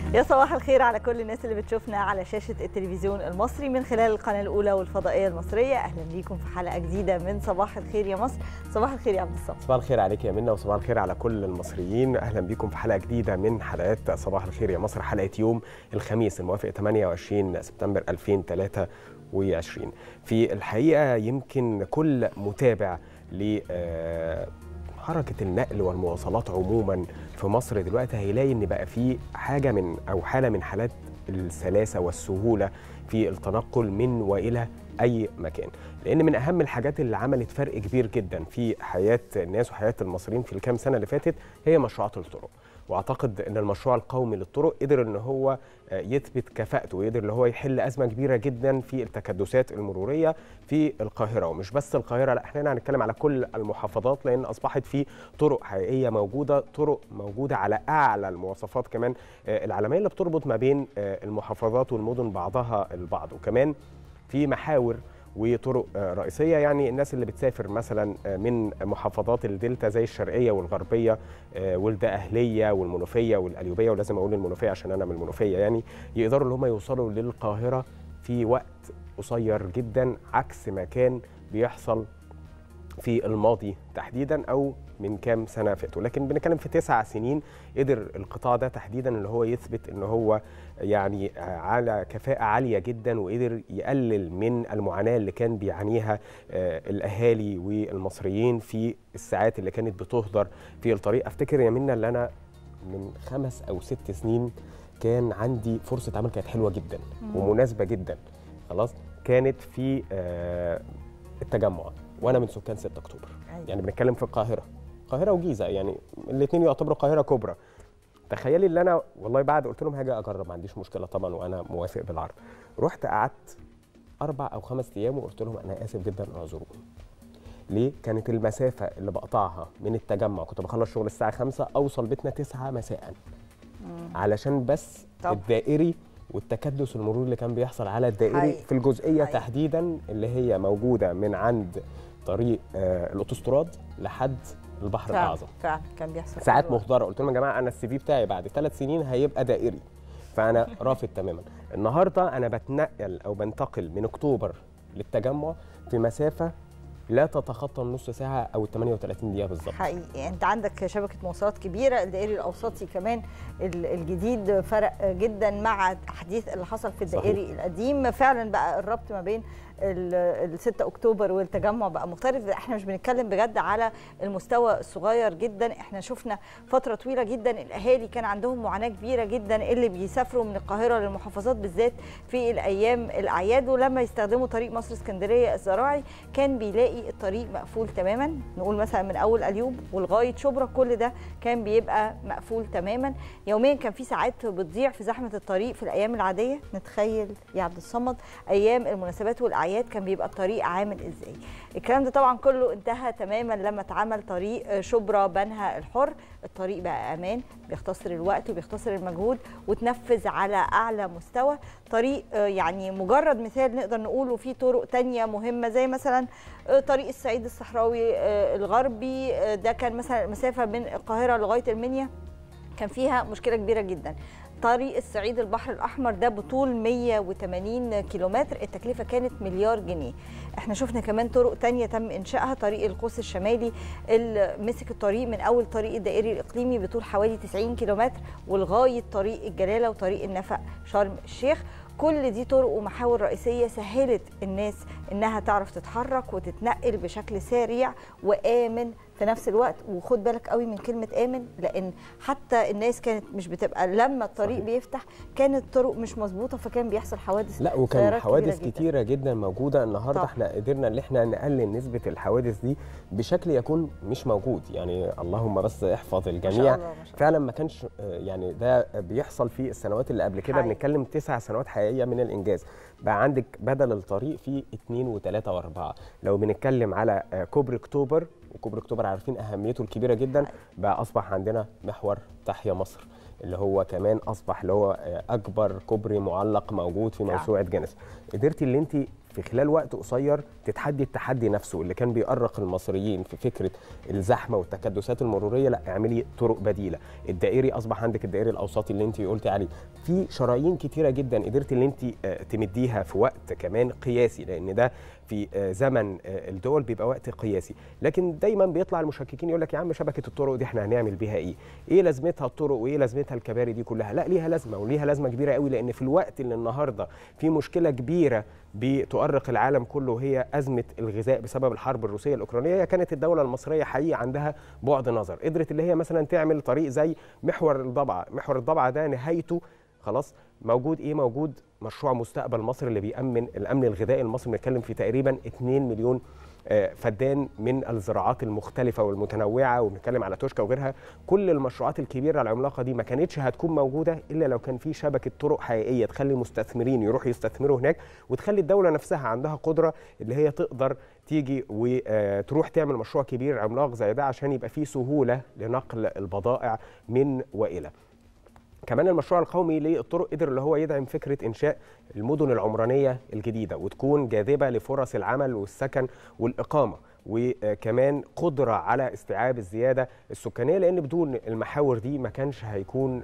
يا صباح الخير على كل الناس اللي بتشوفنا على شاشة التلفزيون المصري من خلال القناة الأولى والفضائية المصرية أهلا بيكم في حلقة جديدة من صباح الخير يا مصر صباح الخير يا عبد الصمد صباح الخير عليك يا منى وصباح الخير على كل المصريين اهلا بيكم في حلقه جديده من حلقات صباح الخير يا مصر حلقه يوم الخميس الموافق 28 سبتمبر 2023 في الحقيقه يمكن كل متابع ل حركة النقل والمواصلات عموما في مصر دلوقتي هيلاقي ان بقى في حاجة من او حالة من حالات السلاسة والسهولة في التنقل من والى اي مكان لان من اهم الحاجات اللي عملت فرق كبير جدا في حياه الناس وحياه المصريين في الكام سنه اللي فاتت هي مشروعات الطرق واعتقد ان المشروع القومي للطرق قدر ان هو يثبت كفاءته ويقدر ان هو يحل ازمه كبيره جدا في التكدسات المروريه في القاهره ومش بس القاهره لا احنا هنتكلم على كل المحافظات لان اصبحت في طرق حقيقيه موجوده طرق موجوده على اعلى المواصفات كمان العالميه اللي بتربط ما بين المحافظات والمدن بعضها البعض وكمان في محاور وطرق رئيسيه يعني الناس اللي بتسافر مثلا من محافظات الدلتا زي الشرقيه والغربيه والده اهليه والمنوفيه والقليوبيه ولازم اقول المنوفيه عشان انا من المنوفيه يعني يقدروا ان هم يوصلوا للقاهره في وقت قصير جدا عكس ما كان بيحصل في الماضي تحديدا او من كام سنه فاتوا لكن بنتكلم في تسع سنين قدر القطاع ده تحديدا اللي هو يثبت ان هو يعني على كفاءه عاليه جدا وقدر يقلل من المعاناه اللي كان بيعانيها الاهالي والمصريين في الساعات اللي كانت بتهدر في الطريق افتكر يا منى اللي انا من خمس او ست سنين كان عندي فرصه عمل كانت حلوه جدا ومناسبه جدا خلاص كانت في التجمع وانا من سكان 6 اكتوبر أيوة. يعني بنتكلم في القاهره القاهره وجيزه يعني الاثنين يعتبروا قاهره كبرى تخيلي اللي انا والله بعد قلت لهم هاجي اجرب ما عنديش مشكله طبعا وانا موافق بالعرض رحت قعدت اربع او خمس ايام وقلت لهم انا اسف جدا اعذروني ليه كانت المسافه اللي بقطعها من التجمع كنت بخلص شغل الساعه 5 اوصل بيتنا 9 مساء علشان بس طب. الدائري والتكدس المروري اللي كان بيحصل على الدائري حقيقي. في الجزئيه حقيقي. تحديدا اللي هي موجوده من عند طريق آه الاوتوستراد لحد البحر فعلا الاعظم فعلا كان بيحصل ساعات مهدره قلت لهم يا جماعه انا السي في بتاعي بعد ثلاث سنين هيبقى دائري فانا رافض تماما النهارده انا بتنقل او بنتقل من اكتوبر للتجمع في مسافه لا تتخطى النص ساعة أو ال 38 دقيقة بالظبط. حقيقي، أنت عندك شبكة مواصلات كبيرة، الدائري الأوسطي كمان الجديد فرق جدا مع التحديث اللي حصل في الدائري صحيح. القديم، فعلا بقى الربط ما بين ال 6 اكتوبر والتجمع بقى مختلف احنا مش بنتكلم بجد على المستوى الصغير جدا احنا شفنا فتره طويله جدا الاهالي كان عندهم معاناه كبيره جدا اللي بيسافروا من القاهره للمحافظات بالذات في الايام الاعياد ولما يستخدموا طريق مصر اسكندريه الزراعي كان بيلاقي الطريق مقفول تماما نقول مثلا من اول اليوب ولغايه شبرا كل ده كان بيبقى مقفول تماما يوميا كان في ساعات بتضيع في زحمه الطريق في الايام العاديه نتخيل يا عبد الصمد ايام المناسبات والاعياد الاعياد كان بيبقى الطريق عامل ازاي الكلام ده طبعا كله انتهى تماما لما اتعمل طريق شبرا بنها الحر الطريق بقى امان بيختصر الوقت وبيختصر المجهود وتنفذ على اعلى مستوى طريق يعني مجرد مثال نقدر نقوله في طرق تانية مهمة زي مثلا طريق الصعيد الصحراوي الغربي ده كان مثلا مسافة من القاهرة لغاية المنيا كان فيها مشكلة كبيرة جدا طريق الصعيد البحر الاحمر ده بطول 180 كيلومتر التكلفه كانت مليار جنيه احنا شفنا كمان طرق تانية تم انشائها طريق القوس الشمالي اللي مسك الطريق من اول طريق الدائري الاقليمي بطول حوالي 90 كيلومتر ولغايه طريق الجلاله وطريق النفق شرم الشيخ كل دي طرق ومحاور رئيسيه سهلت الناس انها تعرف تتحرك وتتنقل بشكل سريع وامن في نفس الوقت وخد بالك قوي من كلمه امن لان حتى الناس كانت مش بتبقى لما الطريق صحيح. بيفتح كانت الطرق مش مظبوطه فكان بيحصل حوادث لا وكان حوادث كتيره, كتيرة جدا موجوده النهارده طب. احنا قدرنا ان احنا نقلل نسبه الحوادث دي بشكل يكون مش موجود يعني اللهم بس احفظ الجميع ما شاء الله ما شاء الله. فعلا ما كانش يعني ده بيحصل في السنوات اللي قبل كده بنتكلم تسع سنوات حقيقيه من الانجاز بقى عندك بدل الطريق في اثنين وثلاثه واربعه لو بنتكلم على كوبري اكتوبر وكوبري اكتوبر عارفين اهميته الكبيره جدا بقى اصبح عندنا محور تحيا مصر اللي هو كمان اصبح اللي هو اكبر كوبري معلق موجود في موسوعه جينيس قدرتي اللي انت في خلال وقت قصير تتحدي التحدي نفسه اللي كان بيؤرق المصريين في فكره الزحمه والتكدسات المروريه لا اعملي طرق بديله الدائري اصبح عندك الدائري الاوسطي اللي انت قلتي عليه في شرايين كتيره جدا قدرتي اللي انت تمديها في وقت كمان قياسي لان ده في زمن الدول بيبقى وقت قياسي لكن دايما بيطلع المشككين يقول لك يا عم شبكه الطرق دي احنا هنعمل بيها ايه ايه لازمتها الطرق وايه لازمتها الكباري دي كلها لا ليها لازمه وليها لازمه كبيره قوي لان في الوقت اللي النهارده في مشكله كبيره بتؤرق العالم كله وهي ازمه الغذاء بسبب الحرب الروسيه الاوكرانيه كانت الدوله المصريه حقيقه عندها بعد نظر قدرت اللي هي مثلا تعمل طريق زي محور الضبعه محور الضبعه ده نهايته خلاص موجود ايه موجود مشروع مستقبل مصر اللي بيامن الامن الغذائي المصري بنتكلم في تقريبا 2 مليون فدان من الزراعات المختلفه والمتنوعه وبنتكلم على توشكا وغيرها كل المشروعات الكبيره العملاقه دي ما كانتش هتكون موجوده الا لو كان في شبكه طرق حقيقيه تخلي مستثمرين يروحوا يستثمروا هناك وتخلي الدوله نفسها عندها قدره اللي هي تقدر تيجي وتروح تعمل مشروع كبير عملاق زي ده عشان يبقى فيه سهوله لنقل البضائع من والى كمان المشروع القومي للطرق قدر اللي هو يدعم فكره انشاء المدن العمرانيه الجديده وتكون جاذبه لفرص العمل والسكن والاقامه وكمان قدره على استيعاب الزياده السكانيه لان بدون المحاور دي ما كانش هيكون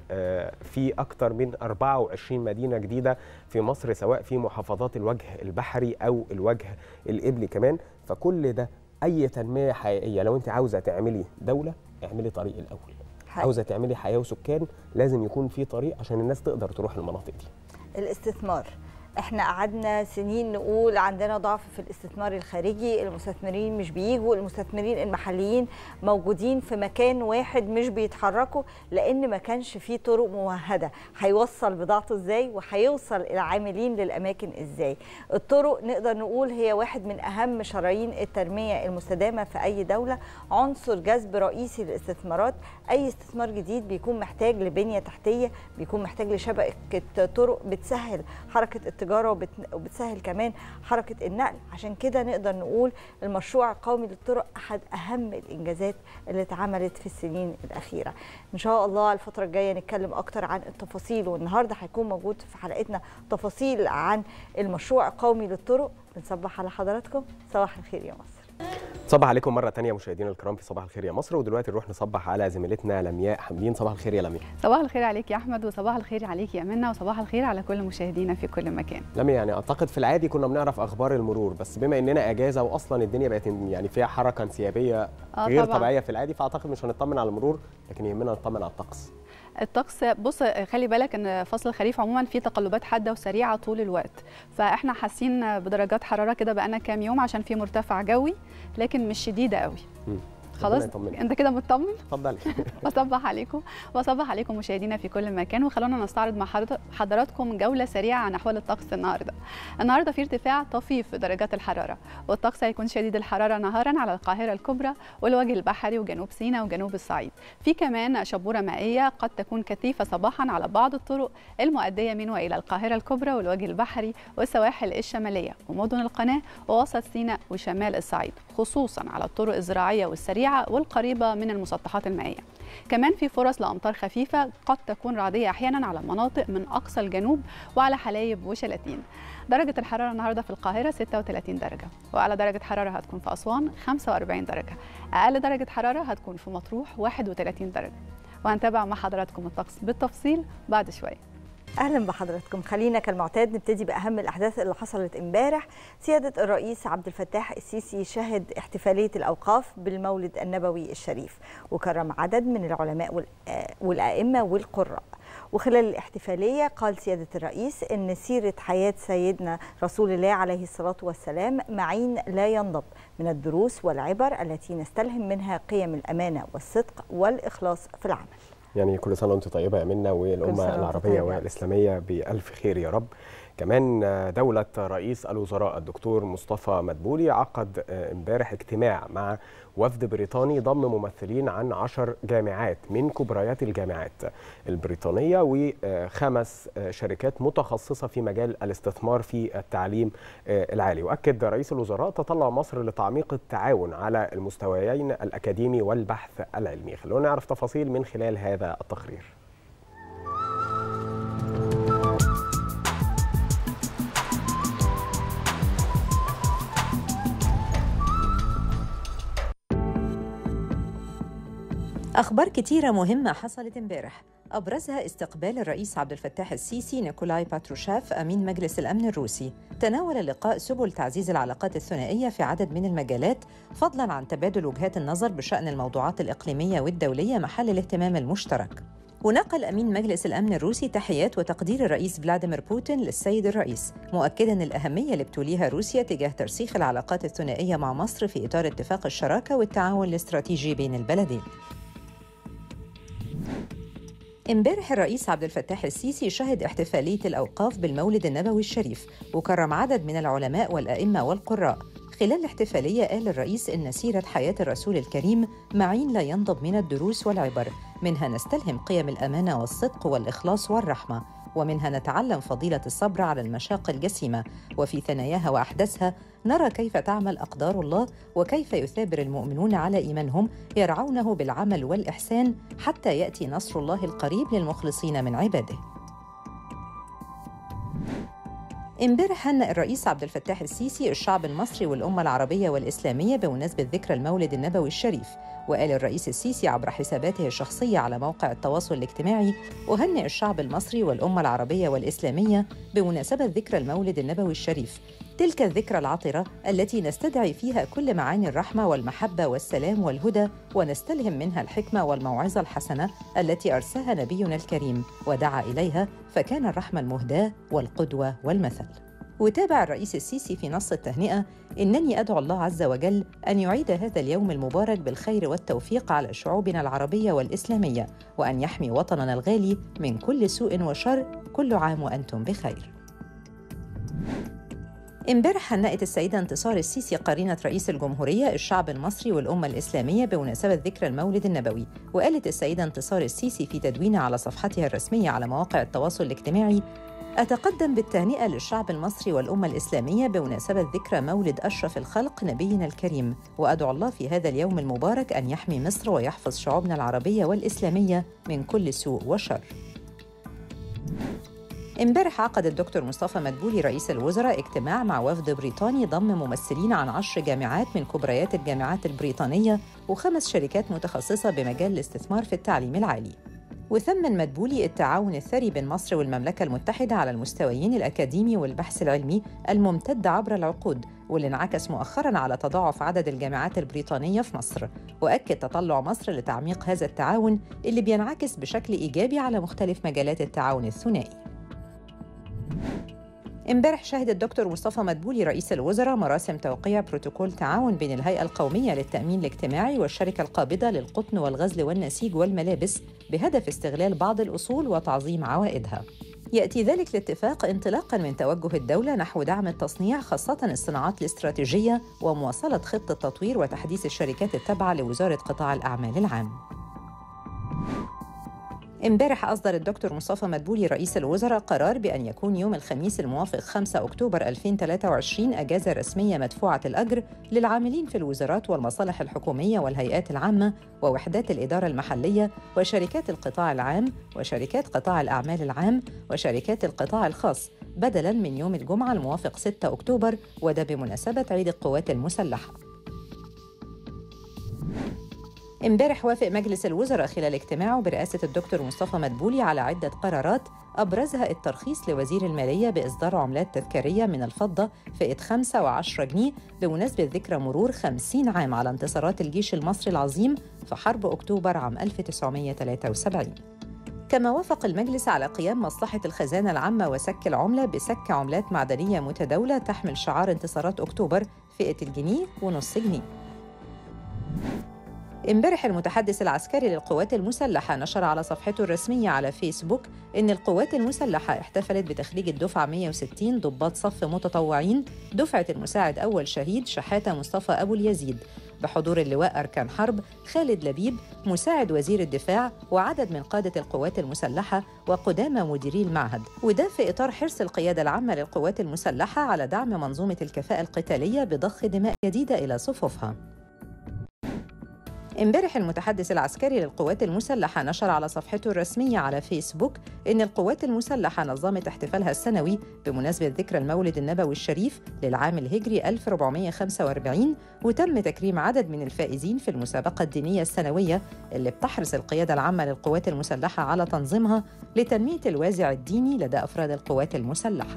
في اكتر من 24 مدينه جديده في مصر سواء في محافظات الوجه البحري او الوجه القبلي كمان فكل ده اي تنميه حقيقيه لو انت عاوزه تعملي دوله اعملي طريق الاول عاوزه تعملي حياه وسكان لازم يكون في طريق عشان الناس تقدر تروح المناطق دي الاستثمار احنا قعدنا سنين نقول عندنا ضعف في الاستثمار الخارجي المستثمرين مش بيجوا المستثمرين المحليين موجودين في مكان واحد مش بيتحركوا لان ما كانش فيه طرق ممهده هيوصل بضاعته ازاي وهيوصل العاملين للاماكن ازاي الطرق نقدر نقول هي واحد من اهم شرايين التنميه المستدامه في اي دوله عنصر جذب رئيسي للاستثمارات اي استثمار جديد بيكون محتاج لبنيه تحتيه بيكون محتاج لشبكه طرق بتسهل حركه التجاره وبتسهل كمان حركه النقل عشان كده نقدر نقول المشروع القومي للطرق احد اهم الانجازات اللي اتعملت في السنين الاخيره ان شاء الله الفتره الجايه نتكلم اكتر عن التفاصيل والنهارده هيكون موجود في حلقتنا تفاصيل عن المشروع القومي للطرق بنصبح على حضراتكم صباح الخير يا مصر صباح عليكم مرة تانية مشاهدينا الكرام في صباح الخير يا مصر ودلوقتي نروح نصبح على زميلتنا لمياء حمدين صباح الخير يا لمياء صباح الخير عليك يا أحمد وصباح الخير عليك يا منى وصباح الخير على كل مشاهدينا في كل مكان لمياء يعني أعتقد في العادي كنا بنعرف أخبار المرور بس بما إننا أجازة وأصلا الدنيا بقت يعني فيها حركة انسيابية آه غير طبعاً. طبيعية في العادي فأعتقد مش هنطمن على المرور لكن يهمنا نطمن على الطقس الطقس بص خلي بالك ان فصل الخريف عموما فيه تقلبات حاده وسريعه طول الوقت فاحنا حاسين بدرجات حراره كده بقالنا كام يوم عشان في مرتفع جوي لكن مش شديده قوي مم. خلاص ربنا يطمنك. انت كده مطمن اتفضلي بصبح عليكم وصبح عليكم مشاهدينا في كل مكان وخلونا نستعرض مع حضرت- حضراتكم جوله سريعه عن احوال الطقس النهارده. النهارده في ارتفاع طفيف في درجات الحراره والطقس هيكون شديد الحراره نهارا على القاهره الكبرى والوجه البحري وجنوب سيناء وجنوب الصعيد. في كمان شبوره مائيه قد تكون كثيفه صباحا على بعض الطرق المؤديه من والى القاهره الكبرى والوجه البحري والسواحل الشماليه ومدن القناه ووسط سيناء وشمال الصعيد خصوصا على الطرق الزراعيه والسريعه والقريبه من المسطحات المائيه. كمان في فرص لامطار خفيفه قد تكون رعديه احيانا على مناطق من اقصى الجنوب وعلى حلايب وشلاتين. درجه الحراره النهارده في القاهره 36 درجه واعلى درجه حراره هتكون في اسوان 45 درجه. اقل درجه حراره هتكون في مطروح 31 درجه. وهنتابع مع حضراتكم الطقس بالتفصيل بعد شويه. اهلا بحضراتكم خلينا كالمعتاد نبتدي باهم الاحداث اللي حصلت امبارح سياده الرئيس عبد الفتاح السيسي شهد احتفاليه الاوقاف بالمولد النبوي الشريف وكرم عدد من العلماء والآ- والائمه والقراء وخلال الاحتفاليه قال سياده الرئيس ان سيره حياه سيدنا رسول الله عليه الصلاه والسلام معين لا ينضب من الدروس والعبر التي نستلهم منها قيم الامانه والصدق والاخلاص في العمل يعني كل سنه وانت طيبه يا منى كل سنة والامه وأنت العربيه طيبة. والاسلاميه بالف خير يا رب كمان دولة رئيس الوزراء الدكتور مصطفى مدبولي عقد امبارح اجتماع مع وفد بريطاني ضم ممثلين عن عشر جامعات من كبريات الجامعات البريطانية وخمس شركات متخصصة في مجال الاستثمار في التعليم العالي وأكد رئيس الوزراء تطلع مصر لتعميق التعاون على المستويين الأكاديمي والبحث العلمي خلونا نعرف تفاصيل من خلال هذا التقرير أخبار كتيرة مهمة حصلت امبارح أبرزها استقبال الرئيس عبد الفتاح السيسي نيكولاي باتروشاف أمين مجلس الأمن الروسي تناول اللقاء سبل تعزيز العلاقات الثنائية في عدد من المجالات فضلاً عن تبادل وجهات النظر بشأن الموضوعات الإقليمية والدولية محل الاهتمام المشترك ونقل أمين مجلس الأمن الروسي تحيات وتقدير الرئيس فلاديمير بوتين للسيد الرئيس مؤكداً الأهمية اللي بتوليها روسيا تجاه ترسيخ العلاقات الثنائية مع مصر في إطار اتفاق الشراكة والتعاون الاستراتيجي بين البلدين امبارح الرئيس عبد الفتاح السيسي شهد احتفالية الأوقاف بالمولد النبوي الشريف وكرم عدد من العلماء والأئمة والقراء خلال الاحتفالية قال الرئيس إن سيرة حياة الرسول الكريم معين لا ينضب من الدروس والعبر منها نستلهم قيم الأمانة والصدق والإخلاص والرحمة ومنها نتعلم فضيلة الصبر على المشاق الجسيمة وفي ثناياها وأحداثها نرى كيف تعمل أقدار الله وكيف يثابر المؤمنون على إيمانهم يرعونه بالعمل والإحسان حتى يأتي نصر الله القريب للمخلصين من عباده امبارح هنأ الرئيس عبد الفتاح السيسي الشعب المصري والأمة العربية والإسلامية بمناسبة ذكرى المولد النبوي الشريف وقال الرئيس السيسي عبر حساباته الشخصية على موقع التواصل الاجتماعي أهنئ الشعب المصري والأمة العربية والإسلامية بمناسبة ذكرى المولد النبوي الشريف تلك الذكرى العطرة التي نستدعي فيها كل معاني الرحمة والمحبة والسلام والهدى ونستلهم منها الحكمة والموعظة الحسنة التي أرساها نبينا الكريم ودعا إليها فكان الرحمة المهداة والقدوة والمثل وتابع الرئيس السيسي في نص التهنئة إنني أدعو الله عز وجل أن يعيد هذا اليوم المبارك بالخير والتوفيق على شعوبنا العربية والإسلامية وأن يحمي وطننا الغالي من كل سوء وشر كل عام وأنتم بخير امبارح هنأت السيدة انتصار السيسي قرينة رئيس الجمهورية الشعب المصري والأمة الإسلامية بمناسبة ذكرى المولد النبوي وقالت السيدة انتصار السيسي في تدوين على صفحتها الرسمية على مواقع التواصل الاجتماعي أتقدم بالتهنئة للشعب المصري والأمة الإسلامية بمناسبة ذكرى مولد أشرف الخلق نبينا الكريم وأدعو الله في هذا اليوم المبارك أن يحمي مصر ويحفظ شعوبنا العربية والإسلامية من كل سوء وشر امبارح عقد الدكتور مصطفى مدبولي رئيس الوزراء اجتماع مع وفد بريطاني ضم ممثلين عن عشر جامعات من كبريات الجامعات البريطانية وخمس شركات متخصصة بمجال الاستثمار في التعليم العالي وثمن مدبولي التعاون الثري بين مصر والمملكة المتحدة على المستويين الأكاديمي والبحث العلمي الممتد عبر العقود واللي انعكس مؤخرا على تضاعف عدد الجامعات البريطانية في مصر وأكد تطلع مصر لتعميق هذا التعاون اللي بينعكس بشكل إيجابي على مختلف مجالات التعاون الثنائي امبارح شهد الدكتور مصطفى مدبولي رئيس الوزراء مراسم توقيع بروتوكول تعاون بين الهيئة القومية للتأمين الاجتماعي والشركة القابضة للقطن والغزل والنسيج والملابس بهدف استغلال بعض الأصول وتعظيم عوائدها. يأتي ذلك الاتفاق انطلاقا من توجه الدولة نحو دعم التصنيع خاصة الصناعات الاستراتيجية ومواصلة خطة تطوير وتحديث الشركات التابعة لوزارة قطاع الأعمال العام. امبارح أصدر الدكتور مصطفى مدبولي رئيس الوزراء قرار بأن يكون يوم الخميس الموافق 5 أكتوبر 2023 أجازة رسمية مدفوعة الأجر للعاملين في الوزارات والمصالح الحكومية والهيئات العامة ووحدات الإدارة المحلية وشركات القطاع العام وشركات قطاع الأعمال العام وشركات القطاع الخاص بدلاً من يوم الجمعة الموافق 6 أكتوبر وده بمناسبة عيد القوات المسلحة امبارح وافق مجلس الوزراء خلال اجتماعه برئاسة الدكتور مصطفى مدبولي على عدة قرارات أبرزها الترخيص لوزير المالية بإصدار عملات تذكارية من الفضة فئة 5 و10 جنيه بمناسبة ذكرى مرور 50 عام على انتصارات الجيش المصري العظيم في حرب أكتوبر عام 1973 كما وافق المجلس على قيام مصلحة الخزانة العامة وسك العملة بسك عملات معدنية متداولة تحمل شعار انتصارات أكتوبر فئة الجنيه ونص جنيه امبارح المتحدث العسكري للقوات المسلحة نشر على صفحته الرسمية على فيسبوك إن القوات المسلحة احتفلت بتخريج الدفعة 160 ضباط صف متطوعين دفعة المساعد أول شهيد شحاتة مصطفى أبو اليزيد بحضور اللواء أركان حرب خالد لبيب مساعد وزير الدفاع وعدد من قادة القوات المسلحة وقدامى مديري المعهد وده في إطار حرص القيادة العامة للقوات المسلحة على دعم منظومة الكفاءة القتالية بضخ دماء جديدة إلى صفوفها امبارح المتحدث العسكري للقوات المسلحة نشر على صفحته الرسمية على فيسبوك إن القوات المسلحة نظمت احتفالها السنوي بمناسبة ذكرى المولد النبوي الشريف للعام الهجري 1445 وتم تكريم عدد من الفائزين في المسابقة الدينية السنوية اللي بتحرص القيادة العامة للقوات المسلحة على تنظيمها لتنمية الوازع الديني لدى أفراد القوات المسلحة.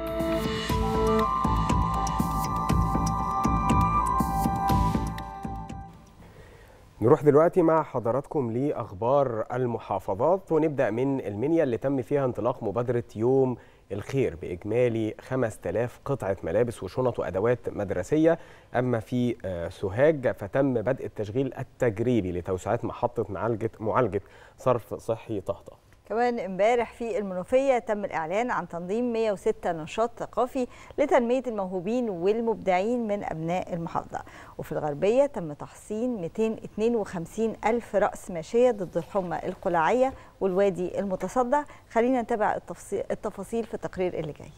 نروح دلوقتي مع حضراتكم لأخبار المحافظات ونبدأ من المنيا اللي تم فيها انطلاق مبادرة يوم الخير بإجمالي 5000 قطعة ملابس وشنط وأدوات مدرسية أما في سوهاج فتم بدء التشغيل التجريبي لتوسعات محطة معالجة معالجة صرف صحي طهطة كمان امبارح في المنوفيه تم الاعلان عن تنظيم 106 نشاط ثقافي لتنميه الموهوبين والمبدعين من ابناء المحافظه وفي الغربيه تم تحصين 252 الف راس ماشيه ضد الحمى القلاعيه والوادي المتصدع خلينا نتابع التفاصيل في التقرير اللي جاي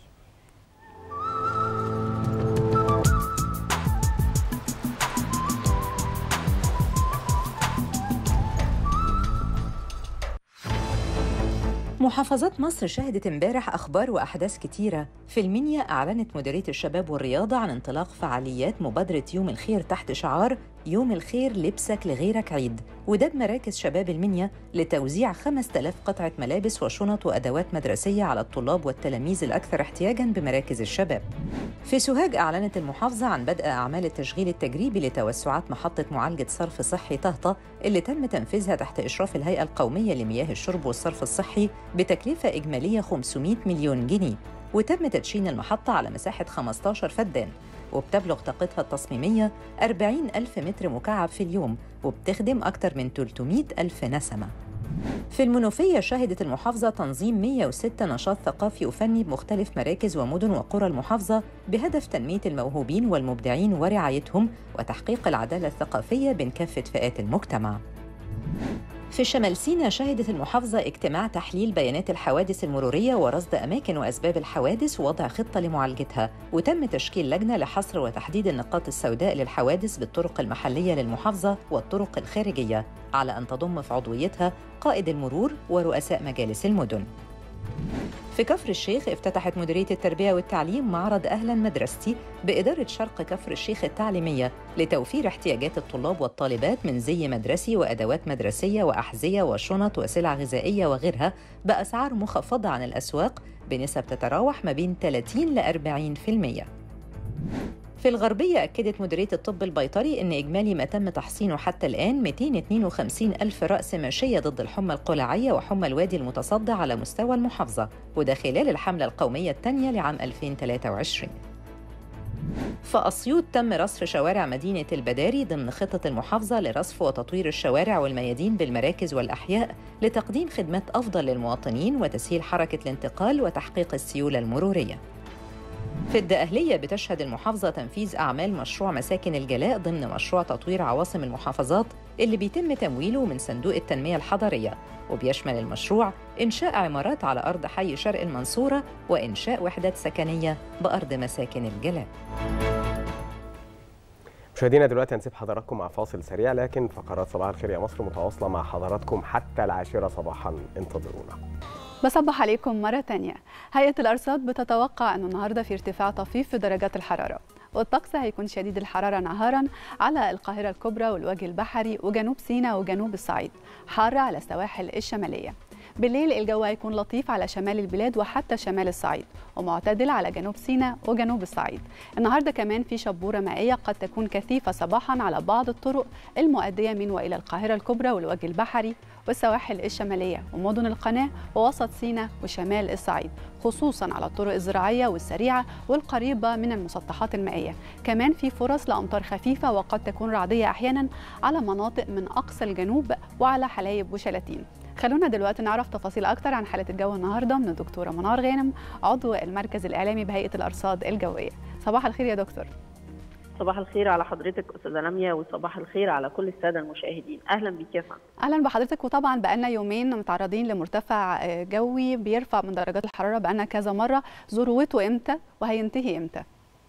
محافظات مصر شهدت امبارح أخبار وأحداث كتيرة في المنيا أعلنت مديرية الشباب والرياضة عن انطلاق فعاليات مبادرة يوم الخير تحت شعار يوم الخير لبسك لغيرك عيد وده بمراكز شباب المنيا لتوزيع 5000 قطعة ملابس وشنط وأدوات مدرسية على الطلاب والتلاميذ الأكثر احتياجاً بمراكز الشباب في سوهاج أعلنت المحافظة عن بدء أعمال التشغيل التجريبي لتوسعات محطة معالجة صرف صحي طهطة اللي تم تنفيذها تحت إشراف الهيئة القومية لمياه الشرب والصرف الصحي بتكلفة إجمالية 500 مليون جنيه وتم تدشين المحطة على مساحة 15 فدان وبتبلغ طاقتها التصميمية 40 ألف متر مكعب في اليوم وبتخدم أكثر من 300 ألف نسمة في المنوفية شهدت المحافظة تنظيم 106 نشاط ثقافي وفني بمختلف مراكز ومدن وقرى المحافظة بهدف تنمية الموهوبين والمبدعين ورعايتهم وتحقيق العدالة الثقافية بين كافة فئات المجتمع في شمال سيناء شهدت المحافظة اجتماع تحليل بيانات الحوادث المرورية ورصد أماكن وأسباب الحوادث ووضع خطة لمعالجتها وتم تشكيل لجنة لحصر وتحديد النقاط السوداء للحوادث بالطرق المحلية للمحافظة والطرق الخارجية على أن تضم في عضويتها قائد المرور ورؤساء مجالس المدن في كفر الشيخ افتتحت مديرية التربية والتعليم معرض أهلا مدرستي بإدارة شرق كفر الشيخ التعليمية لتوفير احتياجات الطلاب والطالبات من زي مدرسي وأدوات مدرسية وأحذية وشنط وسلع غذائية وغيرها بأسعار مخفضة عن الأسواق بنسب تتراوح ما بين 30 ل 40%. في الغربية أكدت مديرية الطب البيطري أن إجمالي ما تم تحصينه حتى الآن 252 ألف رأس ماشية ضد الحمى القلاعية وحمى الوادي المتصدع على مستوى المحافظة وده خلال الحملة القومية الثانية لعام 2023 في أسيوط تم رصف شوارع مدينة البداري ضمن خطة المحافظة لرصف وتطوير الشوارع والميادين بالمراكز والأحياء لتقديم خدمات أفضل للمواطنين وتسهيل حركة الانتقال وتحقيق السيولة المرورية في الدقهلية بتشهد المحافظة تنفيذ أعمال مشروع مساكن الجلاء ضمن مشروع تطوير عواصم المحافظات اللي بيتم تمويله من صندوق التنمية الحضرية وبيشمل المشروع إنشاء عمارات على أرض حي شرق المنصورة وإنشاء وحدات سكنية بأرض مساكن الجلاء مشاهدينا دلوقتي هنسيب حضراتكم مع فاصل سريع لكن فقرات صباح الخير يا مصر متواصلة مع حضراتكم حتى العاشرة صباحا انتظرونا بصبح عليكم مرة تانية هيئة الأرصاد بتتوقع أنه النهاردة في ارتفاع طفيف في درجات الحرارة والطقس هيكون شديد الحرارة نهارا على القاهرة الكبرى والوجه البحري وجنوب سيناء وجنوب الصعيد حارة على السواحل الشمالية بالليل الجو هيكون لطيف على شمال البلاد وحتى شمال الصعيد ومعتدل على جنوب سيناء وجنوب الصعيد النهارده كمان في شبوره مائيه قد تكون كثيفه صباحا على بعض الطرق المؤديه من والى القاهره الكبرى والوجه البحري والسواحل الشماليه ومدن القناه ووسط سيناء وشمال الصعيد خصوصا على الطرق الزراعيه والسريعه والقريبه من المسطحات المائيه كمان في فرص لامطار خفيفه وقد تكون رعديه احيانا على مناطق من اقصى الجنوب وعلى حلايب وشلاتين خلونا دلوقتي نعرف تفاصيل اكتر عن حاله الجو النهارده من الدكتوره منار غانم عضو المركز الاعلامي بهيئه الارصاد الجويه صباح الخير يا دكتور صباح الخير على حضرتك استاذه لميا وصباح الخير على كل الساده المشاهدين اهلا بيك يا فندم اهلا بحضرتك وطبعا بقالنا يومين متعرضين لمرتفع جوي بيرفع من درجات الحراره بقالنا كذا مره ذروته امتى وهينتهي امتى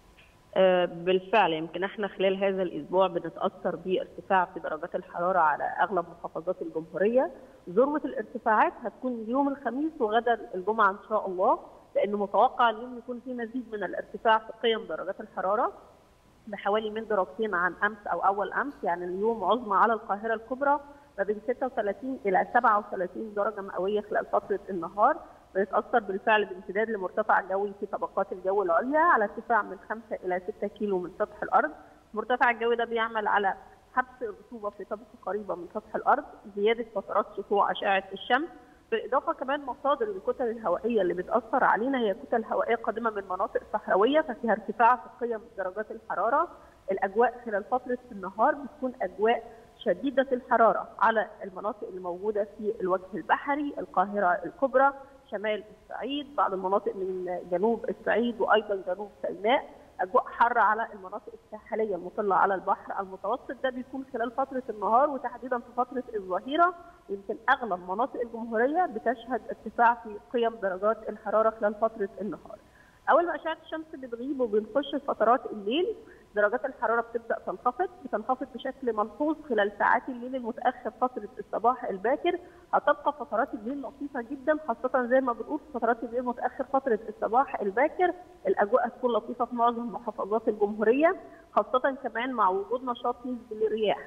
بالفعل يمكن احنا خلال هذا الاسبوع بنتاثر بارتفاع في درجات الحراره على اغلب محافظات الجمهوريه ذروه الارتفاعات هتكون يوم الخميس وغدا الجمعه ان شاء الله لانه متوقع اليوم يكون في مزيد من الارتفاع في قيم درجات الحراره بحوالي من درجتين عن امس او اول امس يعني اليوم عظمى على القاهره الكبرى ما بين 36 الى 37 درجه مئويه خلال فتره النهار بيتاثر بالفعل بامتداد لمرتفع جوي في طبقات الجو العليا على ارتفاع من 5 الى 6 كيلو من سطح الارض المرتفع الجوي ده بيعمل على حبس الرطوبه في طبقه قريبه من سطح الارض زياده فترات سطوع اشعه الشمس بالاضافه كمان مصادر الكتل الهوائيه اللي بتاثر علينا هي كتل هوائيه قادمه من مناطق صحراويه ففيها ارتفاع في قيم درجات الحراره الاجواء خلال فتره النهار بتكون اجواء شديده الحراره على المناطق الموجوده في الوجه البحري القاهره الكبرى شمال الصعيد بعض المناطق من جنوب الصعيد وايضا جنوب سيناء اجواء حر على المناطق الساحليه المطله على البحر المتوسط ده بيكون خلال فتره النهار وتحديدا في فتره الظهيره يمكن اغلب مناطق الجمهوريه بتشهد ارتفاع في قيم درجات الحراره خلال فتره النهار. اول ما اشعه الشمس بتغيب وبنخش في فترات الليل درجات الحراره بتبدا تنخفض بتنخفض بشكل ملحوظ خلال ساعات الليل المتاخر فتره الصباح الباكر هتبقى فترات الليل لطيفه جدا خاصه زي ما بنقول في فترات الليل المتاخر فتره الصباح الباكر الاجواء هتكون لطيفه في معظم محافظات الجمهوريه خاصه كمان مع وجود نشاط نسبي للرياح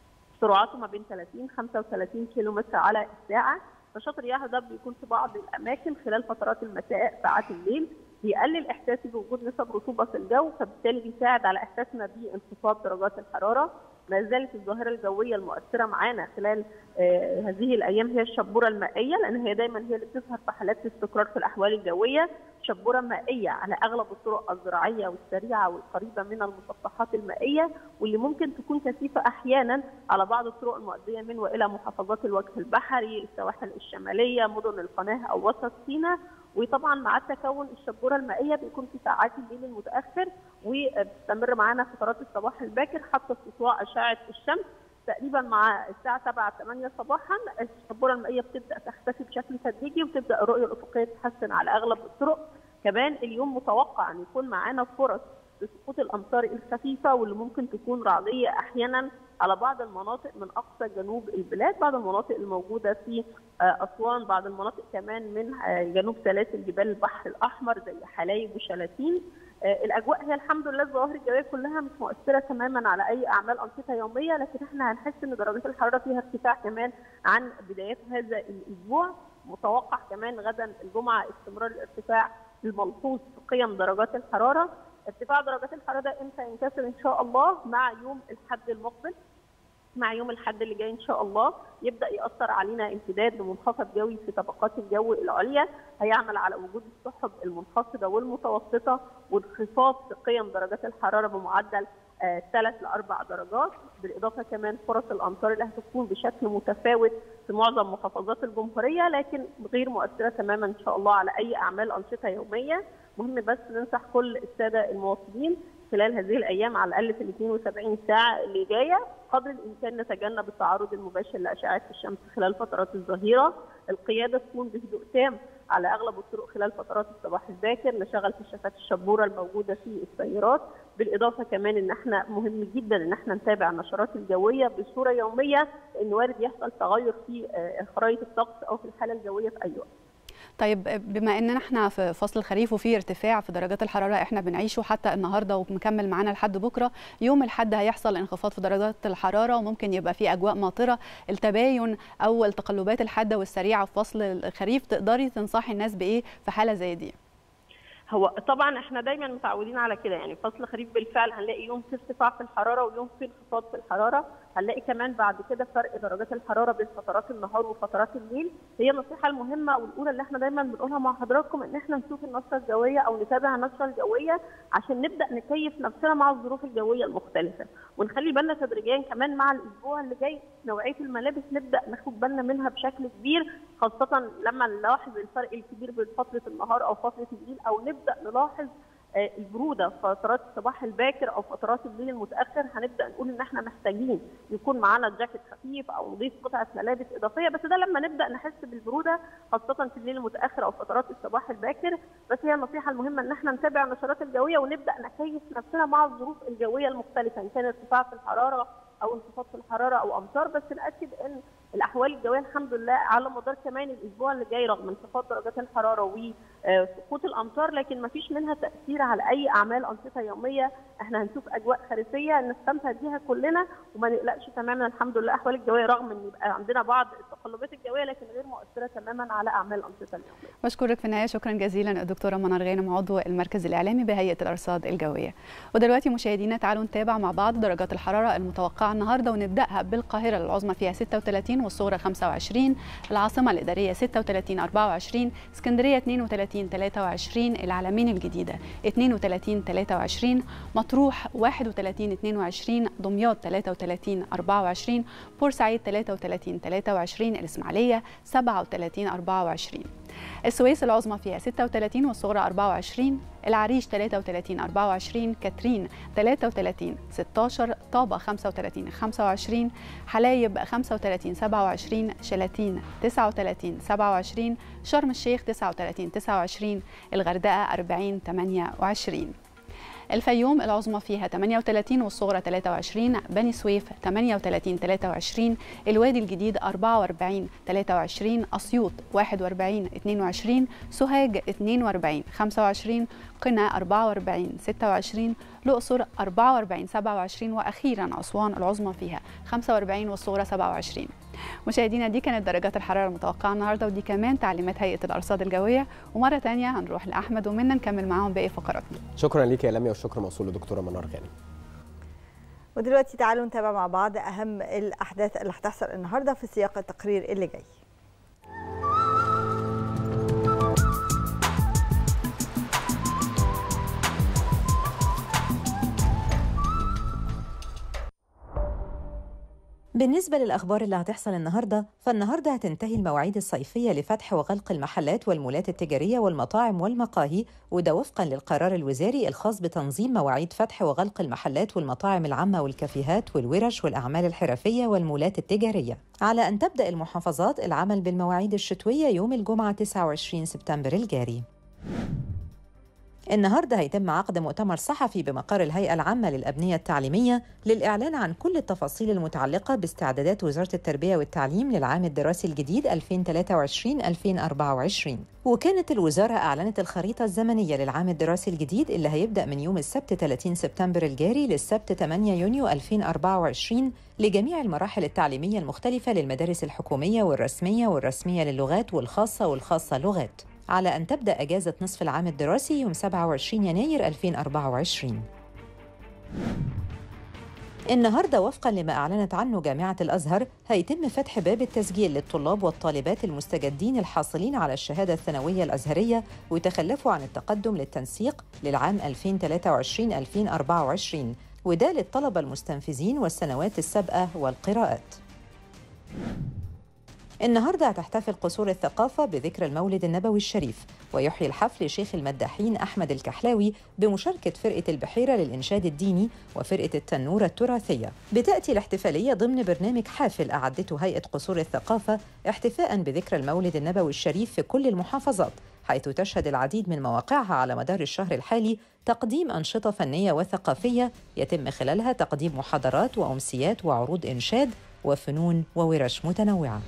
سرعته ما بين 30 35 كيلو متر على الساعه نشاط الرياح ده بيكون في بعض الاماكن خلال فترات المساء ساعات الليل بيقلل احساسي بوجود نسب رطوبه في الجو فبالتالي بيساعد على احساسنا بانخفاض درجات الحراره ما زالت الظاهره الجويه المؤثره معانا خلال آه هذه الايام هي الشبوره المائيه لان هي دايما هي اللي بتظهر في حالات الاستقرار في الاحوال الجويه شبوره مائيه على اغلب الطرق الزراعيه والسريعه والقريبه من المسطحات المائيه واللي ممكن تكون كثيفه احيانا على بعض الطرق المؤديه من والى محافظات الوجه البحري السواحل الشماليه مدن القناه او وسط سيناء وطبعا مع تكون الشبوره المائيه بيكون في ساعات الليل المتاخر وبتستمر معانا فترات الصباح الباكر حتى استطلاع اشعه الشمس تقريبا مع الساعه 7 8 صباحا الشبوره المائيه بتبدا تختفي بشكل تدريجي وتبدا الرؤيه الافقيه تتحسن على اغلب الطرق كمان اليوم متوقع ان يكون معانا فرص لسقوط الامطار الخفيفه واللي ممكن تكون رعديه احيانا على بعض المناطق من اقصى جنوب البلاد بعض المناطق الموجوده في اسوان بعض المناطق كمان من جنوب سلاسل جبال البحر الاحمر زي حلايب وشلاتين الاجواء هي الحمد لله الظواهر الجويه كلها مش مؤثره تماما على اي اعمال انشطه يوميه لكن احنا هنحس ان درجات الحراره فيها ارتفاع كمان عن بدايات هذا الاسبوع متوقع كمان غدا الجمعه استمرار الارتفاع الملحوظ في قيم درجات الحراره ارتفاع درجات الحراره ده امتى ينكسر ان شاء الله مع يوم الحد المقبل مع يوم الحد اللي جاي ان شاء الله يبدا ياثر علينا امتداد لمنخفض جوي في طبقات الجو العليا هيعمل على وجود السحب المنخفضه والمتوسطه وانخفاض في قيم درجات الحراره بمعدل ثلاث آه لاربع درجات بالاضافه كمان فرص الامطار اللي هتكون بشكل متفاوت في معظم محافظات الجمهوريه لكن غير مؤثره تماما ان شاء الله على اي اعمال انشطه يوميه مهم بس ننصح كل الساده المواطنين خلال هذه الايام على الاقل في ال 72 ساعه اللي جايه قدر الامكان نتجنب التعرض المباشر لاشعه الشمس خلال فترات الظهيره، القياده تكون بهدوء تام على اغلب الطرق خلال فترات الصباح الباكر، نشغل كشافات الشبوره الموجوده في السيارات، بالاضافه كمان ان احنا مهم جدا ان احنا نتابع النشرات الجويه بصوره يوميه لان وارد يحصل تغير في خرائط الطقس او في الحاله الجويه في اي وقت. طيب بما ان احنا في فصل الخريف وفي ارتفاع في درجات الحراره احنا بنعيشه حتى النهارده ومكمل معانا لحد بكره يوم الحد هيحصل انخفاض في درجات الحراره وممكن يبقى في اجواء ماطره التباين او التقلبات الحاده والسريعه في فصل الخريف تقدري تنصحي الناس بايه في حاله زي دي هو طبعا احنا دايما متعودين على كده يعني فصل الخريف بالفعل هنلاقي يوم في ارتفاع في الحراره ويوم في انخفاض في الحراره هنلاقي كمان بعد كده فرق درجات الحراره بين فترات النهار وفترات الليل هي النصيحه المهمه والاولى اللي احنا دايما بنقولها مع حضراتكم ان احنا نشوف النشره الجويه او نتابع النشره الجويه عشان نبدا نكيف نفسنا مع الظروف الجويه المختلفه ونخلي بالنا تدريجيا كمان مع الاسبوع اللي جاي نوعيه الملابس نبدا ناخد بالنا منها بشكل كبير خاصه لما نلاحظ الفرق الكبير بين فتره النهار او فتره الليل او نبدا نلاحظ البروده فترات الصباح الباكر او فترات الليل المتاخر هنبدا نقول ان احنا محتاجين يكون معانا جاكيت خفيف او نضيف قطعه ملابس اضافيه بس ده لما نبدا نحس بالبروده خاصه في الليل المتاخر او فترات الصباح الباكر بس هي النصيحه المهمه ان احنا نتابع النشرات الجويه ونبدا نكيف نفسنا مع الظروف الجويه المختلفه ان كان ارتفاع في الحراره او انخفاض في الحراره او امطار بس ناكد ان الاحوال الجويه الحمد لله على مدار كمان الاسبوع اللي جاي رغم انخفاض درجات الحراره وسقوط الامطار لكن ما فيش منها تاثير على اي اعمال انشطه يوميه احنا هنشوف اجواء خريفيه نستمتع بيها كلنا وما نقلقش تماما الحمد لله الاحوال الجويه رغم ان يبقى عندنا بعض التقلبات الجويه لكن غير مؤثره تماما على اعمال الانشطه اليوميه. بشكرك في النهايه شكرا جزيلا الدكتوره منار غانم عضو المركز الاعلامي بهيئه الارصاد الجويه. ودلوقتي مشاهدينا تعالوا نتابع مع بعض درجات الحراره المتوقعه النهارده ونبداها بالقاهره العظمى فيها 36 والصغرى 25 العاصمه الاداريه 36 24 اسكندريه 32 23 العلمين الجديده 32 23 مطروح 31 22 دمياط 33 24 بورسعيد 33 23 الاسماعيليه 37 24 السويس العظمى فيها 36 والصغرى 24 العريش 33 24 كاترين 33 16 طابة 35 25 حلايب 35 27 شلاتين 39 27 شرم الشيخ 39 29 الغردقة 40 28 الفيوم العظمى فيها 38 والصغرى 23 بني سويف 38 23 الوادي الجديد 44 23 أسيوط 41 22 سوهاج 42 25 قنا 44 26 الأقصر 44 27 وأخيرا أسوان العظمى فيها 45 والصغرى 27 مشاهدينا دي كانت درجات الحرارة المتوقعة النهاردة ودي كمان تعليمات هيئة الأرصاد الجوية ومرة تانية هنروح لأحمد ومنا نكمل معاهم باقي فقراتنا شكرا ليك يا لميا والشكر موصول لدكتوره منار غانم ودلوقتي تعالوا نتابع مع بعض أهم الأحداث اللي هتحصل النهاردة في سياق التقرير اللي جاي بالنسبة للأخبار اللي هتحصل النهاردة فالنهاردة هتنتهي المواعيد الصيفية لفتح وغلق المحلات والمولات التجارية والمطاعم والمقاهي وده وفقا للقرار الوزاري الخاص بتنظيم مواعيد فتح وغلق المحلات والمطاعم العامة والكافيهات والورش والأعمال الحرفية والمولات التجارية على أن تبدأ المحافظات العمل بالمواعيد الشتوية يوم الجمعة 29 سبتمبر الجاري النهارده هيتم عقد مؤتمر صحفي بمقر الهيئة العامة للأبنية التعليمية للإعلان عن كل التفاصيل المتعلقة باستعدادات وزارة التربية والتعليم للعام الدراسي الجديد 2023-2024 وكانت الوزارة أعلنت الخريطة الزمنية للعام الدراسي الجديد اللي هيبدأ من يوم السبت 30 سبتمبر الجاري للسبت 8 يونيو 2024 لجميع المراحل التعليمية المختلفة للمدارس الحكومية والرسمية والرسمية للغات والخاصة والخاصة لغات على أن تبدأ أجازة نصف العام الدراسي يوم 27 يناير 2024 النهاردة وفقا لما أعلنت عنه جامعة الأزهر هيتم فتح باب التسجيل للطلاب والطالبات المستجدين الحاصلين على الشهادة الثانوية الأزهرية وتخلفوا عن التقدم للتنسيق للعام 2023-2024 وده للطلبة المستنفذين والسنوات السابقة والقراءات النهارده هتحتفل قصور الثقافة بذكرى المولد النبوي الشريف ويحيي الحفل شيخ المداحين أحمد الكحلاوي بمشاركة فرقة البحيرة للإنشاد الديني وفرقة التنورة التراثية بتأتي الاحتفالية ضمن برنامج حافل أعدته هيئة قصور الثقافة احتفاء بذكرى المولد النبوي الشريف في كل المحافظات حيث تشهد العديد من مواقعها على مدار الشهر الحالي تقديم أنشطة فنية وثقافية يتم خلالها تقديم محاضرات وأمسيات وعروض إنشاد وفنون وورش متنوعه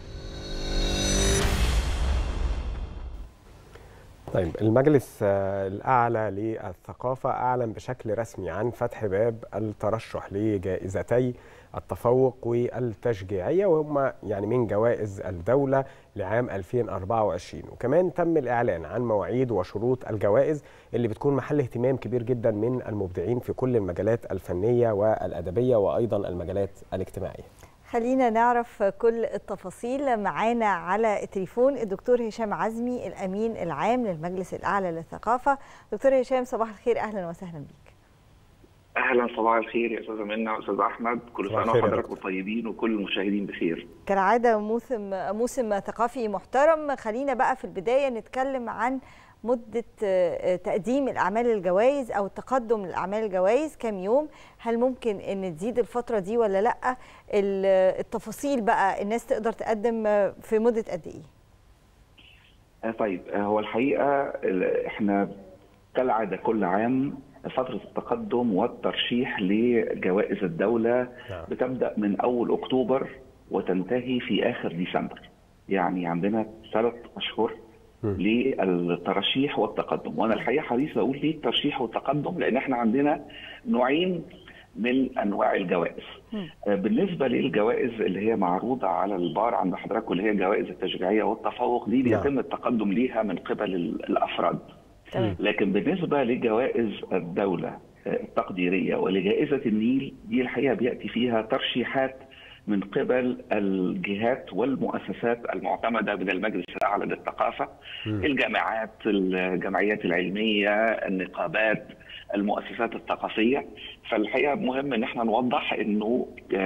طيب المجلس الأعلى للثقافة أعلن بشكل رسمي عن فتح باب الترشح لجائزتي التفوق والتشجيعية وهم يعني من جوائز الدولة لعام 2024 وكمان تم الإعلان عن مواعيد وشروط الجوائز اللي بتكون محل اهتمام كبير جدا من المبدعين في كل المجالات الفنية والأدبية وأيضا المجالات الاجتماعية خلينا نعرف كل التفاصيل معانا على التليفون الدكتور هشام عزمي الامين العام للمجلس الاعلى للثقافه دكتور هشام صباح الخير اهلا وسهلا بيك اهلا صباح الخير يا استاذه منى واستاذ احمد كل سنه وحضراتكم طيبين وكل المشاهدين بخير كالعاده موسم موسم ثقافي محترم خلينا بقى في البدايه نتكلم عن مده تقديم الاعمال الجوائز او التقدم لاعمال الجوائز كام يوم هل ممكن ان تزيد الفتره دي ولا لا التفاصيل بقى الناس تقدر تقدم في مده قد ايه طيب هو الحقيقه احنا كالعاده كل عام فترة التقدم والترشيح لجوائز الدولة بتبدأ من أول أكتوبر وتنتهي في آخر ديسمبر يعني عندنا ثلاث أشهر للترشيح والتقدم وأنا الحقيقة حريص أقول ليه الترشيح والتقدم لأن احنا عندنا نوعين من انواع الجوائز. بالنسبه للجوائز اللي هي معروضه على البار عند حضراتكم اللي هي الجوائز التشجيعيه والتفوق دي بيتم التقدم ليها من قبل الافراد. لكن بالنسبه لجوائز الدوله التقديريه ولجائزه النيل دي الحقيقه بياتي فيها ترشيحات من قبل الجهات والمؤسسات المعتمده من المجلس الاعلى للثقافه م. الجامعات الجمعيات العلميه النقابات المؤسسات الثقافيه فالحقيقه مهم ان احنا نوضح انه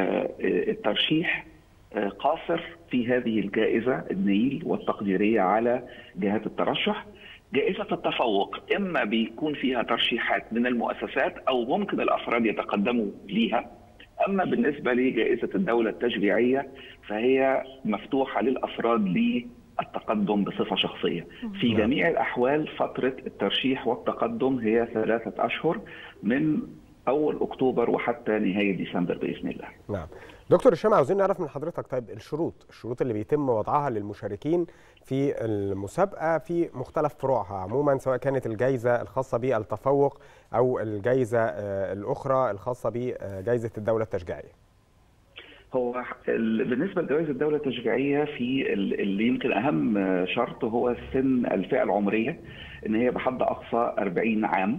الترشيح قاصر في هذه الجائزه النيل والتقديريه على جهات الترشح جائزة التفوق إما بيكون فيها ترشيحات من المؤسسات أو ممكن الأفراد يتقدموا ليها أما بالنسبة لجائزة الدولة التشجيعية فهي مفتوحة للأفراد للتقدم بصفة شخصية في جميع الأحوال فترة الترشيح والتقدم هي ثلاثة أشهر من أول أكتوبر وحتى نهاية ديسمبر بإذن الله نعم دكتور هشام عاوزين نعرف من حضرتك طيب الشروط الشروط اللي بيتم وضعها للمشاركين في المسابقه في مختلف فروعها عموما سواء كانت الجائزه الخاصه بالتفوق او الجائزه الاخرى الخاصه بجائزه الدوله التشجيعيه هو بالنسبه لجوائز الدوله التشجيعيه في اللي يمكن اهم شرط هو سن الفئه العمريه ان هي بحد اقصى 40 عام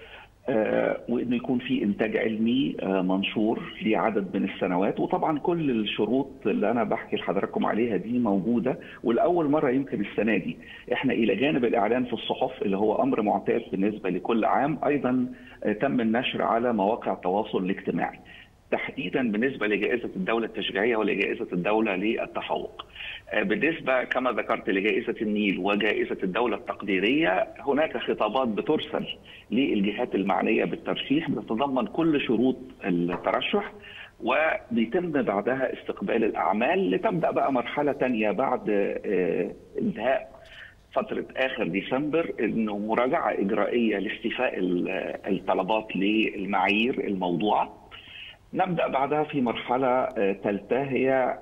آه وانه يكون في انتاج علمي آه منشور لعدد من السنوات وطبعا كل الشروط اللي انا بحكي لحضراتكم عليها دي موجوده والاول مره يمكن السنه دي احنا الى جانب الاعلان في الصحف اللي هو امر معتاد بالنسبه لكل عام ايضا آه تم النشر على مواقع التواصل الاجتماعي تحديدا بالنسبه لجائزه الدوله التشجيعيه ولجائزه الدوله للتفوق. بالنسبه كما ذكرت لجائزه النيل وجائزه الدوله التقديريه هناك خطابات بترسل للجهات المعنيه بالترشيح بتتضمن كل شروط الترشح وبيتم بعدها استقبال الاعمال لتبدا بقى مرحله ثانيه بعد انتهاء فتره اخر ديسمبر انه مراجعه اجرائيه لاستيفاء الطلبات للمعايير الموضوعه نبدا بعدها في مرحله ثالثه هي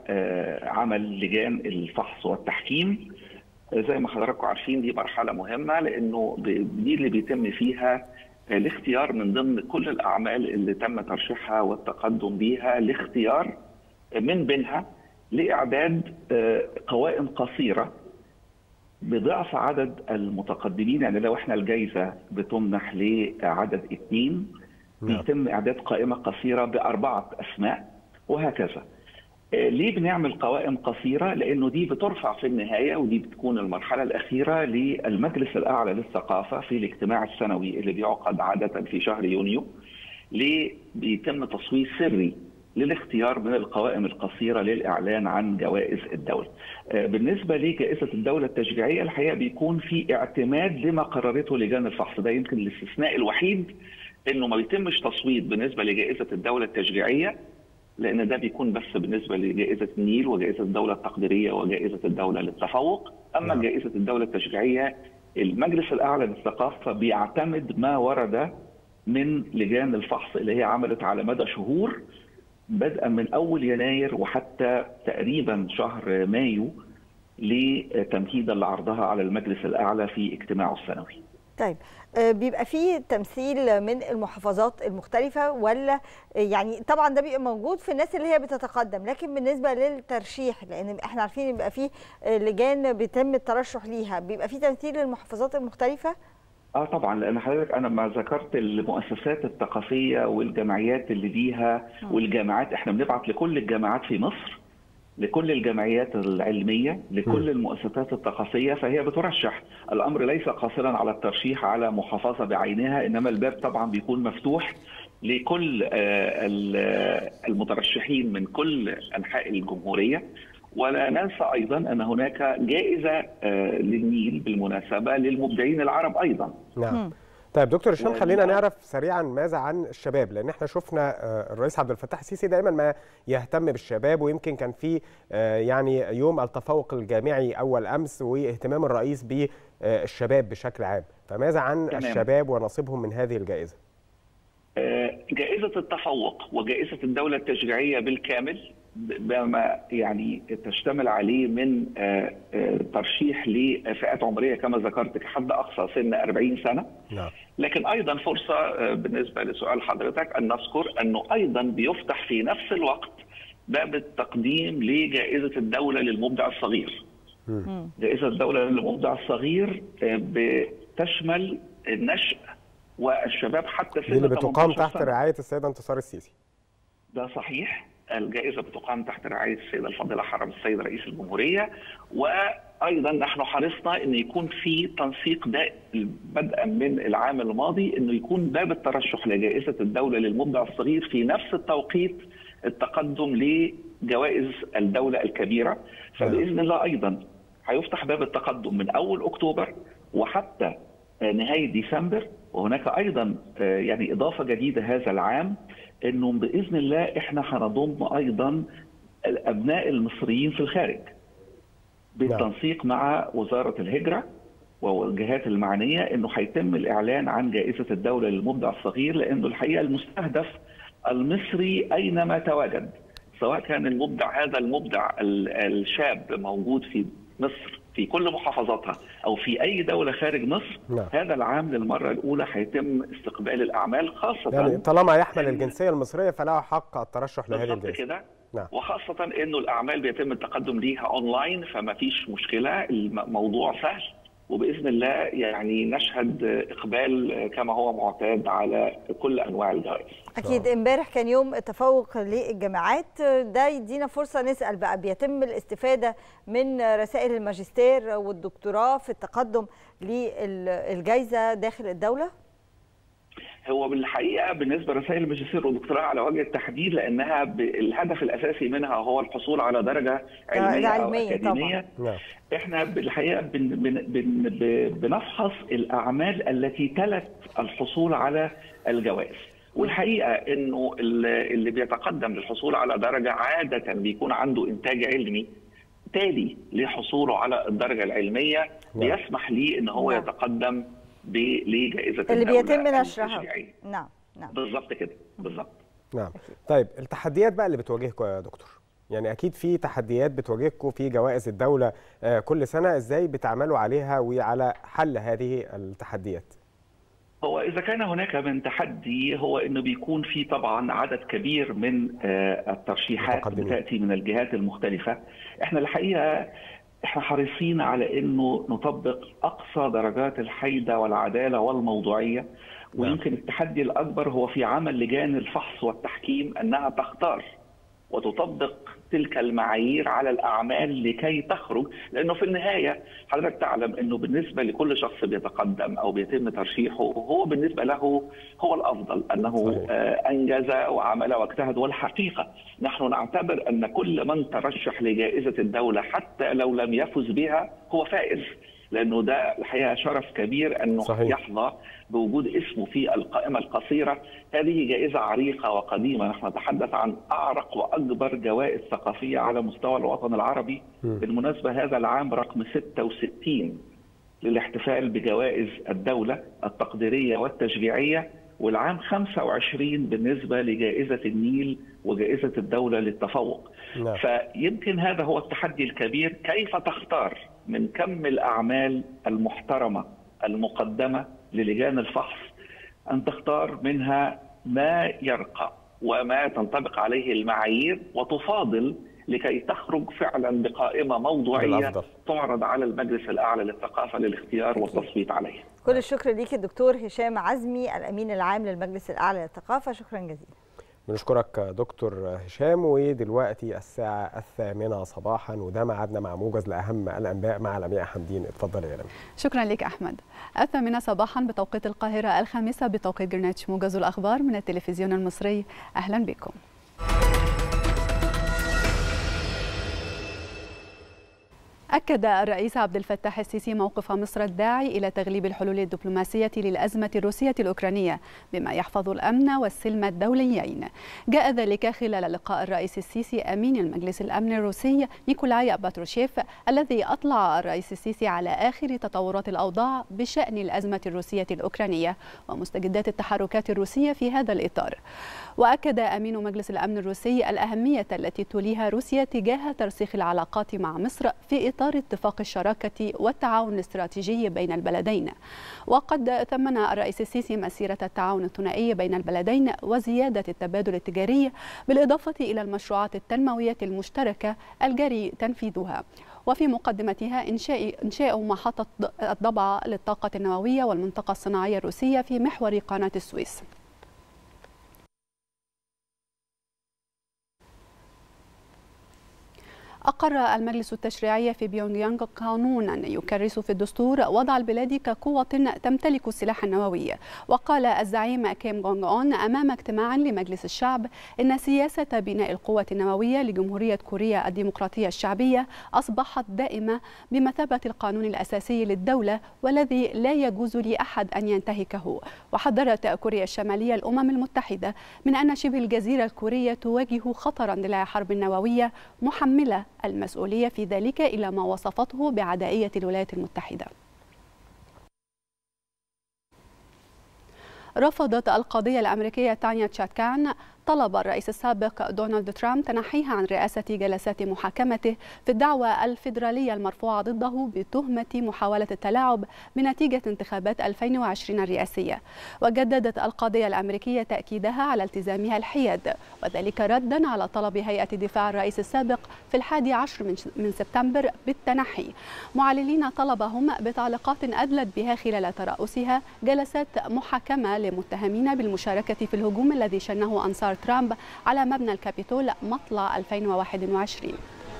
عمل لجان الفحص والتحكيم زي ما حضراتكم عارفين دي مرحله مهمه لانه دي اللي بيتم فيها الاختيار من ضمن كل الاعمال اللي تم ترشيحها والتقدم بيها لاختيار من بينها لاعداد قوائم قصيره بضعف عدد المتقدمين يعني لو احنا الجائزه بتمنح لعدد اثنين بيتم اعداد قائمه قصيره باربعه اسماء وهكذا. ليه بنعمل قوائم قصيره؟ لانه دي بترفع في النهايه ودي بتكون المرحله الاخيره للمجلس الاعلى للثقافه في الاجتماع السنوي اللي بيعقد عاده في شهر يونيو. ليه بيتم تصويت سري للاختيار من القوائم القصيره للاعلان عن جوائز الدوله. بالنسبه لجائزه الدوله التشجيعيه الحقيقه بيكون في اعتماد لما قررته لجان الفحص ده يمكن الاستثناء الوحيد انه ما بيتمش تصويت بالنسبه لجائزه الدوله التشجيعيه لان ده بيكون بس بالنسبه لجائزه النيل وجائزه الدوله التقديريه وجائزه الدوله للتفوق اما نعم. جائزه الدوله التشجيعيه المجلس الاعلى للثقافه بيعتمد ما ورد من لجان الفحص اللي هي عملت على مدى شهور بدءا من اول يناير وحتى تقريبا شهر مايو لتمهيدا لعرضها على المجلس الاعلى في اجتماعه السنوي. طيب بيبقى فيه تمثيل من المحافظات المختلفة ولا يعني طبعا ده بيبقى موجود في الناس اللي هي بتتقدم لكن بالنسبة للترشيح لأن احنا عارفين بيبقى فيه لجان بيتم الترشح ليها بيبقى فيه تمثيل للمحافظات المختلفة؟ اه طبعا لان حضرتك انا ما ذكرت المؤسسات الثقافيه والجمعيات اللي ليها والجامعات احنا بنبعت لكل الجامعات في مصر لكل الجمعيات العلمية لكل المؤسسات الثقافية فهي بترشح الأمر ليس قاصرا على الترشيح على محافظة بعينها إنما الباب طبعا بيكون مفتوح لكل المترشحين من كل أنحاء الجمهورية ولا ننسى ايضا ان هناك جائزه للنيل بالمناسبه للمبدعين العرب ايضا نعم طيب دكتور هشام خلينا نعرف سريعا ماذا عن الشباب لان احنا شفنا الرئيس عبد الفتاح السيسي دائما ما يهتم بالشباب ويمكن كان في يعني يوم التفوق الجامعي اول امس واهتمام الرئيس بالشباب بشكل عام فماذا عن تمام. الشباب ونصيبهم من هذه الجائزه جائزه التفوق وجائزه الدوله التشجيعيه بالكامل بما يعني تشتمل عليه من ترشيح لفئات عمريه كما ذكرت كحد اقصى سن 40 سنه نعم. لكن ايضا فرصه بالنسبه لسؤال حضرتك ان نذكر انه ايضا بيفتح في نفس الوقت باب التقديم لجائزه الدوله للمبدع الصغير. جائزه الدوله للمبدع الصغير بتشمل النشء والشباب حتى سن اللي بتقام تحت رعايه السيده انتصار السيسي. ده صحيح الجائزه بتقام تحت رعايه السيده الفاضله حرم السيد رئيس الجمهوريه وايضا نحن حرصنا ان يكون في تنسيق ده بدءا من العام الماضي انه يكون باب الترشح لجائزه الدوله للمبدع الصغير في نفس التوقيت التقدم لجوائز الدوله الكبيره فباذن الله ايضا هيفتح باب التقدم من اول اكتوبر وحتى نهايه ديسمبر وهناك ايضا يعني اضافه جديده هذا العام انه باذن الله احنا هنضم ايضا الابناء المصريين في الخارج بالتنسيق مع وزاره الهجره والجهات المعنيه انه هيتم الاعلان عن جائزه الدوله للمبدع الصغير لانه الحقيقه المستهدف المصري اينما تواجد سواء كان المبدع هذا المبدع الشاب موجود في مصر في كل محافظاتها او في اي دوله خارج مصر نعم. هذا العام للمره الاولى هيتم استقبال الاعمال خاصه يعني طالما يحمل الجنسيه المصريه فله حق الترشح لهذه الجائزه كده نعم. وخاصه انه الاعمال بيتم التقدم ليها اونلاين فما فيش مشكله الموضوع سهل وباذن الله يعني نشهد اقبال كما هو معتاد على كل انواع الجوائز. اكيد امبارح كان يوم التفوق للجامعات ده يدينا فرصه نسال بقى بيتم الاستفاده من رسائل الماجستير والدكتوراه في التقدم للجائزه داخل الدوله؟ هو بالحقيقه بالنسبه لرسائل الماجستير والدكتوراه على وجه التحديد لانها الهدف الاساسي منها هو الحصول على درجه علميه, علمية او اكاديميه طبعا. احنا بالحقيقه بن بن بن بنفحص الاعمال التي تلت الحصول على الجوائز والحقيقه انه اللي بيتقدم للحصول على درجه عاده بيكون عنده انتاج علمي تالي لحصوله على الدرجه العلميه بيسمح ليه ان هو يتقدم لجائزه اللي بيتم نشرها نعم نعم بالظبط كده بالظبط نعم طيب التحديات بقى اللي بتواجهكم يا دكتور يعني اكيد في تحديات بتواجهكم في جوائز الدوله كل سنه ازاي بتعملوا عليها وعلى حل هذه التحديات هو اذا كان هناك من تحدي هو انه بيكون في طبعا عدد كبير من الترشيحات بتاتي من الجهات المختلفه احنا الحقيقه احنا حريصين على انه نطبق اقصى درجات الحيده والعداله والموضوعيه ويمكن التحدي الاكبر هو في عمل لجان الفحص والتحكيم انها تختار وتطبق تلك المعايير على الاعمال لكي تخرج لانه في النهايه حضرتك تعلم انه بالنسبه لكل شخص بيتقدم او بيتم ترشيحه هو بالنسبه له هو الافضل انه صحيح. انجز وعمل واجتهد والحقيقه نحن نعتبر ان كل من ترشح لجائزه الدوله حتى لو لم يفز بها هو فائز لانه ده الحقيقه شرف كبير انه صحيح. يحظى بوجود اسمه في القائمه القصيره هذه جائزه عريقه وقديمه نحن نتحدث عن اعرق واكبر جوائز ثقافيه على مستوى الوطن العربي م. بالمناسبه هذا العام رقم 66 للاحتفال بجوائز الدوله التقديريه والتشجيعيه والعام 25 بالنسبه لجائزه النيل وجائزه الدوله للتفوق نعم. فيمكن هذا هو التحدي الكبير كيف تختار من كم الاعمال المحترمه المقدمه للجان الفحص ان تختار منها ما يرقى وما تنطبق عليه المعايير وتفاضل لكي تخرج فعلا بقائمه موضوعيه الأفضل. تعرض على المجلس الاعلى للثقافه للاختيار والتصويت عليها. كل الشكر ليك الدكتور هشام عزمي الامين العام للمجلس الاعلى للثقافه شكرا جزيلا. بنشكرك دكتور هشام ودلوقتي الساعة الثامنة صباحا وده ميعادنا مع موجز لأهم الأنباء مع لمياء حمدين اتفضل يا لمياء شكرا لك أحمد الثامنة صباحا بتوقيت القاهرة الخامسة بتوقيت جرينتش موجز الأخبار من التلفزيون المصري أهلا بكم أكد الرئيس عبد الفتاح السيسي موقف مصر الداعي إلى تغليب الحلول الدبلوماسية للأزمة الروسية الأوكرانية بما يحفظ الأمن والسلم الدوليين جاء ذلك خلال لقاء الرئيس السيسي أمين المجلس الأمن الروسي نيكولاي باتروشيف الذي أطلع الرئيس السيسي على آخر تطورات الأوضاع بشأن الأزمة الروسية الأوكرانية ومستجدات التحركات الروسية في هذا الإطار وأكد أمين مجلس الأمن الروسي الأهمية التي توليها روسيا تجاه ترسيخ العلاقات مع مصر في إطار اتفاق الشراكة والتعاون الاستراتيجي بين البلدين وقد ثمن الرئيس السيسي مسيرة التعاون الثنائي بين البلدين وزيادة التبادل التجاري بالإضافة إلى المشروعات التنموية المشتركة الجاري تنفيذها وفي مقدمتها إنشاء إنشاء محطة الضبعة للطاقة النووية والمنطقة الصناعية الروسية في محور قناة السويس أقر المجلس التشريعي في بيونغ يانغ قانونا يكرس في الدستور وضع البلاد كقوة تمتلك السلاح النووي وقال الزعيم كيم جونغ أون أمام اجتماع لمجلس الشعب إن سياسة بناء القوة النووية لجمهورية كوريا الديمقراطية الشعبية أصبحت دائمة بمثابة القانون الأساسي للدولة والذي لا يجوز لأحد أن ينتهكه وحذرت كوريا الشمالية الأمم المتحدة من أن شبه الجزيرة الكورية تواجه خطرا للحرب النووية محملة المسؤولية في ذلك إلى ما وصفته بعدائية الولايات المتحدة رفضت القضية الأمريكية تانيا تشاتكان طلب الرئيس السابق دونالد ترامب تنحيه عن رئاسة جلسات محاكمته في الدعوى الفيدرالية المرفوعة ضده بتهمة محاولة التلاعب بنتيجة انتخابات 2020 الرئاسية وجددت القضية الأمريكية تأكيدها على التزامها الحياد وذلك ردا على طلب هيئة دفاع الرئيس السابق في الحادي عشر من سبتمبر بالتنحي معللين طلبهم بتعليقات أدلت بها خلال ترأسها جلسات محاكمة لمتهمين بالمشاركة في الهجوم الذي شنه أنصار ترامب على مبنى الكابيتول مطلع 2021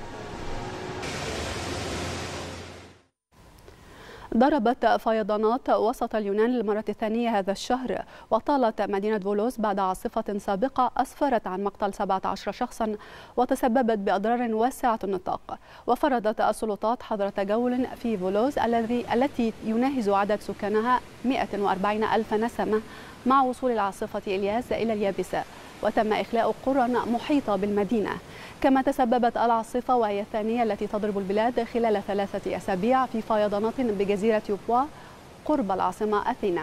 ضربت فيضانات وسط اليونان للمرة الثانية هذا الشهر وطالت مدينة فولوس بعد عاصفة سابقة أسفرت عن مقتل 17 شخصا وتسببت بأضرار واسعة النطاق وفرضت السلطات حظر تجول في فولوس الذي التي يناهز عدد سكانها 140 ألف نسمة مع وصول العاصفة إلياس إلى اليابسة وتم إخلاء قرى محيطة بالمدينة كما تسببت العاصفة وهي الثانية التي تضرب البلاد خلال ثلاثة أسابيع في فيضانات بجزيرة يوبوا قرب العاصمة أثينا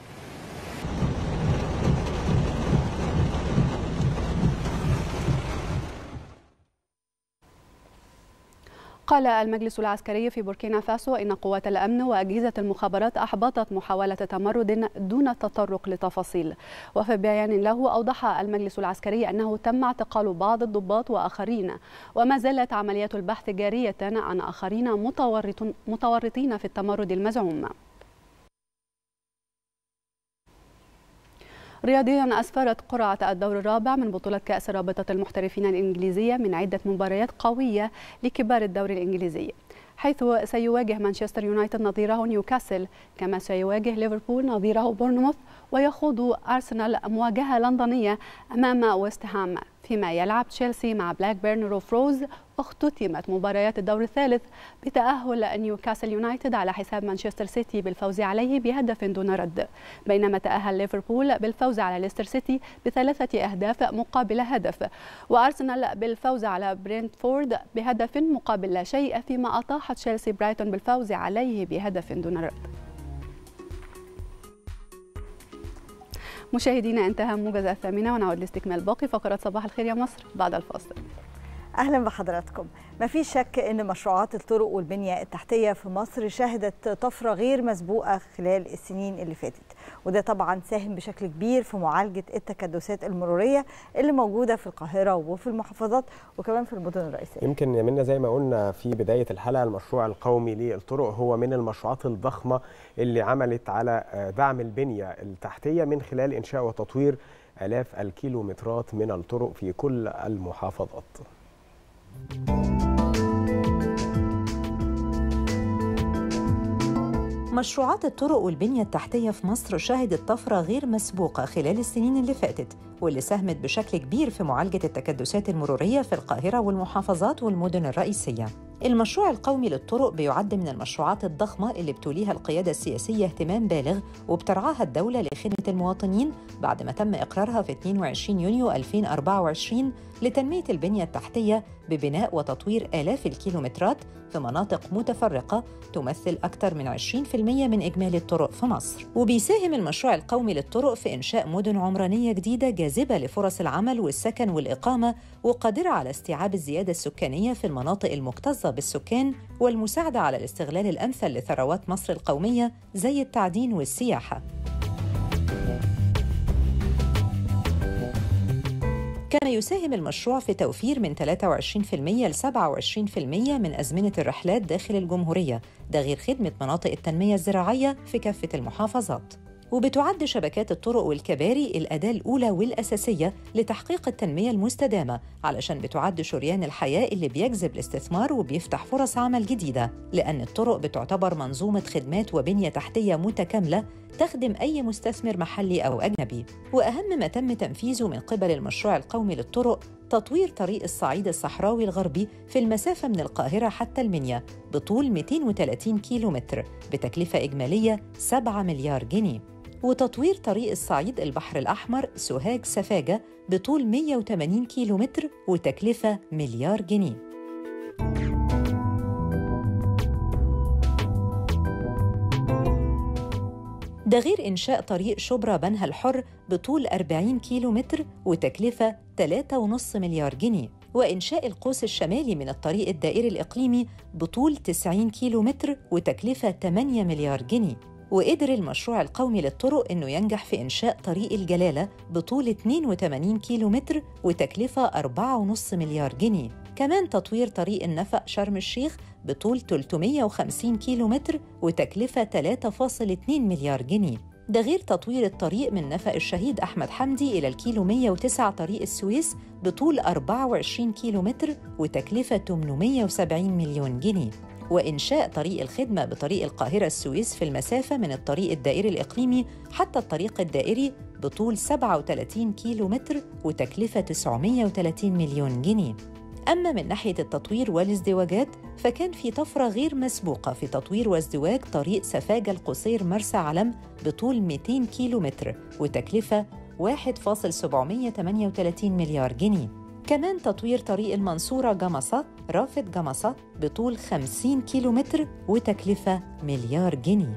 قال المجلس العسكري في بوركينا فاسو إن قوات الأمن وأجهزة المخابرات أحبطت محاولة تمرد دون التطرق لتفاصيل وفي بيان له أوضح المجلس العسكري أنه تم اعتقال بعض الضباط وآخرين وما زالت عمليات البحث جارية عن آخرين متورطين في التمرد المزعوم رياضيا أسفرت قرعة الدور الرابع من بطولة كأس رابطة المحترفين الإنجليزية من عدة مباريات قوية لكبار الدوري الإنجليزي حيث سيواجه مانشستر يونايتد نظيره نيوكاسل كما سيواجه ليفربول نظيره بورنموث ويخوض أرسنال مواجهة لندنية أمام ويست هام فيما يلعب تشيلسي مع بلاك بيرن روف روز واختتمت مباريات الدور الثالث بتأهل نيوكاسل يونايتد على حساب مانشستر سيتي بالفوز عليه بهدف دون رد بينما تأهل ليفربول بالفوز على ليستر سيتي بثلاثة أهداف مقابل هدف وأرسنال بالفوز على برينتفورد بهدف مقابل لا شيء فيما أطاح تشيلسي برايتون بالفوز عليه بهدف دون رد مشاهدينا انتهى موجز الثامنة ونعود لاستكمال باقي فقرات صباح الخير يا مصر بعد الفاصل اهلا بحضراتكم ما في شك ان مشروعات الطرق والبنيه التحتيه في مصر شهدت طفره غير مسبوقه خلال السنين اللي فاتت وده طبعا ساهم بشكل كبير في معالجه التكدسات المروريه اللي موجوده في القاهره وفي المحافظات وكمان في المدن الرئيسيه يمكن يا منى زي ما قلنا في بدايه الحلقه المشروع القومي للطرق هو من المشروعات الضخمه اللي عملت على دعم البنيه التحتيه من خلال انشاء وتطوير الاف الكيلومترات من الطرق في كل المحافظات مشروعات الطرق والبنية التحتية في مصر شهدت طفرة غير مسبوقة خلال السنين اللي فاتت واللي ساهمت بشكل كبير في معالجة التكدسات المرورية في القاهرة والمحافظات والمدن الرئيسية المشروع القومي للطرق بيعد من المشروعات الضخمة اللي بتوليها القيادة السياسية اهتمام بالغ وبترعاها الدولة لخدمة المواطنين بعد ما تم إقرارها في 22 يونيو 2024 لتنمية البنية التحتية ببناء وتطوير آلاف الكيلومترات في مناطق متفرقة تمثل أكثر من 20% من إجمالي الطرق في مصر وبيساهم المشروع القومي للطرق في إنشاء مدن عمرانية جديدة جاذبة لفرص العمل والسكن والإقامة وقادرة على استيعاب الزيادة السكانية في المناطق المكتظة بالسكان والمساعدة على الاستغلال الأمثل لثروات مصر القومية زي التعدين والسياحة كما يساهم المشروع في توفير من 23% ل 27% من أزمنة الرحلات داخل الجمهورية ده غير خدمة مناطق التنمية الزراعية في كافة المحافظات وبتعد شبكات الطرق والكباري الأداة الأولى والأساسية لتحقيق التنمية المستدامة علشان بتعد شريان الحياة اللي بيجذب الاستثمار وبيفتح فرص عمل جديدة لأن الطرق بتعتبر منظومة خدمات وبنية تحتية متكاملة تخدم أي مستثمر محلي أو أجنبي وأهم ما تم تنفيذه من قبل المشروع القومي للطرق تطوير طريق الصعيد الصحراوي الغربي في المسافة من القاهرة حتى المنيا بطول 230 كيلومتر بتكلفة إجمالية 7 مليار جنيه وتطوير طريق الصعيد البحر الأحمر سوهاج سفاجة بطول 180 كيلومتر وتكلفة مليار جنيه ده غير إنشاء طريق شبرا بنها الحر بطول 40 كيلومتر وتكلفة 3.5 مليار جنيه وإنشاء القوس الشمالي من الطريق الدائري الإقليمي بطول 90 كيلومتر وتكلفة 8 مليار جنيه وقدر المشروع القومي للطرق إنه ينجح في إنشاء طريق الجلالة بطول 82 كيلومتر وتكلفة 4.5 مليار جنيه كمان تطوير طريق النفق شرم الشيخ بطول 350 كيلومتر وتكلفة 3.2 مليار جنيه ده غير تطوير الطريق من نفق الشهيد أحمد حمدي إلى الكيلو 109 طريق السويس بطول 24 كيلومتر وتكلفة 870 مليون جنيه وإنشاء طريق الخدمة بطريق القاهرة السويس في المسافة من الطريق الدائري الإقليمي حتى الطريق الدائري بطول 37 كيلومتر وتكلفة 930 مليون جنيه أما من ناحية التطوير والازدواجات فكان في طفرة غير مسبوقة في تطوير وازدواج طريق سفاجة القصير مرسى علم بطول 200 كيلومتر وتكلفة 1.738 مليار جنيه كمان تطوير طريق المنصورة جمصة رافد جمصة بطول 50 كيلومتر وتكلفة مليار جنيه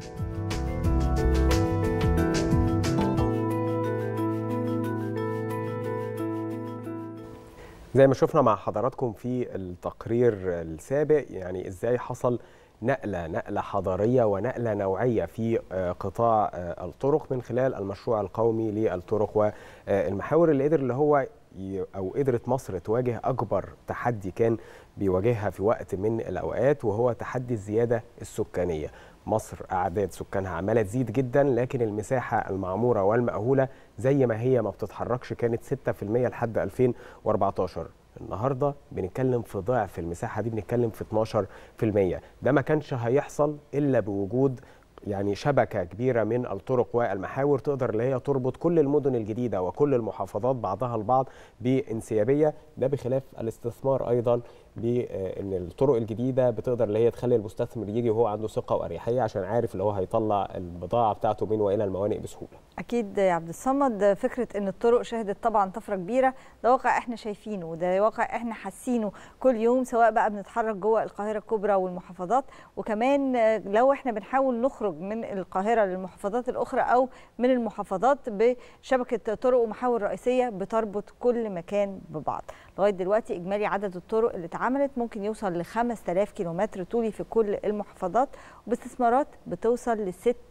زي ما شفنا مع حضراتكم في التقرير السابق يعني ازاي حصل نقلة نقلة حضارية ونقلة نوعية في قطاع الطرق من خلال المشروع القومي للطرق والمحاور اللي قدر اللي هو او قدرت مصر تواجه اكبر تحدي كان بيواجهها في وقت من الاوقات وهو تحدي الزياده السكانيه مصر اعداد سكانها عماله تزيد جدا لكن المساحه المعموره والمأهوله زي ما هي ما بتتحركش كانت 6% لحد 2014 النهارده بنتكلم في ضعف المساحه دي بنتكلم في 12% ده ما كانش هيحصل الا بوجود يعني شبكة كبيرة من الطرق والمحاور تقدر اللي هي تربط كل المدن الجديدة وكل المحافظات بعضها البعض بانسيابية ده بخلاف الاستثمار أيضا بان الطرق الجديده بتقدر اللي هي تخلي المستثمر يجي وهو عنده ثقه واريحيه عشان عارف اللي هو هيطلع البضاعه بتاعته من والى الموانئ بسهوله. اكيد يا عبد الصمد فكره ان الطرق شهدت طبعا طفره كبيره ده واقع احنا شايفينه وده واقع احنا حاسينه كل يوم سواء بقى بنتحرك جوه القاهره الكبرى والمحافظات وكمان لو احنا بنحاول نخرج من القاهره للمحافظات الاخرى او من المحافظات بشبكه طرق ومحاور رئيسيه بتربط كل مكان ببعض. لغايه دلوقتي اجمالي عدد الطرق اللي اتعملت ممكن يوصل ل 5000 كيلومتر طولي في كل المحافظات وباستثمارات بتوصل ل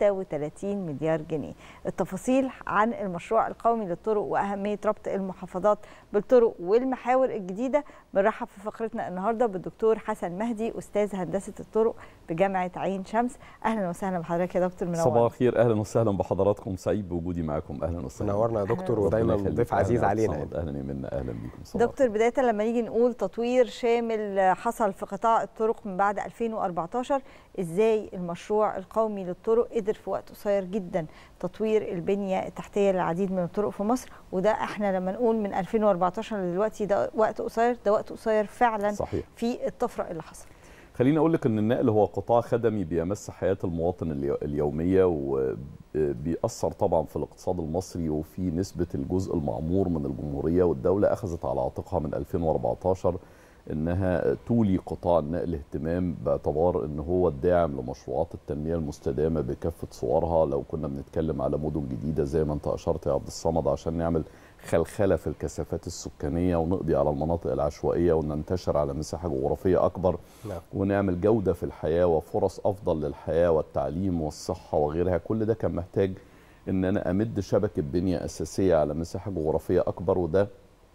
36 مليار جنيه. التفاصيل عن المشروع القومي للطرق واهميه ربط المحافظات بالطرق والمحاور الجديده بنرحب في فقرتنا النهارده بالدكتور حسن مهدي استاذ هندسه الطرق بجامعه عين شمس. اهلا وسهلا بحضرتك يا دكتور منور. صباح الخير اهلا وسهلا بحضراتكم سعيد بوجودي معاكم اهلا وسهلا. منورنا يا دكتور ودايما ضيف عزيز علينا. اهلا يا منى اهلا بيكم. دكتور بدايه لما نيجي نقول تطوير شامل حصل في قطاع الطرق من بعد 2014 ازاي المشروع القومي للطرق قدر في وقت قصير جدا تطوير البنيه التحتيه للعديد من الطرق في مصر وده احنا لما نقول من 2014 لدلوقتي ده وقت قصير ده وقت قصير فعلا صحيح. في الطفره اللي حصلت خليني اقول لك ان النقل هو قطاع خدمي بيمس حياه المواطن اليوميه وبيأثر طبعا في الاقتصاد المصري وفي نسبه الجزء المعمور من الجمهوريه والدوله اخذت على عاتقها من 2014 انها تولي قطاع النقل اهتمام باعتبار ان هو الداعم لمشروعات التنميه المستدامه بكافه صورها لو كنا بنتكلم على مدن جديده زي ما انت اشرت يا عبد الصمد عشان نعمل خلخله في الكثافات السكانيه ونقضي على المناطق العشوائيه وننتشر على مساحه جغرافيه اكبر نعم. ونعمل جوده في الحياه وفرص افضل للحياه والتعليم والصحه وغيرها كل ده كان محتاج ان انا امد شبكه بنيه اساسيه على مساحه جغرافيه اكبر وده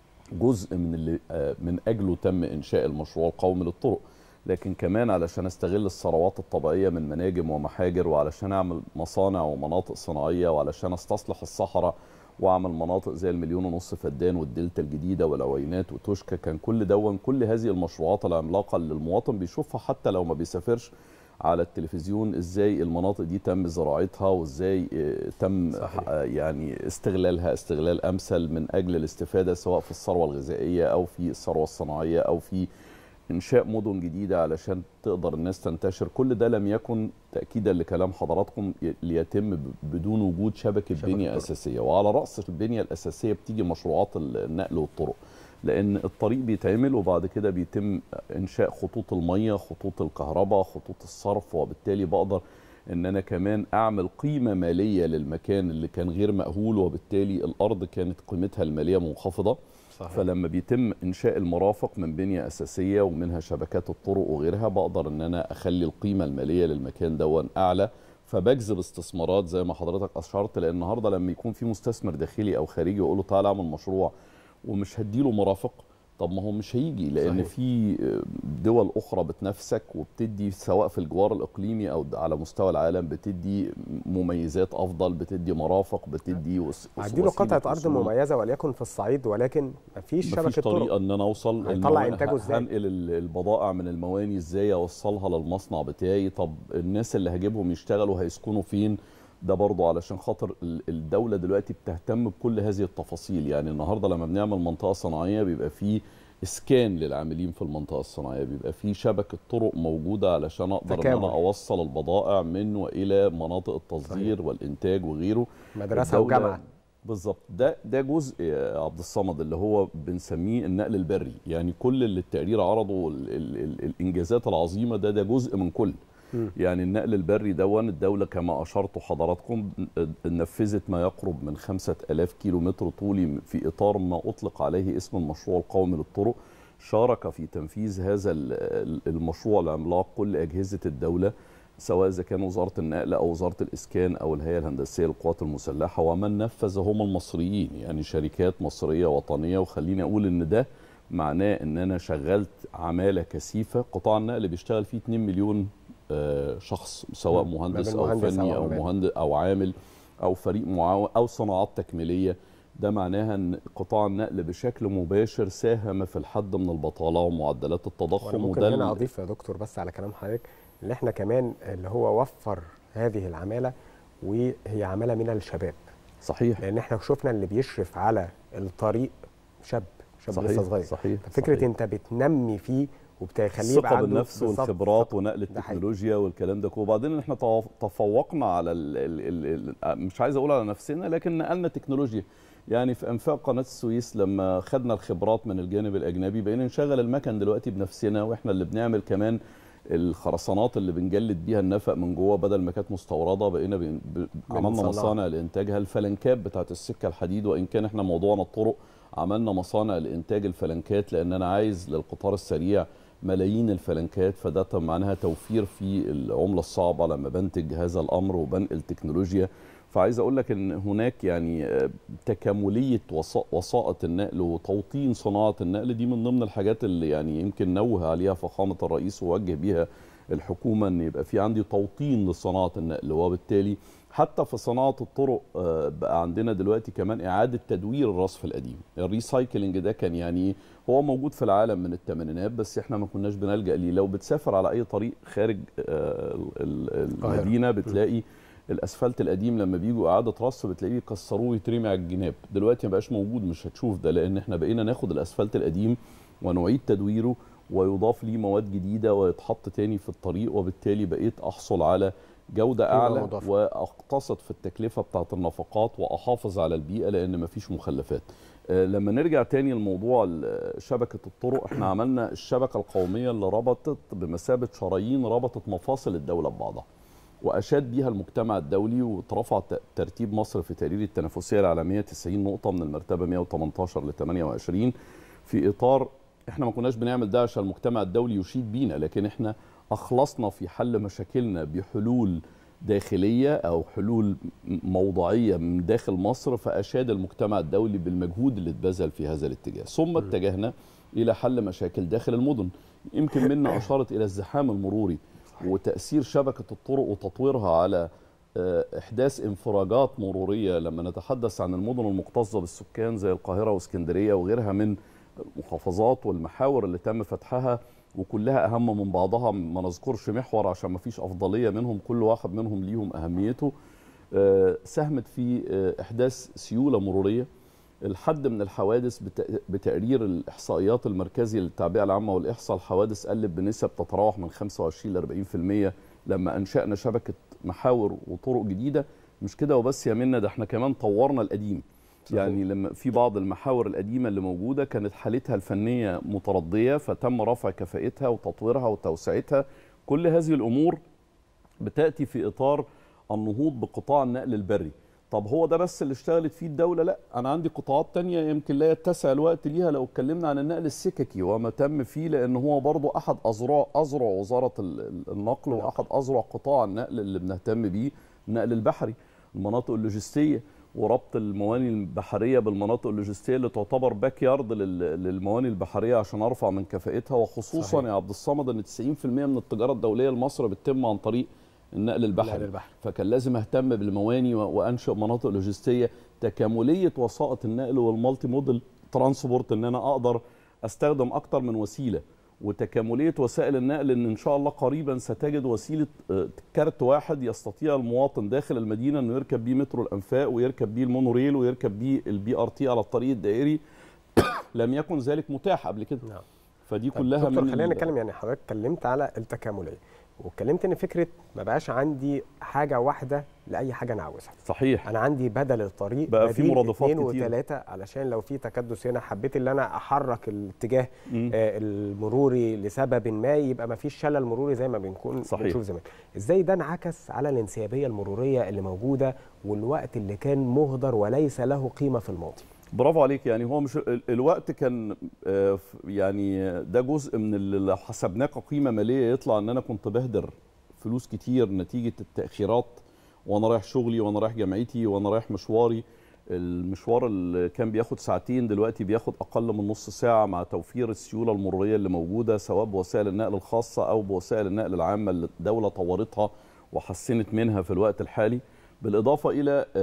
جزء من اللي من اجله تم انشاء المشروع القومي للطرق لكن كمان علشان استغل الثروات الطبيعيه من مناجم ومحاجر وعلشان اعمل مصانع ومناطق صناعيه وعلشان استصلح الصحراء واعمل مناطق زي المليون ونص فدان والدلتا الجديده والعوينات وتوشكا كان كل دون كل هذه المشروعات العملاقه اللي المواطن بيشوفها حتى لو ما بيسافرش على التلفزيون ازاي المناطق دي تم زراعتها وازاي تم صحيح. يعني استغلالها استغلال امثل من اجل الاستفاده سواء في الثروه الغذائيه او في الثروه الصناعيه او في انشاء مدن جديده علشان تقدر الناس تنتشر كل ده لم يكن تاكيدا لكلام حضراتكم ليتم بدون وجود شبكه, شبكة بنيه اساسيه وعلى راس البنيه الاساسيه بتيجي مشروعات النقل والطرق لان الطريق بيتعمل وبعد كده بيتم انشاء خطوط الميه خطوط الكهرباء خطوط الصرف وبالتالي بقدر ان انا كمان اعمل قيمه ماليه للمكان اللي كان غير مأهول وبالتالي الارض كانت قيمتها الماليه منخفضه صحيح. فلما بيتم انشاء المرافق من بنيه اساسيه ومنها شبكات الطرق وغيرها بقدر ان انا اخلي القيمه الماليه للمكان دون اعلى فبجذب استثمارات زي ما حضرتك اشرت لان النهارده لما يكون في مستثمر داخلي او خارجي يقول له تعالى اعمل مشروع ومش هديله مرافق طب ما هو مش هيجي لان صحيح. في دول اخرى بتنافسك وبتدي سواء في الجوار الاقليمي او على مستوى العالم بتدي مميزات افضل بتدي مرافق بتدي هديله قطعه ارض مميزه وليكن في الصعيد ولكن مفيش شبكه مفيش طريقه طرق. ان انا اوصل هيطلع انتاجه ازاي هنقل البضائع من المواني ازاي اوصلها للمصنع بتاعي طب الناس اللي هجيبهم يشتغلوا هيسكنوا فين ده برضه علشان خاطر الدوله دلوقتي بتهتم بكل هذه التفاصيل يعني النهارده لما بنعمل منطقه صناعيه بيبقى فيه اسكان للعاملين في المنطقه الصناعيه بيبقى في شبكه طرق موجوده علشان اقدر ان انا اوصل البضائع من والى مناطق التصدير صحيح. والانتاج وغيره مدرسه وجامعه بالظبط ده ده جزء يا عبد الصمد اللي هو بنسميه النقل البري يعني كل اللي التقرير عرضه ال ال ال الانجازات العظيمه ده ده جزء من كل يعني النقل البري دون الدولة كما أشرت حضراتكم نفذت ما يقرب من خمسة ألاف كيلو متر طولي في إطار ما أطلق عليه اسم المشروع القومي للطرق شارك في تنفيذ هذا المشروع العملاق كل أجهزة الدولة سواء إذا كان وزارة النقل أو وزارة الإسكان أو الهيئة الهندسية للقوات المسلحة ومن نفذ هم المصريين يعني شركات مصرية وطنية وخليني أقول إن ده معناه إن أنا شغلت عمالة كثيفة قطاع النقل بيشتغل فيه 2 مليون شخص سواء مهندس او فني او مهندس او عامل او فريق معاون او صناعات تكميليه ده معناها ان قطاع النقل بشكل مباشر ساهم في الحد من البطاله ومعدلات التضخم ممكن وده هنا اضيف يا دكتور بس على كلام حضرتك اللي احنا كمان اللي هو وفر هذه العماله وهي عماله من الشباب صحيح لان احنا شفنا اللي بيشرف على الطريق شاب شاب صحيح لسه صغير صحيح ففكره صحيح. انت بتنمي فيه وبتخليه الثقه بالنفس والخبرات ونقل التكنولوجيا والكلام ده كله وبعدين احنا تفوقنا على ال ال ال مش عايز اقول على نفسنا لكن نقلنا تكنولوجيا يعني في انفاق قناه السويس لما خدنا الخبرات من الجانب الاجنبي بقينا نشغل المكن دلوقتي بنفسنا واحنا اللي بنعمل كمان الخرسانات اللي بنجلد بيها النفق من جوه بدل ما كانت مستورده بقينا ب... ب... عملنا مصانع لانتاجها الفلنكات بتاعت السكه الحديد وان كان احنا موضوعنا الطرق عملنا مصانع لانتاج الفلنكات لان انا عايز للقطار السريع ملايين الفلنكات فده معناها توفير في العمله الصعبه لما بنتج هذا الامر وبنقل تكنولوجيا فعايز اقول لك ان هناك يعني تكامليه وسائط النقل وتوطين صناعه النقل دي من ضمن الحاجات اللي يعني يمكن نوه عليها فخامه الرئيس ووجه بيها الحكومه ان يبقى في عندي توطين لصناعه النقل وبالتالي حتى في صناعه الطرق بقى عندنا دلوقتي كمان اعاده تدوير الرصف القديم الريسايكلينج ده كان يعني هو موجود في العالم من الثمانينات بس احنا ما كناش بنلجا ليه لو بتسافر على اي طريق خارج المدينه بتلاقي الاسفلت القديم لما بيجوا اعاده رص بتلاقيه يكسروه ويترمي على الجناب دلوقتي ما بقاش موجود مش هتشوف ده لان احنا بقينا ناخد الاسفلت القديم ونعيد تدويره ويضاف ليه مواد جديده ويتحط تاني في الطريق وبالتالي بقيت احصل على جوده قيمة اعلى مضافة. واقتصد في التكلفه بتاعه النفقات واحافظ على البيئه لان مفيش مخلفات آه، لما نرجع تاني لموضوع ال- شبكه الطرق احنا عملنا الشبكه القوميه اللي ربطت بمثابه شرايين ربطت مفاصل الدوله ببعضها واشاد بيها المجتمع الدولي وترفع ت- ترتيب مصر في تقرير التنافسيه العالميه 90 نقطه من المرتبه 118 ل 28 في اطار احنا ما كناش بنعمل ده عشان المجتمع الدولي يشيد بينا لكن احنا اخلصنا في حل مشاكلنا بحلول داخليه او حلول م- موضوعيه من داخل مصر فاشاد المجتمع الدولي بالمجهود اللي اتبذل في هذا الاتجاه ثم اتجهنا الى حل مشاكل داخل المدن يمكن منا اشارت الى الزحام المروري وتاثير شبكه الطرق وتطويرها على آه، احداث انفراجات مروريه لما نتحدث عن المدن المكتظه بالسكان زي القاهره واسكندريه وغيرها من المحافظات والمحاور اللي تم فتحها وكلها اهم من بعضها ما نذكرش محور عشان ما فيش افضليه منهم كل واحد منهم ليهم اهميته آه، ساهمت في آه، احداث سيوله مروريه الحد من الحوادث بت- بتقرير الاحصائيات المركزي للتعبئه العامه والاحصاء الحوادث قلت بنسب تتراوح من 25 ل 40% لما انشانا شبكه محاور وطرق جديده مش كده وبس يا منا ده احنا كمان طورنا القديم صحيح. يعني لما في بعض المحاور القديمه اللي موجوده كانت حالتها الفنيه مترديه فتم رفع كفاءتها وتطويرها وتوسعتها كل هذه الامور بتاتي في اطار النهوض بقطاع النقل البري طب هو ده بس اللي اشتغلت فيه الدولة؟ لا أنا عندي قطاعات تانية يمكن لا يتسع الوقت ليها لو اتكلمنا عن النقل السككي وما تم فيه لأن هو برضو أحد أذرع أذرع وزارة ال- ال- النقل وأحد أذرع قطاع النقل اللي بنهتم بيه النقل البحري المناطق اللوجستية وربط المواني البحرية بالمناطق اللوجستية اللي تعتبر باك يارد لل- للمواني البحرية عشان أرفع من كفاءتها وخصوصا صحيح. يا عبد الصمد أن 90% من التجارة الدولية لمصر بتتم عن طريق النقل البحري النقل البحري. فكان لازم اهتم بالمواني و- وانشئ مناطق لوجستيه تكامليه وسائط النقل والمالتي موديل ترانسبورت ان انا اقدر استخدم اكتر من وسيله وتكامليه وسائل النقل ان ان شاء الله قريبا ستجد وسيله آه، كارت واحد يستطيع المواطن داخل المدينه انه يركب بيه مترو الانفاق ويركب بيه المونوريل ويركب بيه البي ار تي على الطريق الدائري لم يكن ذلك متاح قبل كده نعم. فدي طب كلها دكتور من خلينا ال- نتكلم يعني حضرتك اتكلمت على التكامليه واتكلمت ان فكره ما بقاش عندي حاجه واحده لاي حاجه انا عاوزها صحيح انا عندي بدل الطريق بقى في بديل مرادفات اتنين كتير. وتلاته علشان لو في تكدس هنا حبيت ان انا احرك الاتجاه مم. آه المروري لسبب ما يبقى ما فيش شلل مروري زي ما بنكون صحيح. بنشوف زمان ازاي ده انعكس على الانسيابيه المروريه اللي موجوده والوقت اللي كان مهدر وليس له قيمه في الماضي برافو عليك يعني هو مش ال- الوقت كان آه، ف- يعني ده جزء من اللي لو حسبناه كقيمه ماليه يطلع ان انا كنت بهدر فلوس كتير نتيجه التاخيرات وانا رايح شغلي وانا رايح جامعتي وانا رايح مشواري المشوار اللي كان بياخد ساعتين دلوقتي بياخد اقل من نص ساعه مع توفير السيوله المروريه اللي موجوده سواء بوسائل النقل الخاصه او بوسائل النقل العامه اللي الدوله طورتها وحسنت منها في الوقت الحالي بالاضافه الى آه،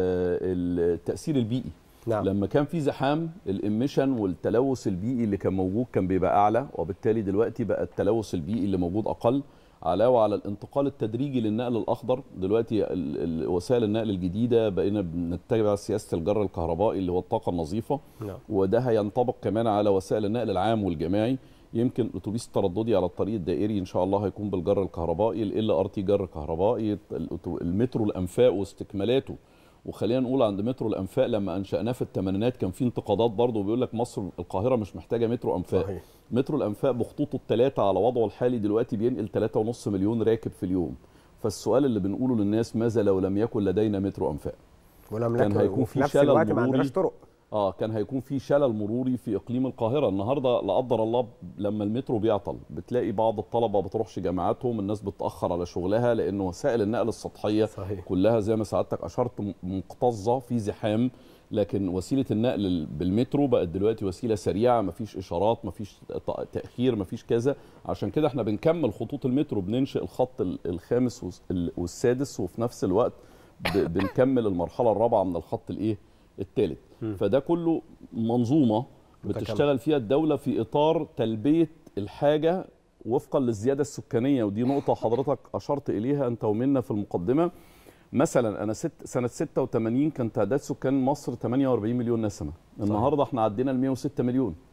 التاثير البيئي نعم لما كان في زحام الاميشن والتلوث البيئي اللي كان موجود كان بيبقى اعلى وبالتالي دلوقتي بقى التلوث البيئي اللي موجود اقل علاوه على الانتقال التدريجي للنقل الاخضر دلوقتي ال- ال- وسائل النقل الجديده بقينا بنتبع سياسه الجر الكهربائي اللي هو الطاقه النظيفه نعم وده هينطبق كمان على وسائل النقل العام والجماعي يمكن الاتوبيس الترددي على الطريق الدائري ان شاء الله هيكون بالجر الكهربائي ال ار تي جر كهربائي الأتو- المترو الانفاق واستكمالاته وخلينا نقول عند مترو الانفاق لما انشاناه في الثمانينات كان في انتقادات برضه بيقول لك مصر القاهره مش محتاجه مترو انفاق صحيح مترو الانفاق بخطوطه الثلاثه على وضعه الحالي دلوقتي بينقل 3.5 مليون راكب في اليوم فالسؤال اللي بنقوله للناس ماذا لو لم يكن لدينا مترو انفاق ولم كان لك هيكون وفي في نفس شلل الوقت ما مروري. عندناش طرق اه كان هيكون في شلل مروري في اقليم القاهره النهارده لا قدر الله لما المترو بيعطل بتلاقي بعض الطلبه ما بتروحش جامعاتهم الناس بتاخر على شغلها لان وسائل النقل السطحيه صحيح كلها زي ما سعادتك اشرت م- مكتظه في زحام لكن وسيله النقل ال- بالمترو بقت دلوقتي وسيله سريعه مفيش اشارات مفيش ت- تاخير مفيش كذا عشان كده احنا بنكمل خطوط المترو بننشئ الخط ال- الخامس والس- ال- والسادس وفي نفس الوقت ب- بنكمل المرحله الرابعه من الخط الايه الثالث مم. فده كله منظومه متكاملة. بتشتغل فيها الدوله في اطار تلبيه الحاجه وفقا للزياده السكانيه ودي نقطه حضرتك اشرت اليها انت ومنا في المقدمه مثلا انا ست سنه 86 كان تعداد سكان مصر 48 مليون نسمه النهارده احنا عدينا ال 106 مليون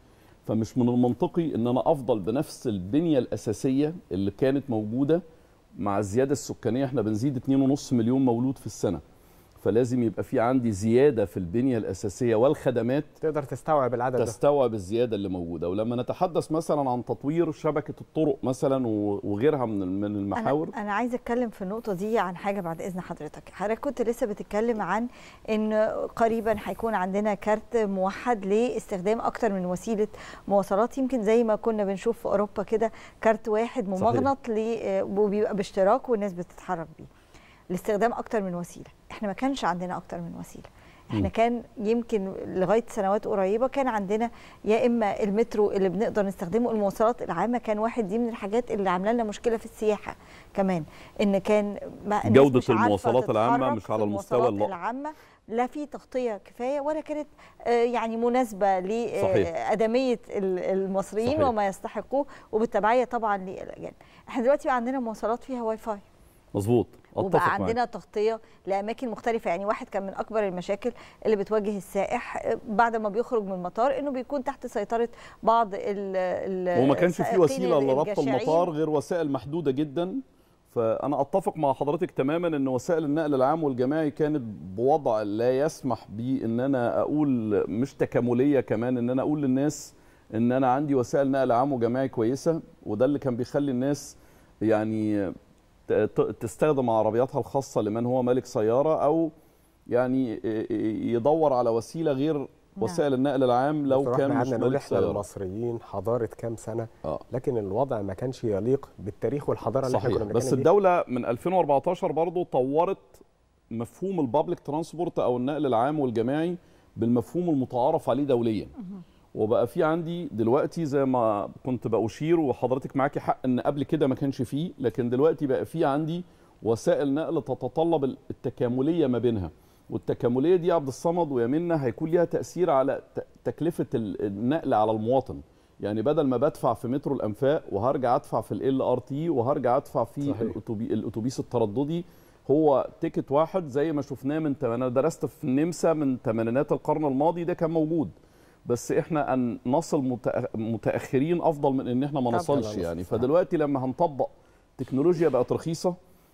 فمش من المنطقي ان انا افضل بنفس البنيه الاساسيه اللي كانت موجوده مع الزياده السكانيه احنا بنزيد 2.5 مليون مولود في السنه فلازم يبقى في عندي زياده في البنيه الاساسيه والخدمات تقدر تستوعب العدد ده تستوعب الزياده اللي موجوده ولما نتحدث مثلا عن تطوير شبكه الطرق مثلا و- وغيرها من من المحاور انا, أنا عايزه اتكلم في النقطه دي عن حاجه بعد اذن حضرتك حضرتك كنت لسه بتتكلم عن ان قريبا هيكون عندنا كارت موحد لاستخدام اكتر من وسيله مواصلات يمكن زي ما كنا بنشوف في اوروبا كده كارت واحد ممغنط ل- وبيبقى باشتراك والناس بتتحرك بيه لاستخدام اكتر من وسيله احنا ما كانش عندنا اكتر من وسيله احنا مم. كان يمكن لغايه سنوات قريبه كان عندنا يا اما المترو اللي بنقدر نستخدمه المواصلات العامه كان واحد دي من الحاجات اللي عامله لنا مشكله في السياحه كمان ان كان ما الناس جودة مش عارفة المواصلات العامة تتحرك مش في على المستوى المواصلات اللائق. العامه لا في تغطيه كفايه ولا كانت آه، يعني مناسبه صحيح. لادميه المصريين صحيح. وما يستحقوه وبالتبعيه طبعا للاجانب احنا دلوقتي بقى عندنا مواصلات فيها واي فاي مظبوط اتفق وبقى معاك. عندنا تغطيه لاماكن مختلفه يعني واحد كان من اكبر المشاكل اللي بتواجه السائح بعد ما بيخرج من المطار انه بيكون تحت سيطره بعض ال ال وما كانش في السائقين وسيله لربط الجشعين. المطار غير وسائل محدوده جدا فانا اتفق مع حضرتك تماما ان وسائل النقل العام والجماعي كانت بوضع لا يسمح بي ان انا اقول مش تكامليه كمان ان انا اقول للناس ان انا عندي وسائل نقل عام وجماعي كويسه وده اللي كان بيخلي الناس يعني ت- ت- تستخدم عربياتها الخاصه لمن هو مالك سياره او يعني يدور على وسيله غير وسائل النقل العام لو دكتور كان احنا مش قعدنا نقول مالك احنا سياره المصريين حضاره كام سنه اه لكن الوضع ما كانش يليق بالتاريخ والحضاره اللي احنا صحيح كنا بس بنتكلم بيها. الدوله من 2014 برضو طورت مفهوم البابليك ترانسبورت او النقل العام والجماعي بالمفهوم المتعارف عليه دوليا وبقى في عندي دلوقتي زي ما كنت بأشير وحضرتك معاكي حق ان قبل كده ما كانش فيه لكن دلوقتي بقى في عندي وسائل نقل تتطلب التكامليه ما بينها والتكامليه دي يا عبد الصمد ويمنا هيكون ليها تاثير على ت- تكلفه ال- النقل على المواطن يعني بدل ما بدفع في مترو الانفاق وهرجع ادفع في ال ار تي وهرجع ادفع في صحيح. الأتوبي الاتوبيس الترددي هو تيكت واحد زي ما شفناه من تم- انا درست في النمسا من ثمانينات القرن الماضي ده كان موجود بس احنا ان نصل متأ- متاخرين افضل من ان احنا ما طبعاً. نصلش طبعاً. يعني صح. فدلوقتي لما هنطبق تكنولوجيا بقت رخيصه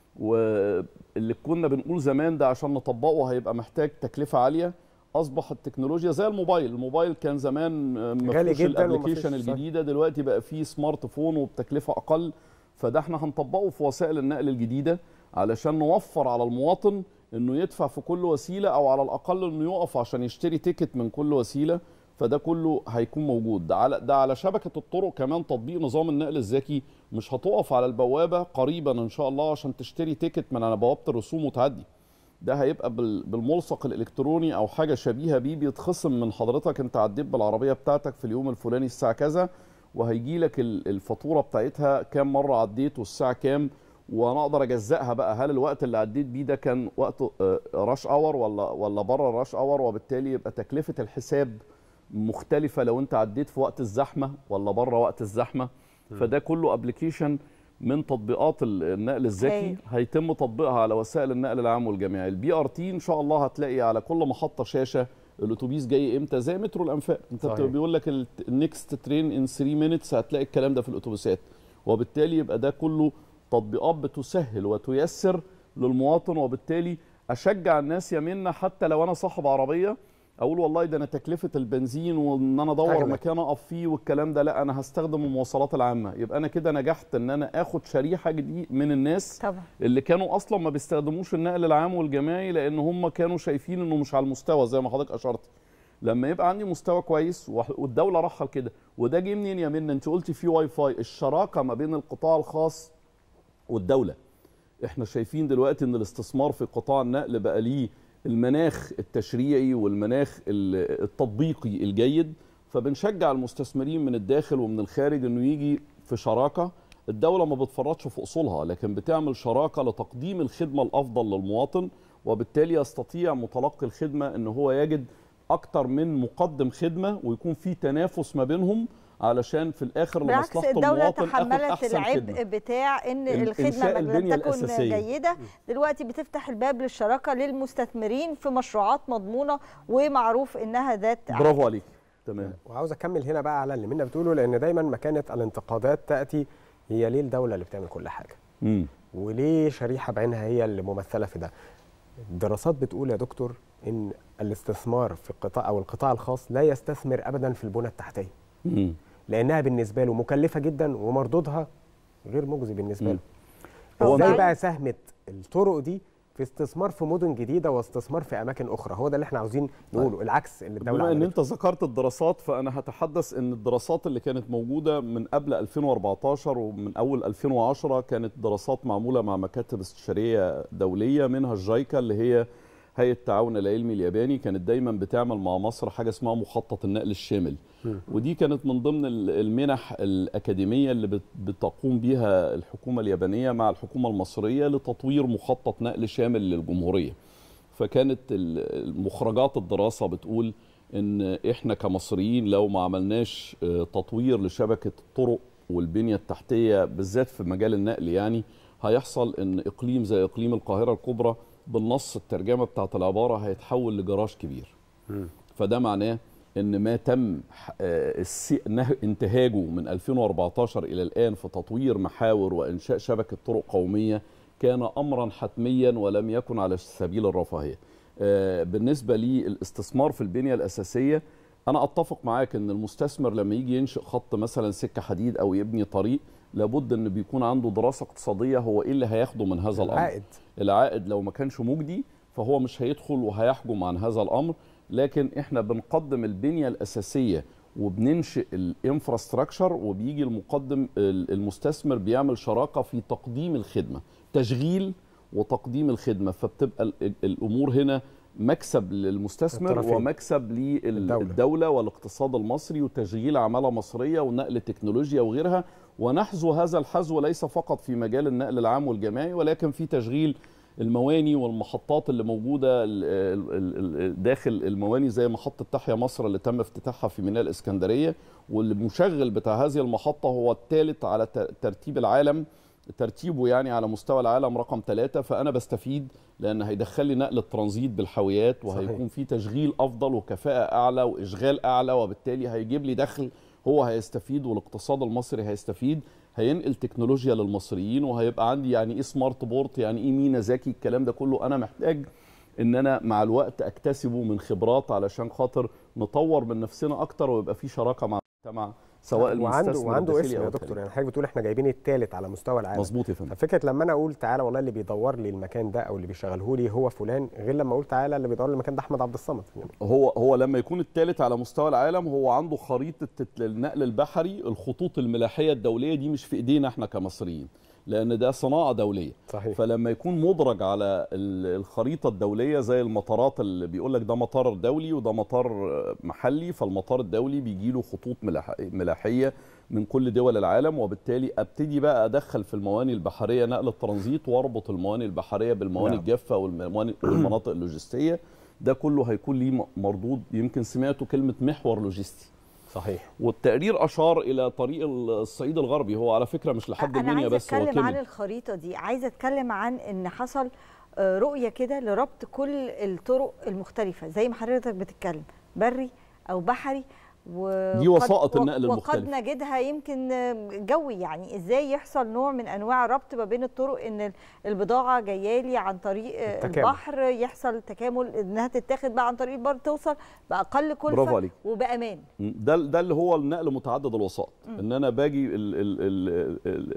واللي كنا بنقول زمان ده عشان نطبقه هيبقى محتاج تكلفه عاليه اصبح التكنولوجيا زي الموبايل الموبايل كان زمان ما غالي فيهوش جداً وما الابلكيشن فيش- صح. الجديده دلوقتي بقى فيه سمارت فون وبتكلفه اقل فده احنا هنطبقه في وسائل النقل الجديده علشان نوفر على المواطن انه يدفع في كل وسيله او على الاقل انه يقف عشان يشتري تيكت من كل وسيله فده كله هيكون موجود ده على ده على شبكه الطرق كمان تطبيق نظام النقل الذكي مش هتقف على البوابه قريبا ان شاء الله عشان تشتري تيكت من على بوابه الرسوم وتعدي ده هيبقى بال- بالملصق الالكتروني او حاجه شبيهه بيه بيتخصم من حضرتك انت عديت بالعربيه بتاعتك في اليوم الفلاني الساعه كذا وهيجي لك ال- الفاتوره بتاعتها كام مره عديت والساعه كام وانا اقدر اجزئها بقى هل الوقت اللي عديت بيه ده كان وقت راش اور ولا ولا بره الراش اور وبالتالي يبقى تكلفه الحساب مختلفه لو انت عديت في وقت الزحمه ولا بره وقت الزحمه فده كله ابلكيشن من تطبيقات ال- النقل الذكي هايل. هيتم تطبيقها على وسائل النقل العام والجماعي البي ار تي ان شاء الله هتلاقي على كل محطه شاشه الاتوبيس جاي امتى زي مترو الانفاق انت صحيح. بتبقى بيقول لك النكست ترين ان 3 مينتس هتلاقي الكلام ده في الاتوبيسات وبالتالي يبقى ده كله تطبيقات بتسهل وتيسر للمواطن وبالتالي اشجع الناس يمنا حتى لو انا صاحب عربيه اقول والله ده انا تكلفه البنزين وان انا ادور أغلى. مكان اقف فيه والكلام ده لا انا هستخدم المواصلات العامه يبقى انا كده نجحت ان انا اخد شريحه جديد من الناس طبعا اللي كانوا اصلا ما بيستخدموش النقل العام والجماعي لان هم كانوا شايفين انه مش على المستوى زي ما حضرتك اشرت لما يبقى عندي مستوى كويس وح- والدوله راحه لكده وده جه منين يا منى انت قلتي في واي فاي الشراكه ما بين القطاع الخاص والدوله احنا شايفين دلوقتي ان الاستثمار في قطاع النقل بقى ليه المناخ التشريعي والمناخ ال- التطبيقي الجيد فبنشجع المستثمرين من الداخل ومن الخارج انه يجي في شراكه الدوله ما بتفرطش في اصولها لكن بتعمل شراكه لتقديم الخدمه الافضل للمواطن وبالتالي يستطيع متلقي الخدمه ان هو يجد اكتر من مقدم خدمه ويكون في تنافس ما بينهم علشان في الاخر بالعكس لمصلحه الدولة المواطن اخد تحملت احسن العبء خدمه بتاع ان ال- الخدمة إنشاء ما البنية لم تكن الأساسية. جيدة دلوقتي بتفتح الباب للشراكة للمستثمرين في مشروعات مضمونة ومعروف انها ذات برافو عليك تمام وعاوز اكمل هنا بقى على اللي منا بتقوله لان دايما ما كانت الانتقادات تاتي هي ليه الدوله اللي بتعمل كل حاجه مم. وليه شريحه بعينها هي اللي ممثله في ده الدراسات بتقول يا دكتور ان الاستثمار في القطاع او القطاع الخاص لا يستثمر ابدا في البنى التحتيه مم. لانها بالنسبه له مكلفه جدا ومردودها غير مجزي بالنسبه مم. له هو ازاي فعلاً- بقى ساهمت الطرق دي في استثمار في مدن جديده واستثمار في اماكن اخرى هو ده اللي احنا عاوزين نقوله العكس اللي الدوله بما ان عملته انت ذكرت الدراسات فانا هتحدث ان الدراسات اللي كانت موجوده من قبل 2014 ومن اول 2010 كانت دراسات معموله مع مكاتب استشاريه دوليه منها الجايكا اللي هي هيئه التعاون العلمي الياباني كانت دايما بتعمل مع مصر حاجه اسمها مخطط النقل الشامل ودي كانت من ضمن ال- المنح الاكاديميه اللي بت- بتقوم بها الحكومه اليابانيه مع الحكومه المصريه لتطوير مخطط نقل شامل للجمهوريه فكانت ال- المخرجات الدراسه بتقول ان احنا كمصريين لو ما عملناش آه، تطوير لشبكه الطرق والبنيه التحتيه بالذات في مجال النقل يعني هيحصل ان اقليم زي اقليم القاهره الكبرى بالنص الترجمه بتاعت العباره هيتحول لجراج كبير فده معناه ان ما تم ح- آه، السي- نه- انتهاجه من 2014 الى الان في تطوير محاور وانشاء شبكه طرق قوميه كان امرا حتميا ولم يكن على سبيل الرفاهيه. آه، بالنسبه للاستثمار في البنيه الاساسيه انا اتفق معاك ان المستثمر لما يجي ينشئ خط مثلا سكه حديد او يبني طريق لابد ان بيكون عنده دراسه اقتصاديه هو ايه اللي هياخده من هذا الامر. العائد العائد لو ما كانش مجدي فهو مش هيدخل وهيحجم عن هذا الامر لكن احنا بنقدم البنيه الاساسيه وبننشئ الانفراستراكشر وبيجي المقدم ال- المستثمر بيعمل شراكه في تقديم الخدمه تشغيل وتقديم الخدمه فبتبقى ال- ال- الامور هنا مكسب للمستثمر الطرفين. ومكسب الدولة. للدوله والاقتصاد المصري وتشغيل عماله مصريه ونقل تكنولوجيا وغيرها ونحذو هذا الحذو ليس فقط في مجال النقل العام والجماعي ولكن في تشغيل المواني والمحطات اللي موجوده ال- ال- ال- داخل المواني زي محطه تحيا مصر اللي تم افتتاحها في ميناء الاسكندريه والمشغل بتاع هذه المحطه هو الثالث على ت- ترتيب العالم ترتيبه يعني على مستوى العالم رقم ثلاثة فأنا بستفيد لأن هيدخل لي نقل الترانزيت بالحاويات وهيكون في تشغيل أفضل وكفاءة أعلى وإشغال أعلى وبالتالي هيجيب لي دخل هو هيستفيد والاقتصاد المصري هيستفيد هينقل تكنولوجيا للمصريين وهيبقى عندي يعني ايه سمارت بورت يعني ايه مينا ذكي الكلام ده كله انا محتاج ان انا مع الوقت اكتسبه من خبرات علشان خاطر نطور من نفسنا اكتر ويبقى في شراكه مع المجتمع سواء وعنده المستثمر وعنده الداخلي اسم أو يا الخارجي. دكتور يعني حضرتك بتقول احنا جايبين الثالث على مستوى العالم مظبوط يا فندم ففكره لما انا اقول تعالى والله اللي بيدور لي المكان ده او اللي بيشغله لي هو فلان غير لما اقول تعالى اللي بيدور لي المكان ده احمد عبد الصمد يعني هو هو لما يكون الثالث على مستوى العالم هو عنده خريطه النقل البحري الخطوط الملاحيه الدوليه دي مش في ايدينا احنا كمصريين لان ده صناعه دوليه صحيح فلما يكون مدرج على ال- الخريطه الدوليه زي المطارات اللي بيقول لك ده مطار دولي وده مطار محلي فالمطار الدولي بيجي له خطوط ملاح- ملاحيه من كل دول العالم وبالتالي ابتدي بقى ادخل في المواني البحريه نقل الترانزيت واربط المواني البحريه بالمواني نعم. الجافه والمواني والمناطق اللوجستيه ده كله هيكون ليه م- مردود يمكن سمعتوا كلمه محور لوجستي صحيح والتقرير اشار الى طريق الصعيد الغربي هو على فكره مش لحد انا المنيا عايزه بس هو اتكلم عن كمل الخريطه دي عايزه اتكلم عن ان حصل آه، رؤيه كده لربط كل الطرق المختلفه زي ما حضرتك بتتكلم بري او بحري و دي وسائط النقل وقد المختلفة. نجدها يمكن آه، جوي يعني ازاي يحصل نوع من انواع الربط ما بين الطرق ان البضاعه جايه لي عن طريق آه، التكامل. البحر يحصل تكامل انها تتاخد بقى عن طريق البر توصل باقل كلفه برافو عليك. وبامان ده ده اللي هو النقل متعدد الوسائط ان انا باجي ال ال ال ال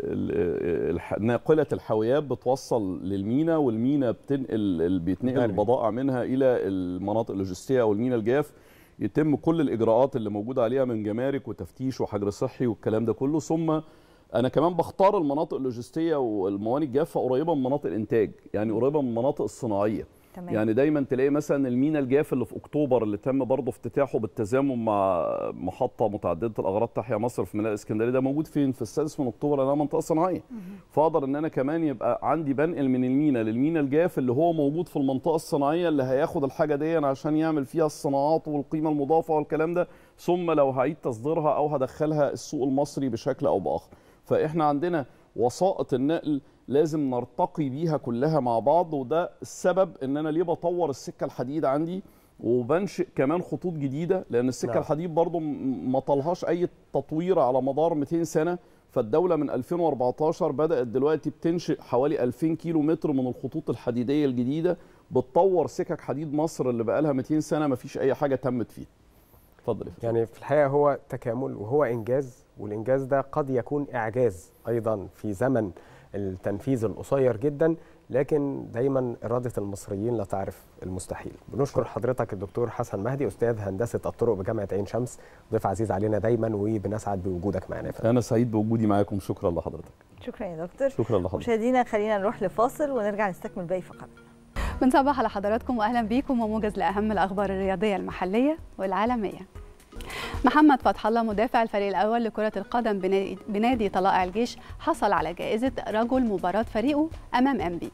ال الح- ناقله الحاويات بتوصل للمينا والمينا بتنقل ال- بيتنقل بري. البضائع منها الى المناطق اللوجستيه او المينا الجاف يتم كل الاجراءات اللي موجوده عليها من جمارك وتفتيش وحجر صحي والكلام ده كله ثم انا كمان بختار المناطق اللوجستيه والموانئ الجافه قريبه من مناطق الانتاج يعني قريبه من المناطق الصناعيه تمام يعني دايما تلاقي مثلا المينا الجاف اللي في اكتوبر اللي تم برضه افتتاحه بالتزامن مع محطه متعدده الاغراض تحيا مصر في ميناء الاسكندريه ده موجود فين في السادس من اكتوبر لانها منطقه صناعيه فاقدر ان انا كمان يبقى عندي بنقل من المينا للمينا الجاف اللي هو موجود في المنطقه الصناعيه اللي هياخد الحاجه دي عشان يعمل فيها الصناعات والقيمه المضافه والكلام ده ثم لو هعيد تصديرها او هدخلها السوق المصري بشكل او باخر فاحنا عندنا وسائط النقل لازم نرتقي بيها كلها مع بعض وده السبب ان انا ليه بطور السكه الحديد عندي وبنشئ كمان خطوط جديده لان السكه نعم. الحديد برضو م- ما طالهاش اي تطوير على مدار 200 سنه فالدوله من 2014 بدات دلوقتي بتنشئ حوالي 2000 كيلو متر من الخطوط الحديديه الجديده بتطور سكك حديد مصر اللي بقى لها 200 سنه ما فيش اي حاجه تمت فيها اتفضل يا فندم. يعني في الحقيقه هو تكامل وهو انجاز والانجاز ده قد يكون اعجاز ايضا في زمن التنفيذ القصير جدا لكن دايما اراده المصريين لا تعرف المستحيل بنشكر حضرتك الدكتور حسن مهدي استاذ هندسه الطرق بجامعه عين شمس ضيف عزيز علينا دايما وبنسعد بوجودك معنا يا فندم. انا سعيد بوجودي معاكم شكرا لحضرتك شكرا يا دكتور شكرا لحضرتك مشاهدينا خلينا نروح لفاصل ونرجع نستكمل باقي فقرات بنصبح على حضراتكم واهلا بيكم وموجز لاهم الاخبار الرياضيه المحليه والعالميه محمد فتح الله مدافع الفريق الاول لكره القدم بنادي- بنادي طلائع الجيش حصل على جائزه رجل مباراه فريقه امام انبي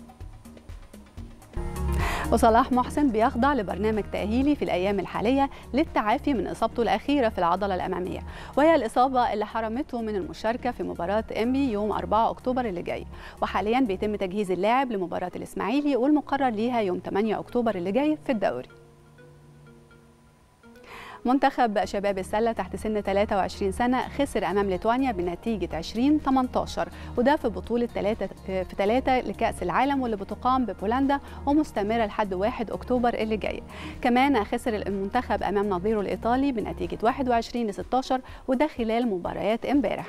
وصلاح محسن بيخضع لبرنامج تأهيلي في الأيام الحالية للتعافي من إصابته الأخيرة في العضلة الأمامية وهي الإصابة اللي حرمته من المشاركة في مباراة إنبي يوم 4 أكتوبر اللي جاي وحاليا بيتم تجهيز اللاعب لمباراة الإسماعيلي والمقرر ليها يوم 8 أكتوبر اللي جاي في الدوري منتخب شباب السلة تحت سن 23 سنة خسر أمام ليتوانيا بنتيجة 20 18 وده في بطولة 3 في 3 لكأس العالم واللي بتقام ببولندا ومستمرة لحد 1 أكتوبر اللي جاي. كمان خسر المنتخب أمام نظيره الإيطالي بنتيجة 21 ل 16 وده خلال مباريات امبارح.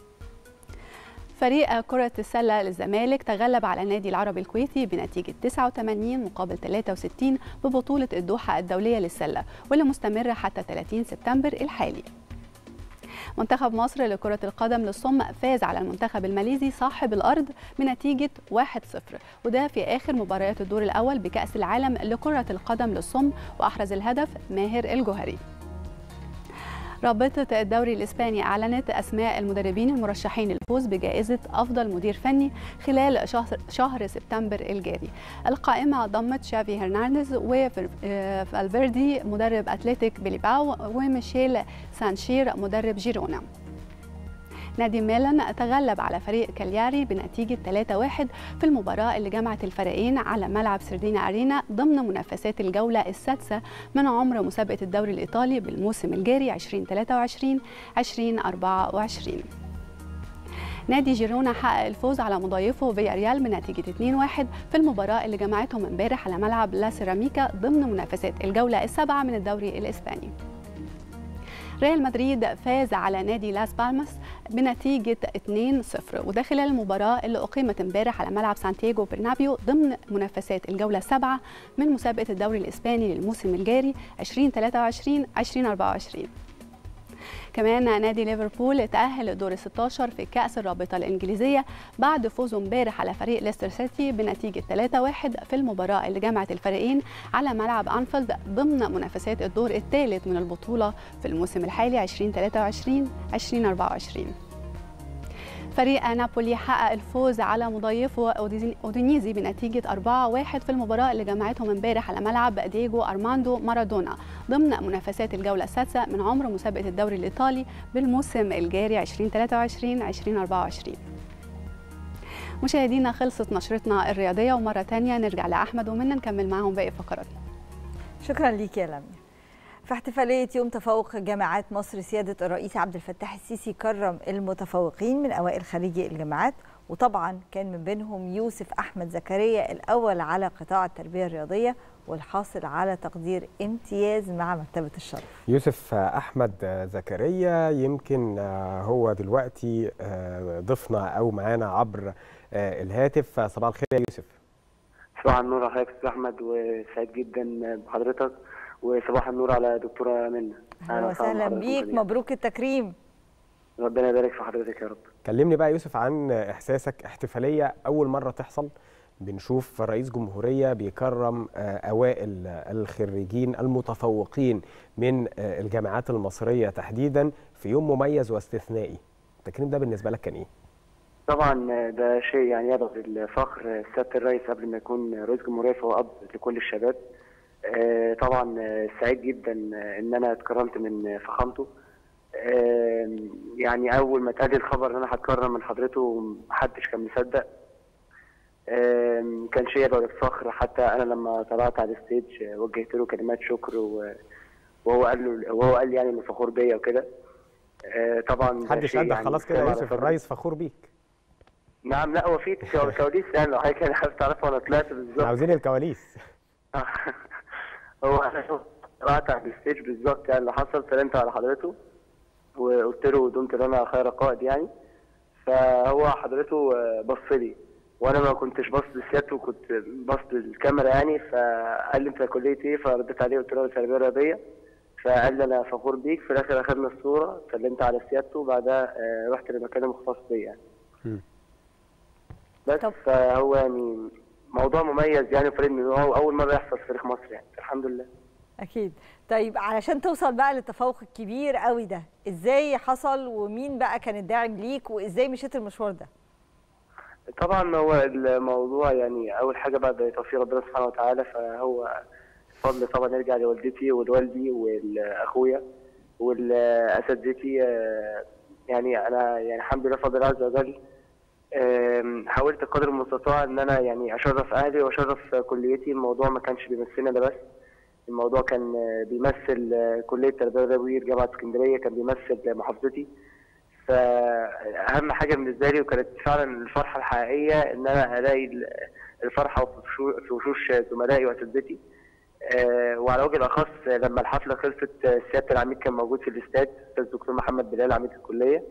فريق كرة السلة للزمالك تغلب على النادي العربي الكويتي بنتيجة 89 مقابل 63 ببطولة الدوحة الدولية للسلة واللي مستمرة حتى 30 سبتمبر الحالي. منتخب مصر لكرة القدم للصم فاز على المنتخب الماليزي صاحب الأرض بنتيجة 1-0 وده في آخر مباريات الدور الأول بكأس العالم لكرة القدم للصم وأحرز الهدف ماهر الجوهري رابطة الدوري الإسباني أعلنت أسماء المدربين المرشحين للفوز بجائزة أفضل مدير فني خلال شهر, شهر سبتمبر الجاري القائمة ضمت شافي هرنانديز وفالفيردي مدرب أتلتيك بليباو وميشيل سانشير مدرب جيرونا نادي ميلان تغلب على فريق كالياري بنتيجة 3-1 في المباراة اللي جمعت الفريقين على ملعب سردينا أرينا ضمن منافسات الجولة السادسة من عمر مسابقة الدوري الإيطالي بالموسم الجاري 2023-2024 نادي جيرونا حقق الفوز على مضايفه فيا ريال بنتيجة 2-1 في المباراة اللي جمعتهم امبارح على ملعب لا سيراميكا ضمن منافسات الجولة السابعة من الدوري الإسباني ريال مدريد فاز على نادي لاس بالماس بنتيجة 2-0 وده خلال المباراة اللي أقيمت امبارح على ملعب سانتياغو برنابيو ضمن منافسات الجولة السابعة من مسابقة الدوري الإسباني للموسم الجاري 2023-2024 كمان نادي ليفربول تأهل لدور 16 في كأس الرابطة الإنجليزية بعد فوزه امبارح على فريق ليستر سيتي بنتيجة 3-1 في المباراة اللي جمعت الفريقين على ملعب أنفيلد ضمن منافسات الدور الثالث من البطولة في الموسم الحالي 2023-2024 فريق نابولي حقق الفوز على مضيفه اودينيزي بنتيجه 4-1 في المباراه اللي جمعتهم امبارح على ملعب دييغو ارماندو مارادونا ضمن منافسات الجوله السادسه من عمر مسابقه الدوري الايطالي بالموسم الجاري 2023 2024 مشاهدينا خلصت نشرتنا الرياضيه ومره ثانيه نرجع لاحمد ومنا نكمل معاهم باقي فقراتنا شكرا ليك يا لميا في احتفالية يوم تفوق جامعات مصر سيادة الرئيس عبد الفتاح السيسي كرم المتفوقين من أوائل خريجي الجامعات وطبعا كان من بينهم يوسف أحمد زكريا الأول على قطاع التربية الرياضية والحاصل على تقدير امتياز مع مكتبة الشرف يوسف أحمد زكريا يمكن هو دلوقتي ضيفنا أو معانا عبر الهاتف صباح الخير يا يوسف صباح النور على حضرتك استاذ احمد وسعيد جدا بحضرتك وصباح النور على دكتوره منى اهلا وسهلا بيك مبروك التكريم ربنا يبارك في حضرتك يا رب كلمني بقى يوسف عن احساسك احتفاليه اول مره تحصل بنشوف رئيس جمهوريه بيكرم اوائل الخريجين المتفوقين من الجامعات المصريه تحديدا في يوم مميز واستثنائي التكريم ده بالنسبه لك كان ايه طبعا ده شيء يعني يضغط الفخر سياده الرئيس قبل ما يكون رئيس جمهوريه فهو اب لكل الشباب طبعا سعيد جدا ان انا اتكرمت من فخامته يعني اول ما اتقال الخبر ان انا هتكرم من حضرته محدش كان مصدق آم، كان شيء يدعو للفخر حتى انا لما طلعت على الستيج آه، وجهت له كلمات شكر و- وهو قال له وهو قال لي يعني انه فخور بيا وكده آه، طبعا ده محدش شيء قدك يعني خلاص كده يا يسلم على يوسف صدري. الرئيس فخور بيك نعم لا هو في كو- كواليس يعني لو حضرتك حابب تعرفها وانا طلعت بالظبط احنا عاوزين الكواليس هو انا طلعت على الستيج بالظبط يعني اللي حصل سلمت على حضرته وقلت له دمت لنا خير قائد يعني فهو حضرته آه، بص لي وانا ما كنتش باص لسيادته كنت باص للكاميرا يعني فقال لي انت كليه ايه فرديت عليه قلت له أنا تربيه رياضيه فقال لي انا فخور بيك في الاخر اخدنا الصوره سلمت على سيادته وبعدها آه، رحت لمكان مختص بيا يعني مم. بس طب. فهو يعني موضوع مميز يعني فريد من هو اول مره يحصل في تاريخ مصر يعني الحمد لله اكيد طيب علشان توصل بقى للتفوق الكبير قوي ده ازاي حصل ومين بقى كان الداعم ليك وازاي مشيت المشوار ده طبعا هو الموضوع يعني اول حاجه بعد توفيق ربنا سبحانه وتعالى فهو فضل طبعا يرجع لوالدتي ولوالدي ولاخويا ولاساتذتي آه، يعني انا يعني الحمد لله فضل الله عز وجل آم، حاولت قدر المستطاع ان انا يعني اشرف اهلي واشرف كليتي الموضوع ما كانش بيمثلني انا بس الموضوع كان آه، بيمثل آه، كليه التربيه والتدريب جامعه اسكندريه كان بيمثل محافظتي فاهم حاجه بالنسبه لي وكانت فعلا الفرحه الحقيقيه ان انا الاقي ال- الفرحه في وشو- في وشوش زملائي واساتذتي آه، وعلى وجه الاخص لما الحفله خلصت آه، سياده العميد كان موجود في الاستاد الاستاذ الدكتور محمد بلال عميد الكليه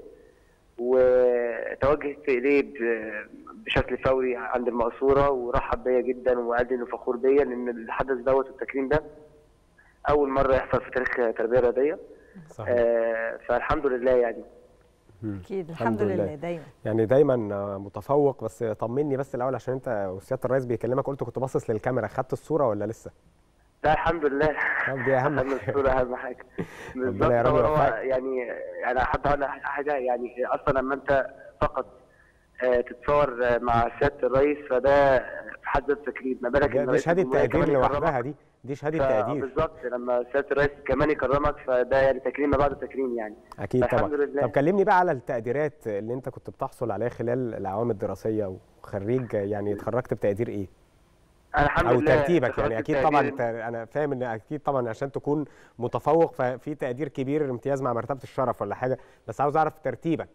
وتوجهت اليه ب- بشكل فوري عند المقصوره ورحب بيا جدا وقال لي انه فخور بيا لان الحدث دوت والتكريم ده اول مره يحصل في تاريخ التربيه الرياضيه صحيح آه، فالحمد لله يعني مم. اكيد الحمد لله دايما يعني دايما متفوق بس طمني بس الاول عشان انت وسياده الرئيس بيكلمك قلت كنت باصص للكاميرا خدت الصوره ولا لسه؟ لا الحمد لله طب دي اهم اهم حاجة. الصورة اهم حاجة بالظبط يا رب هو- هو يوفقك. يعني انا حد اقول لك حاجة يعني اصلا لما انت فقط آه، تتصور آه، مع سيادة الرئيس فده في حد ذاته تكريم ما بالك دي, إن دي رئيس شهاده الجمهورية تقدير كمان يكرمك. لوحدها دي دي شهاده ف- تقدير بالظبط لما سيادة الرئيس كمان يكرمك فده يعني تكريم ما بعد تكريم يعني اكيد طبعا الحمد لله. طب كلمني بقى على التقديرات اللي انت كنت بتحصل عليها خلال الاعوام الدراسيه وخريج يعني اتخرجت بتقدير ايه؟ انا الحمد او لله ترتيبك يعني اتخرجت اكيد طبعا بتقدير- انت انا فاهم ان اكيد طبعا عشان تكون متفوق ففي تقدير كبير امتياز مع مرتبه الشرف ولا حاجه بس عاوز اعرف ترتيبك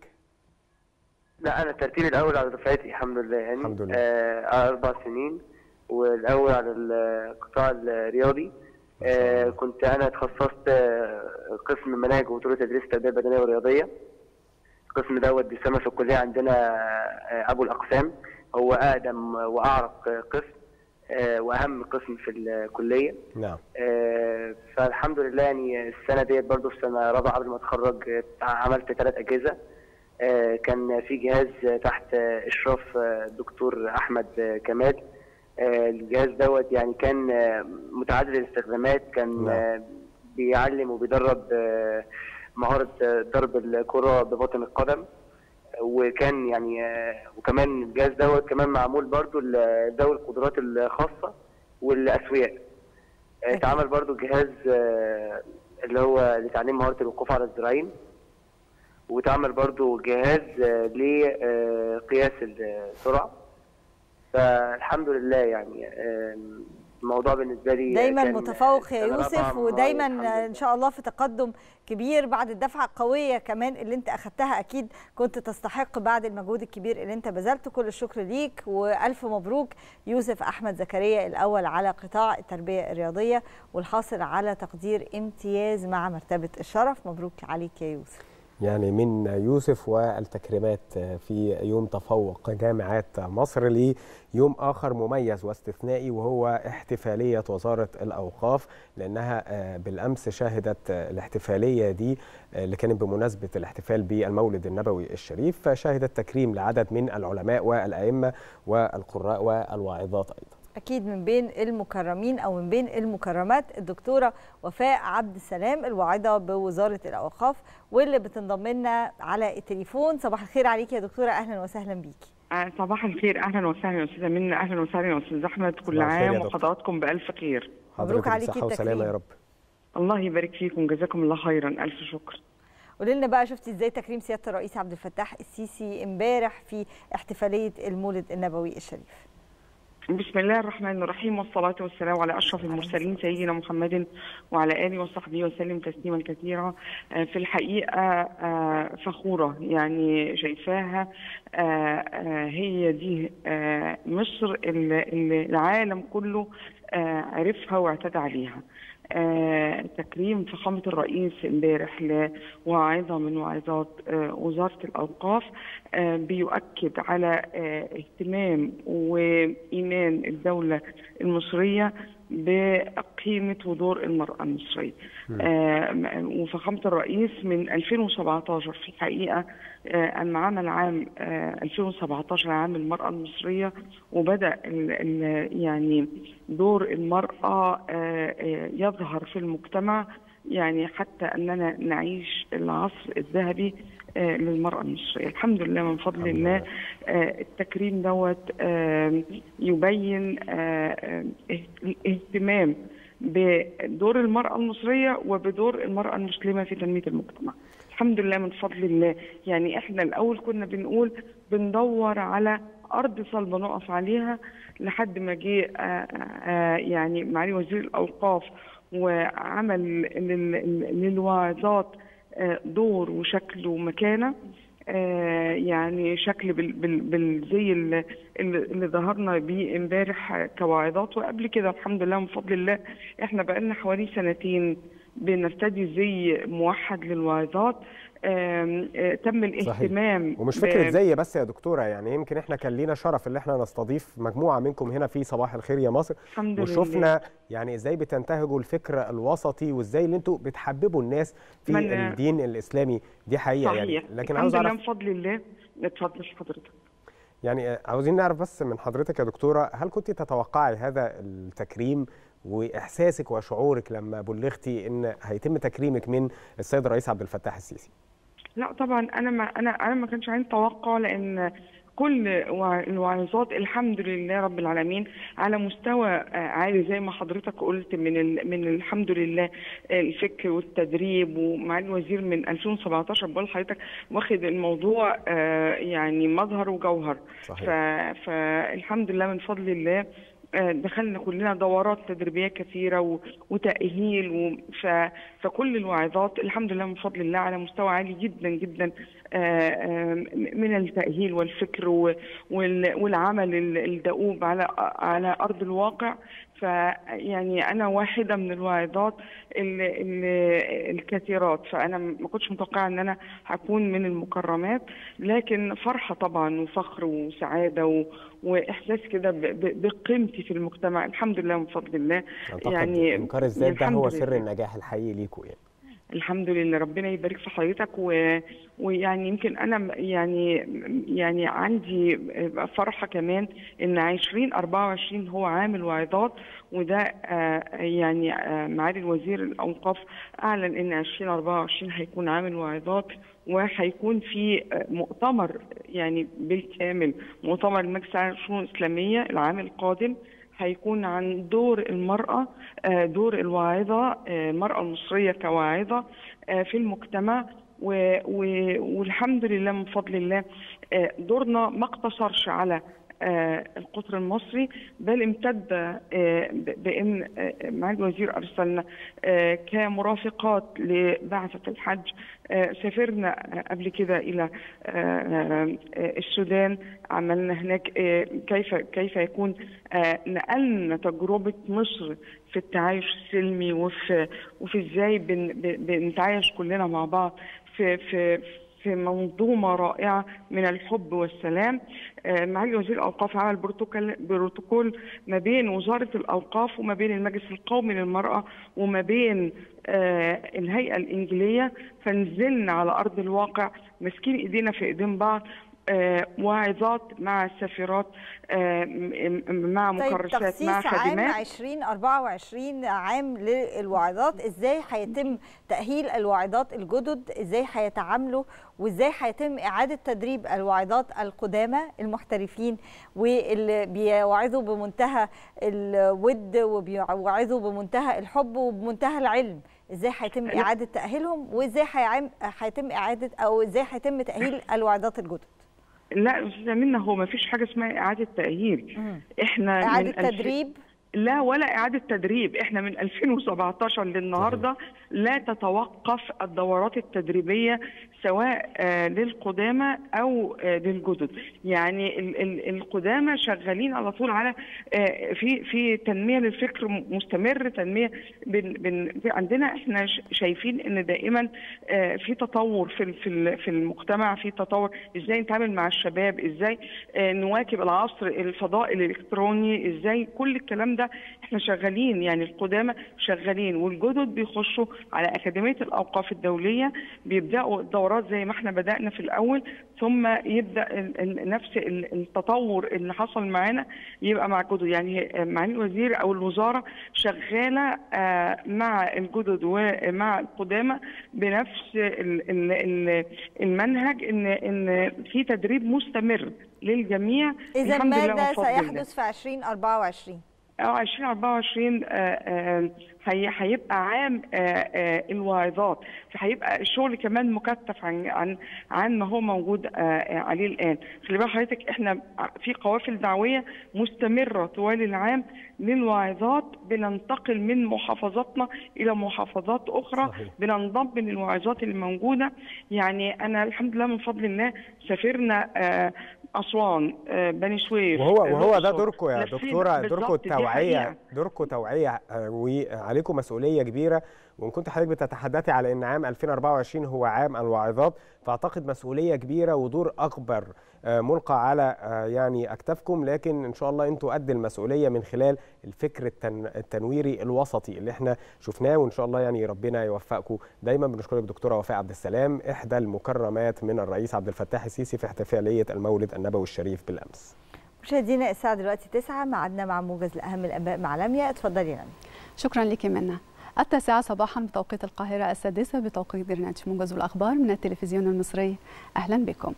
لا انا الترتيب الاول على دفعتي الحمد لله يعني الحمد لله. آه اربع سنين والاول على القطاع الرياضي آه كنت انا اتخصصت آه، قسم مناهج وبطوله تدريس التربيه البدنيه والرياضيه القسم دوت بيسمى في الكليه عندنا آه، ابو الاقسام هو اقدم واعرق قسم آه، واهم قسم في الكليه نعم آه، فالحمد لله يعني السنه ديت برضو في سنه رابعه قبل ما اتخرج آه، عملت ثلاث اجهزه آه، كان في جهاز تحت آه، اشراف آه، الدكتور احمد آه، كمال آه، الجهاز دوت يعني كان آه، متعدد الاستخدامات كان نعم. آه، بيعلم وبيدرب آه، مهاره آه، ضرب الكره ببطن القدم وكان يعني آه، وكمان الجهاز دوت كمان معمول برضو لذوي القدرات الخاصه والاسوياء آه، اتعمل برضو جهاز آه، اللي هو لتعليم مهاره الوقوف على الذراعين واتعمل برضو جهاز آه، لقياس السرعه فالحمد لله يعني آم، الموضوع بالنسبه لي دايما كان متفوق يا سنة يوسف رابعة ودايما الحمد لله. ان شاء الله في تقدم كبير بعد الدفعه القويه كمان اللي انت اخذتها اكيد كنت تستحق بعد المجهود الكبير اللي انت بذلته كل الشكر ليك والف مبروك يوسف احمد زكريا الاول على قطاع التربيه الرياضيه والحاصل على تقدير امتياز مع مرتبه الشرف مبروك عليك يا يوسف يعني من يوسف والتكريمات في يوم تفوق جامعات مصر ليوم آخر مميز واستثنائي وهو احتفالية وزارة الأوقاف لأنها بالأمس شهدت الاحتفالية دي اللي كانت بمناسبة الاحتفال بالمولد النبوي الشريف شهدت تكريم لعدد من العلماء والأئمة والقراء والواعظات أيضا اكيد من بين المكرمين او من بين المكرمات الدكتوره وفاء عبد السلام الواعظه بوزاره الاوقاف واللي بتنضم لنا على التليفون صباح الخير عليكي يا دكتوره اهلا وسهلا بيكي آه، صباح الخير اهلا وسهلا يا استاذه منى اهلا وسهلا يا استاذ احمد كل صباح الخير يا عام دكتور. وحضراتكم بالف خير مبروك حضرتك عليكي بصحة وسلامة يا التكريم. رب الله يبارك فيكم جزاكم الله خيرا الف شكر قولي لنا بقى شفتي ازاي تكريم سياده الرئيس عبد الفتاح السيسي امبارح في احتفاليه المولد النبوي الشريف بسم الله الرحمن الرحيم والصلاة والسلام على أشرف المرسلين سيدنا محمد وعلى آله وصحبه وسلم تسليما كثيرا في الحقيقة فخورة يعني شايفاها هي دي مصر اللي العالم كله عرفها واعتدى عليها آه، تكريم فخامة الرئيس امبارح لواعظة من واعظات آه، وزارة الأوقاف آه، بيؤكد على اهتمام وإيمان الدولة المصرية بقيمة ودور المرأة المصرية آه وفخامة الرئيس من 2017 في الحقيقة آه انعمل عام آه 2017 عام المرأة المصرية وبدأ ال ال يعني دور المرأة يظهر في المجتمع يعني حتى أننا نعيش العصر الذهبي للمرأة المصرية الحمد لله من فضل الله التكريم دوت يبين الاهتمام بدور المرأة المصرية وبدور المرأة المسلمة في تنمية المجتمع الحمد لله من فضل الله يعني احنا الأول كنا بنقول بندور على أرض صلبة نقف عليها لحد ما جه يعني معالي وزير الأوقاف وعمل للواعظات دور وشكل ومكانه آه يعني شكل بالزي اللي, اللي ظهرنا بيه امبارح كواعظات وقبل كده الحمد لله من فضل الله احنا بقالنا حوالي سنتين بنرتدي زي موحد للواعظات آه آه تم الاهتمام صحيح. ومش فكره زي بس يا دكتوره يعني يمكن احنا كان لينا شرف ان احنا نستضيف مجموعه منكم هنا في صباح الخير يا مصر الحمد وشفنا لله. يعني ازاي بتنتهجوا الفكر الوسطي وازاي اللي انتوا بتحببوا الناس في من الدين الاسلامي دي حقيقه صحيح. يعني لكن الحمد عاوز لله اعرف من فضل الله اتفضل حضرتك يعني عاوزين نعرف بس من حضرتك يا دكتوره هل كنت تتوقعي هذا التكريم واحساسك وشعورك لما بلغتي ان هيتم تكريمك من السيد الرئيس عبد الفتاح السيسي لا طبعا انا ما انا انا ما كانش عندي توقع لان كل الواعظات الحمد لله رب العالمين على مستوى عالي زي ما حضرتك قلت من ال من الحمد لله الفكر والتدريب ومع الوزير من 2017 بقول لحضرتك واخد الموضوع يعني مظهر وجوهر صحيح. فالحمد لله من فضل الله دخلنا كلنا دورات تدريبيه كثيره وتاهيل فكل الواعظات الحمد لله من فضل الله على مستوى عالي جدا جدا من التاهيل والفكر والعمل الدؤوب على على ارض الواقع فيعني انا واحده من الواعظات الكثيرات فانا ما كنتش متوقعه ان انا هكون من المكرمات لكن فرحه طبعا وفخر وسعاده و واحساس كده بقيمتي في المجتمع الحمد لله من فضل الله يعني انكار الذات ده هو سر النجاح الحقيقي ليكم يعني الحمد لله ربنا يبارك في حضرتك و... ويعني يمكن انا يعني يعني عندي فرحه كمان ان 2024 هو عام الواعظات وده آه يعني آه معالي الوزير الاوقاف اعلن ان 2024 هيكون عام الواعظات وهيكون في مؤتمر يعني بالكامل مؤتمر المجلس العام للشؤون الاسلاميه العام القادم هيكون عن دور المرأة دور الواعظة المرأة المصرية كواعظة في المجتمع والحمد لله من فضل الله دورنا ما اقتصرش على القطر المصري بل امتد بان معالي الوزير ارسلنا كمرافقات لبعثه الحج سافرنا قبل كده الى السودان عملنا هناك كيف كيف يكون نقلنا تجربه مصر في التعايش السلمي وفي وفي ازاي بنتعايش كلنا مع بعض في في في منظومه رائعه من الحب والسلام معالي وزير الاوقاف عمل بروتوكول بروتوكول ما بين وزاره الاوقاف وما بين المجلس القومي للمراه وما بين الهيئه الانجيليه فنزلنا على ارض الواقع ماسكين ايدينا في ايدين بعض آه واعظات مع سفيرات آه مع مكرسات طيب مع خادمات عام 2024 عام للواعظات ازاي هيتم تاهيل الواعظات الجدد ازاي هيتعاملوا وازاي هيتم اعاده تدريب الواعظات القدامى المحترفين واللي بيوعظوا بمنتهى الود وبيوعظوا بمنتهى الحب وبمنتهى العلم ازاي هيتم اعاده تاهيلهم وازاي هيتم اعاده او ازاي هيتم تاهيل الواعظات الجدد لا استاذه منى هو ما فيش حاجه اسمها اعاده تاهيل مم. احنا من اعاده الف- تدريب لا ولا إعادة تدريب إحنا من 2017 للنهاردة لا تتوقف الدورات التدريبية سواء آه، للقدامى أو آه، للجدد يعني ال- ال- القدامى شغالين على طول على آه، في في تنمية للفكر م- مستمر تنمية بن بن في- عندنا إحنا ش- شايفين إن دائما آه، في تطور في ال- في ال- في المجتمع في تطور إزاي نتعامل مع الشباب إزاي آه، نواكب العصر الفضاء الإلكتروني إزاي كل الكلام ده احنا شغالين يعني القدامى شغالين والجدد بيخشوا على أكاديمية الأوقاف الدولية بيبدأوا الدورات زي ما احنا بدأنا في الأول ثم يبدأ ال- ال- نفس ال- التطور اللي حصل معانا يبقى مع الجدد يعني معالي الوزير أو الوزارة شغالة آه، مع الجدد ومع القدامى بنفس ال- ال- ال- المنهج إن إن في تدريب مستمر للجميع اذا الحمد لله ماذا وبفضل الله. سيحدث في 2024 اه 2024 آه، آه، هي هيبقى عام آه، آه، الواعظات فهيبقى الشغل كمان مكثف عن عن عن ما هو موجود آه، آه، عليه الان خلي بال حضرتك احنا في قوافل دعويه مستمره طوال العام للواعظات بننتقل من محافظاتنا الى محافظات اخرى صحيح. بننضم من الواعظات اللي موجوده يعني انا الحمد لله من فضل الله سافرنا آه، اسوان آه، بني سويف وهو وهو ده الأقصر. دوركم يا لفينا دكتوره بالظبط، دوركم دي التوعيه حقيقة. دوركم توعيه آه، وعليكم مسؤوليه كبيره وان كنت حضرتك بتتحدثي على ان عام 2024 هو عام الواعظات فاعتقد مسؤوليه كبيره ودور اكبر آه، ملقى على آه، يعني اكتافكم لكن ان شاء الله انتوا قد المسؤوليه من خلال الفكر التن التنويري الوسطي اللي احنا شفناه وان شاء الله يعني ربنا يوفقكم دايما بنشكرك دكتوره وفاء عبد السلام احدى المكرمات من الرئيس عبد الفتاح السيسي في احتفاليه المولد النبوي الشريف بالامس مشاهدينا الساعه دلوقتي 9 ميعادنا مع موجز لاهم الانباء مع لميا اتفضلي لميا شكرا لك منا التاسعة صباحا بتوقيت القاهرة السادسة بتوقيت جرينتش موجز الأخبار من التلفزيون المصري أهلا بكم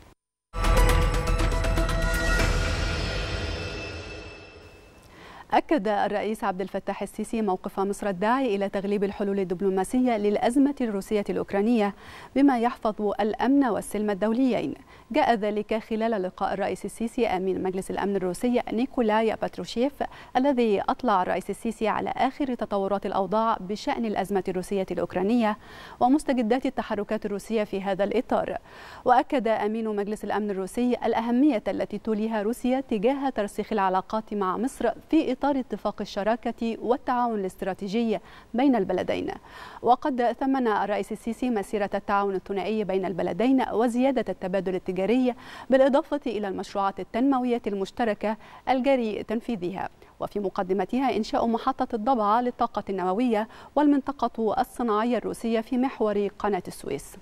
أكد الرئيس عبد الفتاح السيسي موقف مصر الداعي إلى تغليب الحلول الدبلوماسية للأزمة الروسية الأوكرانية بما يحفظ الأمن والسلم الدوليين جاء ذلك خلال لقاء الرئيس السيسي أمين مجلس الأمن الروسي نيكولاي باتروشيف الذي أطلع الرئيس السيسي على آخر تطورات الأوضاع بشأن الأزمة الروسية الأوكرانية ومستجدات التحركات الروسية في هذا الإطار وأكد أمين مجلس الأمن الروسي الأهمية التي توليها روسيا تجاه ترسيخ العلاقات مع مصر في إطار اتفاق الشراكة والتعاون الاستراتيجي بين البلدين وقد ثمن الرئيس السيسي مسيرة التعاون الثنائي بين البلدين وزيادة التبادل التجاري بالإضافة إلى المشروعات التنموية المشتركة الجاري تنفيذها وفي مقدمتها إنشاء محطة الضبعة للطاقة النووية والمنطقة الصناعية الروسية في محور قناة السويس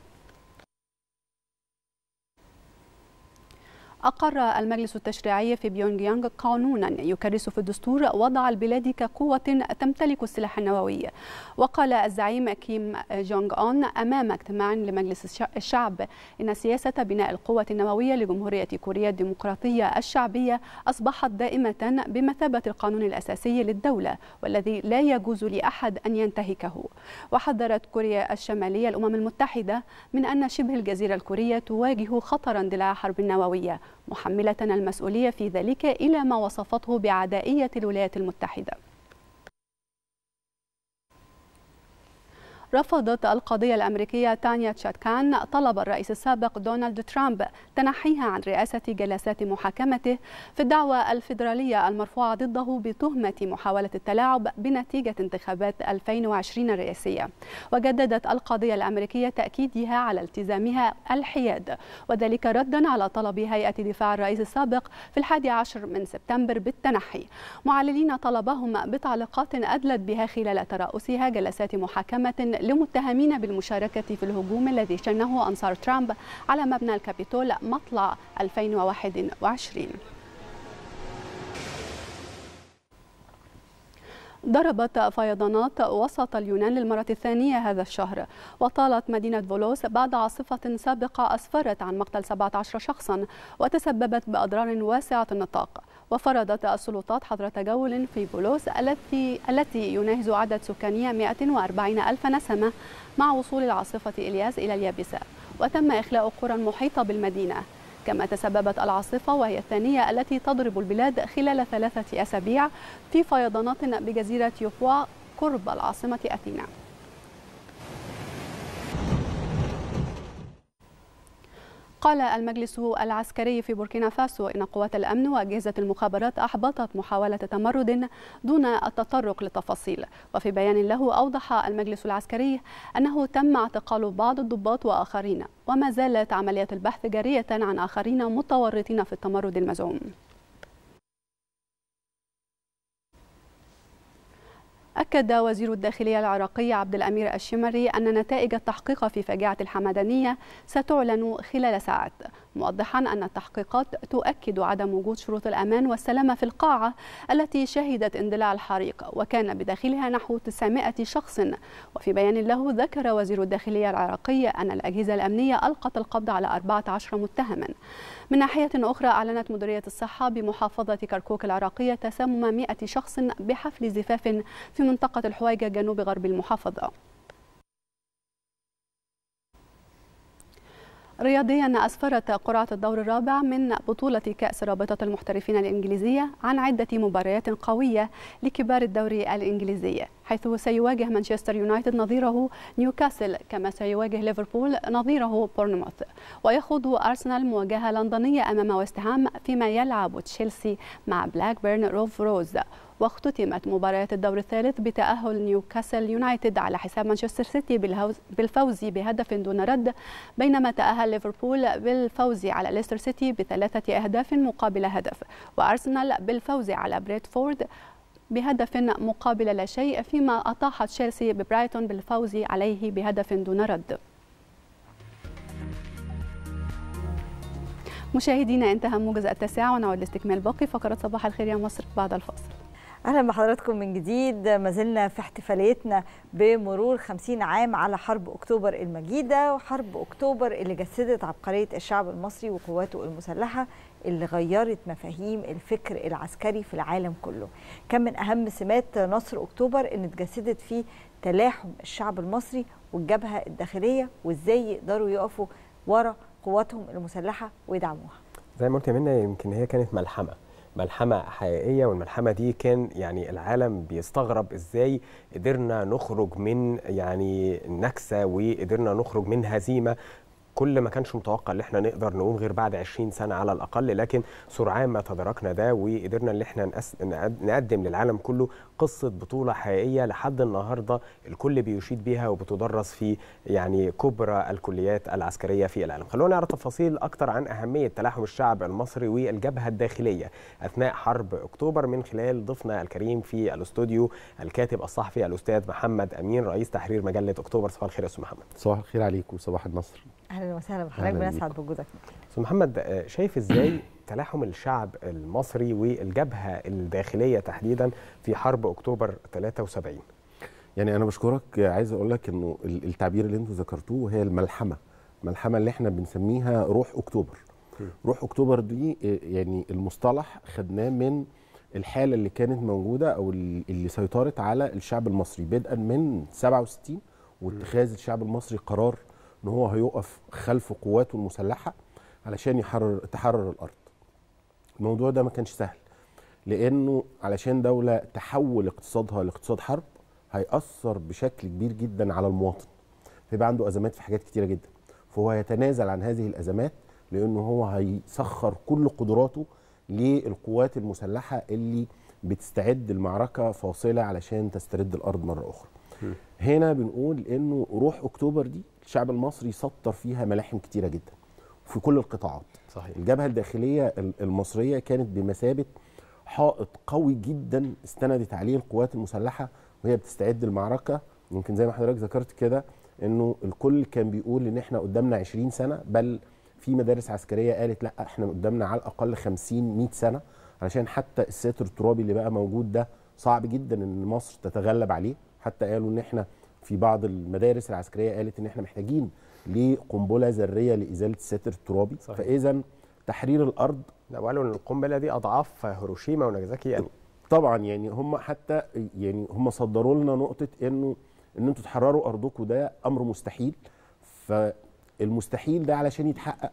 أقر المجلس التشريعي في بيونغ يانغ قانونا يكرس في الدستور وضع البلاد كقوة تمتلك السلاح النووي وقال الزعيم كيم جونغ أون أمام اجتماع لمجلس الشعب إن سياسة بناء القوة النووية لجمهورية كوريا الديمقراطية الشعبية أصبحت دائمة بمثابة القانون الأساسي للدولة والذي لا يجوز لأحد أن ينتهكه وحذرت كوريا الشمالية الأمم المتحدة من أن شبه الجزيرة الكورية تواجه خطرا اندلاع حرب نووية محملة المسؤولية في ذلك إلى ما وصفته بعدائية الولايات المتحدة رفضت القضية الأمريكية تانيا تشاتكان طلب الرئيس السابق دونالد ترامب تنحيها عن رئاسة جلسات محاكمته في الدعوى الفيدرالية المرفوعة ضده بتهمة محاولة التلاعب بنتيجة انتخابات 2020 الرئاسية وجددت القضية الأمريكية تأكيدها على التزامها الحياد وذلك ردا على طلب هيئة دفاع الرئيس السابق في الحادي عشر من سبتمبر بالتنحي معللين طلبهم بتعليقات أدلت بها خلال ترأسها جلسات محاكمة لمتهمين بالمشاركة في الهجوم الذي شنه أنصار ترامب على مبنى الكابيتول مطلع 2021 ضربت فيضانات وسط اليونان للمرة الثانية هذا الشهر وطالت مدينة فولوس بعد عاصفة سابقة أسفرت عن مقتل 17 شخصا وتسببت بأضرار واسعة النطاق وفرضت السلطات حظر تجول في فولوس التي التي يناهز عدد سكانها 140 ألف نسمة مع وصول العاصفة إلياس إلى اليابسة وتم إخلاء قرى محيطة بالمدينة كما تسببت العاصفة وهي الثانية التي تضرب البلاد خلال ثلاثة أسابيع في فيضانات بجزيرة يوفوا قرب العاصمة أثينا قال المجلس العسكري في بوركينا فاسو إن قوات الأمن وأجهزة المخابرات أحبطت محاولة تمرد دون التطرق للتفاصيل وفي بيان له أوضح المجلس العسكري أنه تم اعتقال بعض الضباط وآخرين وما زالت عمليات البحث جارية عن آخرين متورطين في التمرد المزعوم أكد وزير الداخلية العراقي عبد الأمير الشمري أن نتائج التحقيق في فاجعة الحمدانية ستعلن خلال ساعات موضحا أن التحقيقات تؤكد عدم وجود شروط الأمان والسلامة في القاعة التي شهدت اندلاع الحريق وكان بداخلها نحو 900 شخص وفي بيان له ذكر وزير الداخلية العراقي أن الأجهزة الأمنية ألقت القبض على 14 متهما من ناحية أخرى أعلنت مديرية الصحة بمحافظة كركوك العراقية تسمم 100 شخص بحفل زفاف في منطقة الحويجة جنوب غرب المحافظة رياضيا أسفرت قرعة الدور الرابع من بطولة كأس رابطة المحترفين الإنجليزية عن عدة مباريات قوية لكبار الدوري الإنجليزي حيث سيواجه مانشستر يونايتد نظيره نيوكاسل كما سيواجه ليفربول نظيره بورنموث ويخوض أرسنال مواجهة لندنية أمام ويست هام فيما يلعب تشيلسي مع بلاك بيرن روف روز واختتمت مباريات الدور الثالث بتأهل نيوكاسل يونايتد على حساب مانشستر سيتي بالفوز بهدف دون رد بينما تأهل ليفربول بالفوز على ليستر سيتي بثلاثة أهداف مقابل هدف وأرسنال بالفوز على بريتفورد بهدف مقابل لا شيء فيما أطاح تشيلسي ببرايتون بالفوز عليه بهدف دون رد مشاهدينا انتهى موجز التاسعة ونعود لاستكمال باقي فقرات صباح الخير يا مصر بعد الفاصل اهلا بحضراتكم من جديد ما زلنا في احتفاليتنا بمرور 50 عام على حرب اكتوبر المجيده وحرب اكتوبر اللي جسدت عبقريه الشعب المصري وقواته المسلحه اللي غيرت مفاهيم الفكر العسكري في العالم كله كان من اهم سمات نصر اكتوبر ان اتجسدت فيه تلاحم الشعب المصري والجبهه الداخليه وازاي يقدروا يقفوا ورا قواتهم المسلحه ويدعموها زي ما قلت يا منى يمكن هي كانت ملحمه ملحمه حقيقيه والملحمه دي كان يعني العالم بيستغرب ازاي قدرنا نخرج من يعني النكسه وقدرنا نخرج من هزيمه كل ما كانش متوقع ان احنا نقدر نقوم غير بعد 20 سنه على الاقل لكن سرعان ما تداركنا ده وقدرنا ان احنا نقدم للعالم كله قصه بطوله حقيقيه لحد النهارده الكل بيشيد بيها وبتدرس في يعني كبرى الكليات العسكريه في العالم. خلونا نعرف تفاصيل اكتر عن اهميه تلاحم الشعب المصري والجبهه الداخليه اثناء حرب اكتوبر من خلال ضيفنا الكريم في الاستوديو الكاتب الصحفي الاستاذ محمد امين رئيس تحرير مجله اكتوبر صباح الخير يا استاذ محمد. صباح الخير عليكم وصباح النصر. اهلا وسهلا بحضرتك بنسعد بوجودك استاذ محمد شايف ازاي تلاحم الشعب المصري والجبهه الداخليه تحديدا في حرب اكتوبر 73 يعني انا بشكرك عايز اقول لك انه التعبير اللي انتم ذكرتوه هي الملحمه الملحمه اللي احنا بنسميها روح اكتوبر م. روح اكتوبر دي يعني المصطلح خدناه من الحاله اللي كانت موجوده او اللي سيطرت على الشعب المصري بدءا من 67 واتخاذ الشعب المصري قرار ان هو هيقف خلف قواته المسلحه علشان يحرر تحرر الارض. الموضوع ده ما كانش سهل لانه علشان دوله تحول اقتصادها لاقتصاد حرب هيأثر بشكل كبير جدا على المواطن. فيبقى عنده ازمات في حاجات كتيره جدا. فهو يتنازل عن هذه الازمات لانه هو هيسخر كل قدراته للقوات المسلحه اللي بتستعد المعركه فاصله علشان تسترد الارض مره اخرى. هنا بنقول انه روح اكتوبر دي الشعب المصري سطر فيها ملاحم كتيره جدا في كل القطاعات صحيح. الجبهه الداخليه المصريه كانت بمثابه حائط قوي جدا استندت عليه القوات المسلحه وهي بتستعد المعركه يمكن زي ما حضرتك ذكرت كده انه الكل كان بيقول ان احنا قدامنا 20 سنه بل في مدارس عسكريه قالت لا احنا قدامنا على الاقل 50 100 سنه علشان حتى الساتر الترابي اللي بقى موجود ده صعب جدا ان مصر تتغلب عليه حتى قالوا ان احنا في بعض المدارس العسكريه قالت ان احنا محتاجين لقنبله ذريه لازاله الساتر الترابي صحيح. فاذا تحرير الارض لا وقالوا ان القنبله دي اضعاف هيروشيما وناجازاكي يعني طبعا يعني هم حتى يعني هم صدروا لنا نقطه انه ان انتوا تحرروا ارضكم ده امر مستحيل فالمستحيل ده علشان يتحقق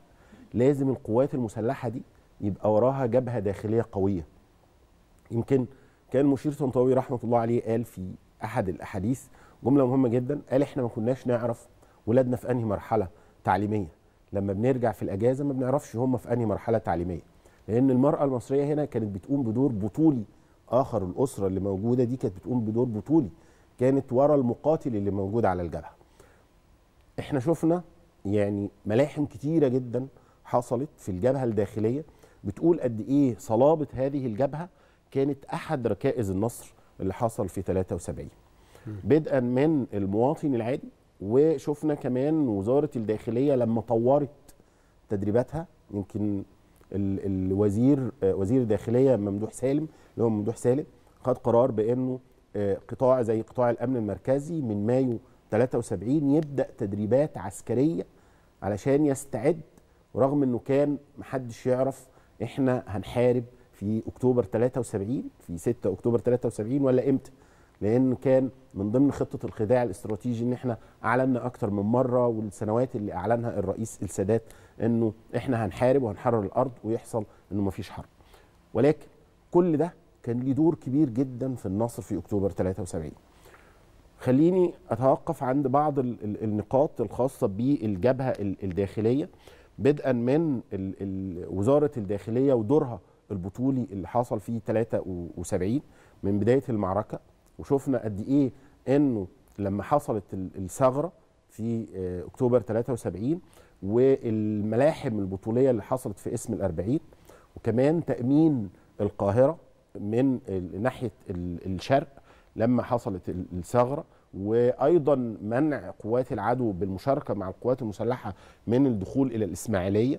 لازم القوات المسلحه دي يبقى وراها جبهه داخليه قويه يمكن كان مشير طنطاوي رحمه الله عليه قال في احد الاحاديث جمله مهمه جدا قال احنا ما كناش نعرف ولادنا في انهي مرحله تعليميه لما بنرجع في الاجازه ما بنعرفش هم في انهي مرحله تعليميه لان المراه المصريه هنا كانت بتقوم بدور بطولي اخر الاسره اللي موجوده دي كانت بتقوم بدور بطولي كانت ورا المقاتل اللي موجود على الجبهه احنا شفنا يعني ملاحم كتيره جدا حصلت في الجبهه الداخليه بتقول قد ايه صلابه هذه الجبهه كانت احد ركائز النصر اللي حصل في 73 بدءا من المواطن العادي وشفنا كمان وزاره الداخليه لما طورت تدريباتها يمكن ال- الوزير آه، وزير الداخليه ممدوح سالم اللي هو ممدوح سالم خد قرار بانه آه، قطاع زي قطاع الامن المركزي من مايو 73 يبدا تدريبات عسكريه علشان يستعد ورغم انه كان محدش يعرف احنا هنحارب في اكتوبر 73 في 6 اكتوبر 73 ولا امتى لان كان من ضمن خطه الخداع الاستراتيجي ان احنا اعلنا اكتر من مره والسنوات اللي اعلنها الرئيس السادات انه احنا هنحارب وهنحرر الارض ويحصل انه مفيش حرب ولكن كل ده كان ليه دور كبير جدا في النصر في اكتوبر 73 خليني اتوقف عند بعض ال- ال- النقاط الخاصه بالجبهه ال- الداخليه بدءا من ال- ال- وزاره الداخليه ودورها البطولي اللي حصل في 73 من بدايه المعركه وشفنا قد ايه انه لما حصلت ال- الثغره في آه، اكتوبر 73 والملاحم البطوليه اللي حصلت في اسم الأربعين وكمان تامين القاهره من ال- ناحيه ال- الشرق لما حصلت ال- الثغره وايضا منع قوات العدو بالمشاركه مع القوات المسلحه من الدخول الى الاسماعيليه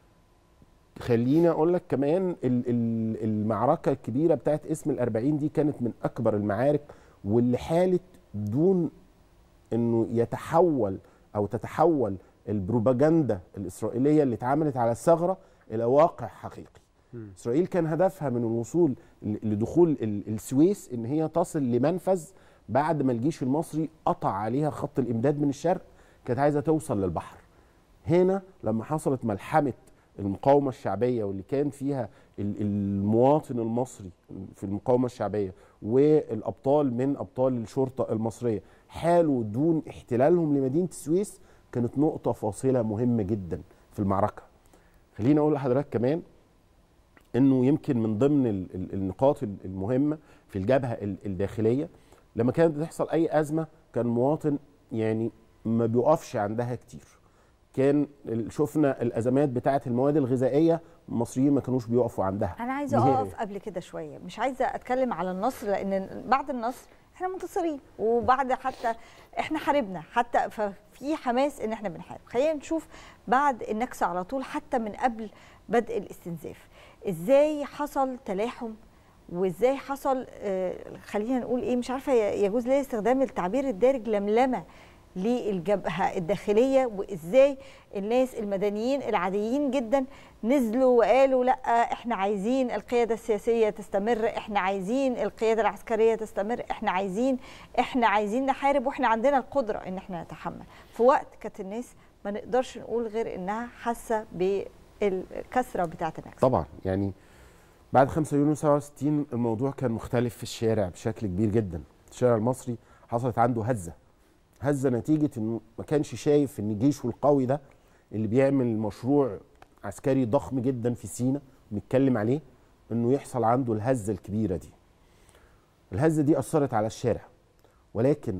خليني اقول لك كمان ال- ال- المعركه الكبيره بتاعت اسم الأربعين دي كانت من اكبر المعارك واللي حالت دون انه يتحول او تتحول البروباجندا الاسرائيليه اللي اتعملت على الثغره الى واقع حقيقي اسرائيل كان هدفها من الوصول ل- لدخول ال- السويس ان هي تصل لمنفذ بعد ما الجيش المصري قطع عليها خط الامداد من الشرق كانت عايزه توصل للبحر هنا لما حصلت ملحمه المقاومه الشعبيه واللي كان فيها ال- المواطن المصري في المقاومه الشعبيه والابطال من ابطال الشرطه المصريه حالوا دون احتلالهم لمدينه السويس كانت نقطه فاصله مهمه جدا في المعركه خليني اقول لحضرتك كمان انه يمكن من ضمن ال- ال- النقاط ال- المهمه في الجبهه ال- الداخليه لما كانت بتحصل اي ازمه كان مواطن يعني ما بيقفش عندها كتير كان ال- شفنا الازمات بتاعه المواد الغذائيه المصريين ما كانوش بيقفوا عندها انا عايزه نهائي. اقف قبل كده شويه مش عايزه اتكلم على النصر لان بعد النصر احنا منتصرين وبعد حتى احنا حاربنا حتى ففي حماس ان احنا بنحارب خلينا نشوف بعد النكسه على طول حتى من قبل بدء الاستنزاف ازاي حصل تلاحم وازاي حصل آه، خلينا نقول ايه مش عارفه ي- يجوز لي استخدام التعبير الدارج لملمه للجبهه الداخليه وازاي الناس المدنيين العاديين جدا نزلوا وقالوا لا احنا عايزين القياده السياسيه تستمر احنا عايزين القياده العسكريه تستمر احنا عايزين احنا عايزين نحارب واحنا عندنا القدره ان احنا نتحمل في وقت كانت الناس ما نقدرش نقول غير انها حاسه بالكسره بتاعه النكسه طبعا يعني بعد 5 يونيو 67 الموضوع كان مختلف في الشارع بشكل كبير جدا الشارع المصري حصلت عنده هزه هزه نتيجه انه ما كانش شايف ان جيشه القوي ده اللي بيعمل مشروع عسكري ضخم جدا في سينا بنتكلم عليه انه يحصل عنده الهزه الكبيره دي الهزه دي اثرت على الشارع ولكن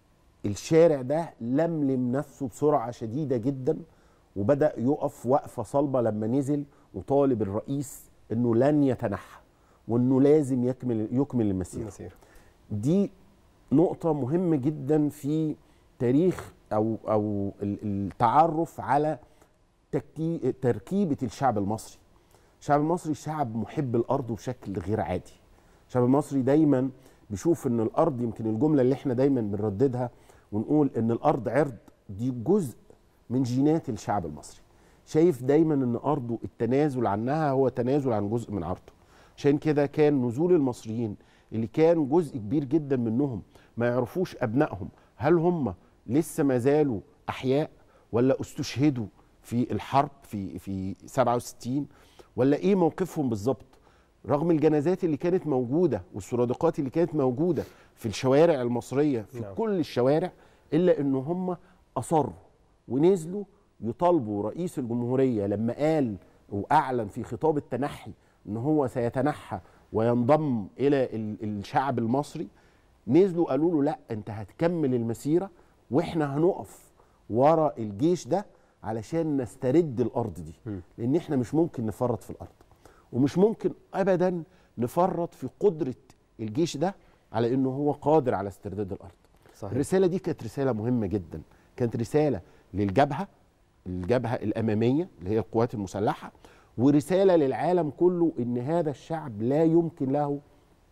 الشارع ده لملم نفسه بسرعه شديده جدا وبدا يقف وقفه صلبه لما نزل وطالب الرئيس انه لن يتنحى وانه لازم يكمل يكمل المسيره المسيرة. دي نقطة مهمة جدا في تاريخ أو أو ال- التعرف على تكتي- تركيبة الشعب المصري. الشعب المصري شعب محب الأرض بشكل غير عادي. الشعب المصري دايما بيشوف إن الأرض يمكن الجملة اللي إحنا دايما بنرددها ونقول إن الأرض عرض دي جزء من جينات الشعب المصري. شايف دايما إن أرضه التنازل عنها هو تنازل عن جزء من عرضه. عشان كده كان نزول المصريين اللي كان جزء كبير جدا منهم ما يعرفوش ابنائهم هل هم لسه ما زالوا احياء ولا استشهدوا في الحرب في في 67 ولا ايه موقفهم بالظبط رغم الجنازات اللي كانت موجوده والسرادقات اللي كانت موجوده في الشوارع المصريه في نعم. كل الشوارع الا ان هم اصروا ونزلوا يطالبوا رئيس الجمهوريه لما قال واعلن في خطاب التنحي ان هو سيتنحى وينضم الى ال- الشعب المصري نزلوا قالوا له لا انت هتكمل المسيره واحنا هنقف ورا الجيش ده علشان نسترد الارض دي لان احنا مش ممكن نفرط في الارض ومش ممكن ابدا نفرط في قدره الجيش ده على انه هو قادر على استرداد الارض صحيح. الرساله دي كانت رساله مهمه جدا كانت رساله للجبهه الجبهه الاماميه اللي هي القوات المسلحه ورساله للعالم كله ان هذا الشعب لا يمكن له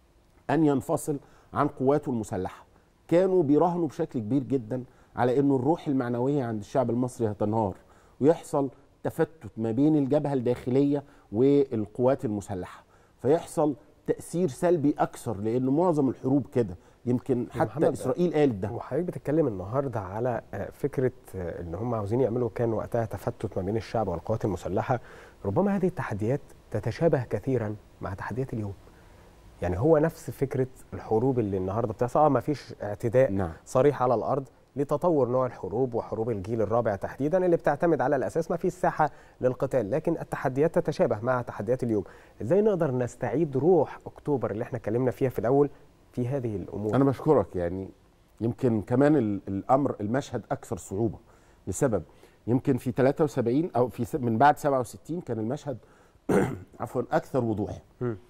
ان ينفصل عن قواته المسلحه كانوا بيراهنوا بشكل كبير جدا على انه الروح المعنويه عند الشعب المصري هتنهار ويحصل تفتت ما بين الجبهه الداخليه والقوات المسلحه فيحصل تاثير سلبي اكثر لان معظم الحروب كده يمكن حتى محمد، اسرائيل قالت ده وحضرتك بتتكلم النهارده على آه، فكره آه، ان هم عاوزين يعملوا كان وقتها تفتت ما بين الشعب والقوات المسلحه ربما هذه التحديات تتشابه كثيرا مع تحديات اليوم يعني هو نفس فكره الحروب اللي النهارده بتحصل اه ما فيش اعتداء نعم. صريح على الارض لتطور نوع الحروب وحروب الجيل الرابع تحديدا اللي بتعتمد على الاساس ما فيش ساحه للقتال لكن التحديات تتشابه مع تحديات اليوم ازاي نقدر نستعيد روح اكتوبر اللي احنا اتكلمنا فيها في الاول في هذه الامور انا بشكرك يعني يمكن كمان ال- الامر المشهد اكثر صعوبه لسبب يمكن في 73 او في س- من بعد 67 كان المشهد عفوا اكثر وضوح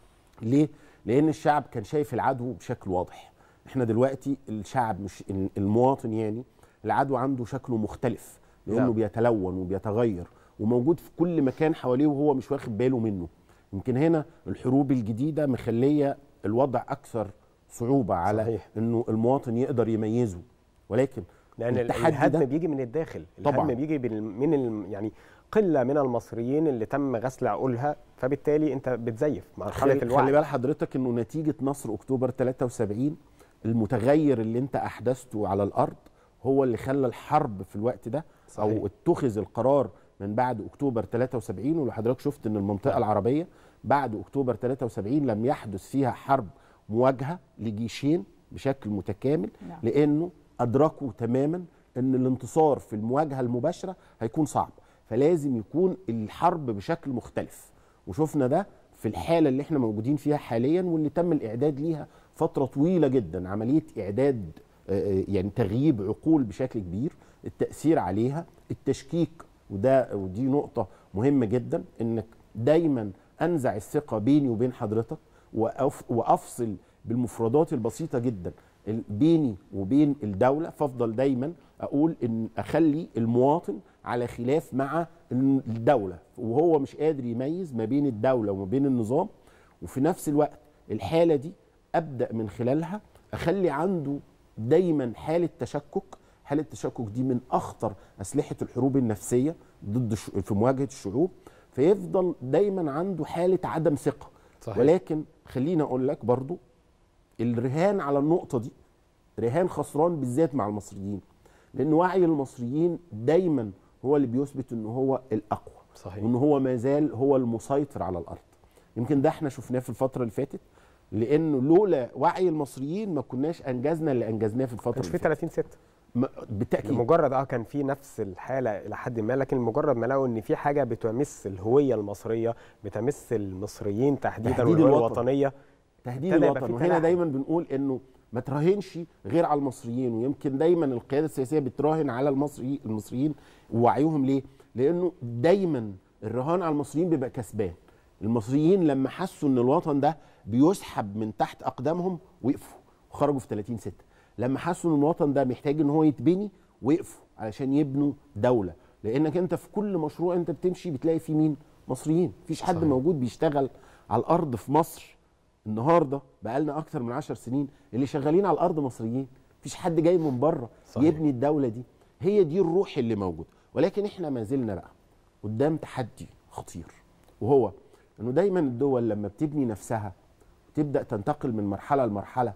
ليه لان الشعب كان شايف العدو بشكل واضح احنا دلوقتي الشعب مش ال- المواطن يعني العدو عنده شكله مختلف لانه نعم. بيتلون وبيتغير وموجود في كل مكان حواليه وهو مش واخد باله منه يمكن هنا الحروب الجديده مخليه الوضع اكثر صعوبه على صحيح. انه المواطن يقدر يميزه ولكن لان التحدي الهدم ده بيجي من الداخل طبعاً. الهدم بيجي بال- من ال- يعني قله من المصريين اللي تم غسل عقولها فبالتالي انت بتزيف مرحله خلي, الوعي خلي بال حضرتك انه نتيجه نصر اكتوبر 73 المتغير اللي انت احدثته على الارض هو اللي خلى الحرب في الوقت ده صحيح. او اتخذ القرار من بعد اكتوبر 73 واللي حضرتك شفت ان المنطقه العربيه بعد اكتوبر 73 لم يحدث فيها حرب مواجهه لجيشين بشكل متكامل نعم. لانه ادركوا تماما ان الانتصار في المواجهه المباشره هيكون صعب فلازم يكون الحرب بشكل مختلف وشفنا ده في الحاله اللي احنا موجودين فيها حاليا واللي تم الاعداد ليها فتره طويله جدا عمليه اعداد آه، يعني تغييب عقول بشكل كبير التاثير عليها التشكيك وده ودي نقطه مهمه جدا انك دايما انزع الثقه بيني وبين حضرتك وأف وافصل بالمفردات البسيطه جدا ال- بيني وبين الدوله فافضل دايما اقول ان اخلي المواطن على خلاف مع ال- الدوله وهو مش قادر يميز ما بين الدوله وما بين النظام وفي نفس الوقت الحاله دي ابدا من خلالها اخلي عنده دايما حاله تشكك حاله التشكك دي من اخطر اسلحه الحروب النفسيه ضد الش- في مواجهه الشعوب فيفضل دايما عنده حاله عدم ثقه صحيح. ولكن خليني اقول لك برضو الرهان على النقطه دي رهان خسران بالذات مع المصريين لان وعي المصريين دايما هو اللي بيثبت ان هو الاقوى صحيح. وان هو ما زال هو المسيطر على الارض يمكن ده احنا شفناه في الفتره اللي فاتت لانه لولا وعي المصريين ما كناش انجزنا اللي انجزناه في الفتره كانش اللي في فاتت 30 6 م- بالتاكيد لمجرد اه كان في نفس الحاله الى حد ما لكن مجرد ما لقوا ان في حاجه بتمس الهويه المصريه بتمس المصريين تحديدا تحديد والهويه الوطن. الوطنيه تهديد ابتدى يبقى الوطن في وهنا تلاعب. دايما بنقول انه ما تراهنش غير على المصريين ويمكن دايما القياده السياسيه بتراهن على المصري المصريين ووعيهم ليه؟ لانه دايما الرهان على المصريين بيبقى كسبان المصريين لما حسوا ان الوطن ده بيسحب من تحت اقدامهم وقفوا وخرجوا في 30 6 لما حسوا ان الوطن ده محتاج ان هو يتبني وقفوا علشان يبنوا دوله لانك انت في كل مشروع انت بتمشي بتلاقي فيه مين مصريين مفيش حد صحيح. موجود بيشتغل على الارض في مصر النهارده بقالنا اكتر من 10 سنين اللي شغالين على الارض مصريين مفيش حد جاي من بره صحيح. يبني الدوله دي هي دي الروح اللي موجوده ولكن احنا ما زلنا بقى قدام تحدي خطير وهو انه دايما الدول لما بتبني نفسها وتبدا تنتقل من مرحله لمرحله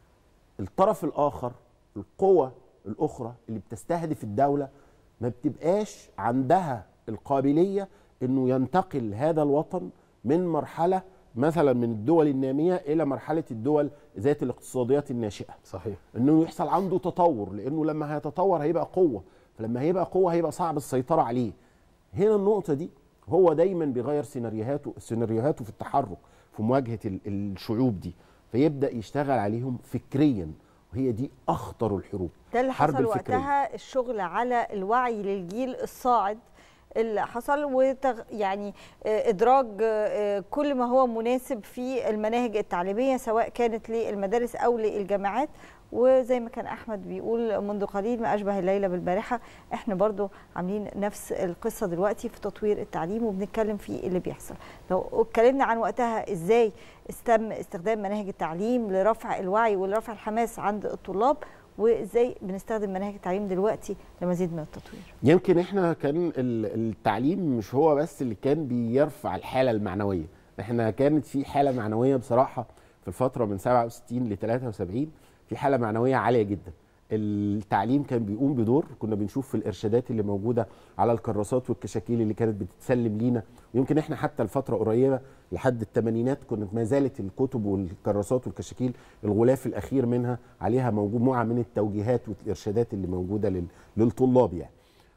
الطرف الاخر القوى الاخرى اللي بتستهدف الدوله ما بتبقاش عندها القابليه انه ينتقل هذا الوطن من مرحله مثلا من الدول الناميه الى مرحله الدول ذات الاقتصاديات الناشئه صحيح انه يحصل عنده تطور لانه لما هيتطور هيبقى قوه فلما هيبقى قوه هيبقى صعب السيطره عليه هنا النقطه دي هو دايما بيغير سيناريوهاته سيناريوهاته في التحرك في مواجهه ال- الشعوب دي فيبدا يشتغل عليهم فكريا وهي دي اخطر الحروب ده اللي حرب حصل الفكرية. وقتها الشغل على الوعي للجيل الصاعد اللي حصل وتغ... يعني آه، ادراج آه، كل ما هو مناسب في المناهج التعليميه سواء كانت للمدارس او للجامعات وزي ما كان احمد بيقول منذ قليل ما اشبه الليله بالبارحه احنا برضو عاملين نفس القصه دلوقتي في تطوير التعليم وبنتكلم في اللي بيحصل لو اتكلمنا عن وقتها ازاي استم استخدام مناهج التعليم لرفع الوعي ولرفع الحماس عند الطلاب وازاي بنستخدم مناهج التعليم دلوقتي لمزيد من التطوير يمكن احنا كان ال- التعليم مش هو بس اللي كان بيرفع الحاله المعنويه احنا كانت في حاله معنويه بصراحه في الفتره من 67 ل 73 في حاله معنويه عاليه جدا التعليم كان بيقوم بدور كنا بنشوف في الارشادات اللي موجوده على الكراسات والكشاكيل اللي كانت بتتسلم لينا ويمكن احنا حتى الفتره قريبه لحد الثمانينات كانت ما زالت الكتب والكراسات والكشاكيل الغلاف الاخير منها عليها مجموعه من التوجيهات والارشادات اللي موجوده لل- للطلاب يعني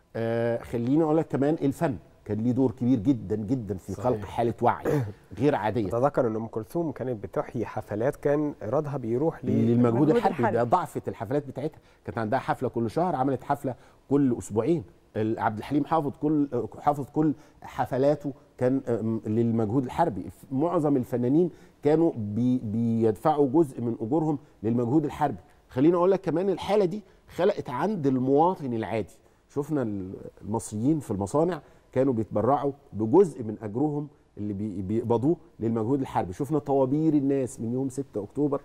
آه خليني اقول لك كمان الفن كان ليه دور كبير جدا جدا في صحيح. خلق حاله وعي غير عاديه اتذكر ان ام كلثوم كانت بتحيي حفلات كان ايرادها بيروح للمجهود المجهود الحربي الحربي. ده ضعفت الحفلات بتاعتها كانت عندها حفله كل شهر عملت حفله كل اسبوعين ال- عبد الحليم حافظ كل حافظ كل حفلاته كان أم، للمجهود الحربي معظم الفنانين كانوا بي بيدفعوا جزء من اجورهم للمجهود الحربي خليني اقول لك كمان الحاله دي خلقت عند المواطن العادي شفنا ال- المصريين في المصانع كانوا بيتبرعوا بجزء من اجرهم اللي بي- بيقبضوه للمجهود الحربي شفنا طوابير الناس من يوم 6 اكتوبر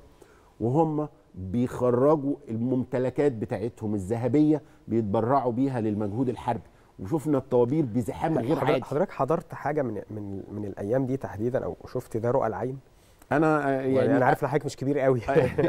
وهم بيخرجوا الممتلكات بتاعتهم الذهبيه بيتبرعوا بيها للمجهود الحربي وشفنا الطوابير بزحام غير حضرتك- عادي حضرتك حضرت حاجه من من من الايام دي تحديدا او شفت ده رؤى العين انا آه، يعني يعني انا عارف ان حضرتك مش كبير قوي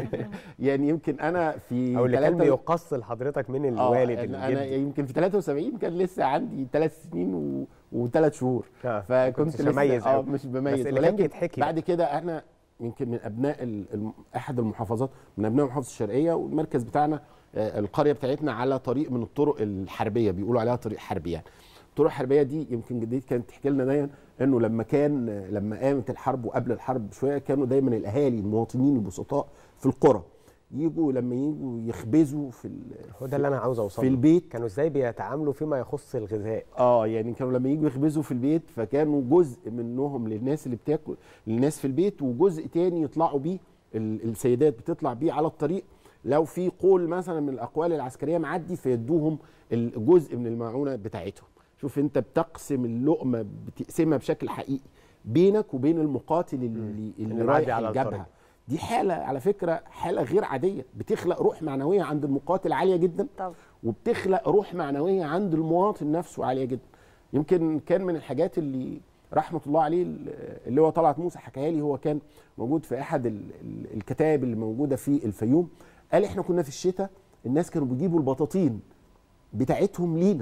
يعني يمكن انا في او اللي كان تلاتة- بيقص لحضرتك من آه، الوالد انا أنا الجد يمكن في 73 كان لسه عندي ثلاث سنين و... وثلاث شهور آه، فكنت كنتش لسه مميز اه أوي. مش بميز بس اللي كان ولكن بيتحكي بعد كده احنا يمكن من ابناء ال... الم- احد المحافظات من ابناء محافظه الشرقيه والمركز بتاعنا آه، القريه بتاعتنا على طريق من الطرق الحربيه بيقولوا عليها طريق حربي يعني الطرق الحربيه دي يمكن جدتي كانت تحكي لنا دايما انه لما كان لما قامت الحرب وقبل الحرب بشويه كانوا دايما الاهالي المواطنين البسطاء في القرى يجوا لما يجوا يخبزوا في ال- هو ده اللي انا عاوز اوصله في البيت كانوا ازاي بيتعاملوا فيما يخص الغذاء اه يعني كانوا لما يجوا يخبزوا في البيت فكانوا جزء منهم للناس اللي بتاكل للناس في البيت وجزء تاني يطلعوا بيه ال- السيدات بتطلع بيه على الطريق لو في قول مثلا من الاقوال العسكريه معدي فيدوهم الجزء من المعونه بتاعتهم شوف انت بتقسم اللقمه بتقسمها بشكل حقيقي بينك وبين المقاتل اللي, اللي اللي معدي رايح على الجبهه الطريق. دي حاله على فكره حاله غير عاديه بتخلق روح معنويه عند المقاتل عاليه جدا طبعا وبتخلق روح معنويه عند المواطن نفسه عاليه جدا يمكن كان من الحاجات اللي رحمه الله عليه اللي هو طلعت موسى حكاها لي هو كان موجود في احد ال- ال- الكتائب اللي موجوده في الفيوم قال احنا كنا في الشتاء الناس كانوا بيجيبوا البطاطين بتاعتهم لينا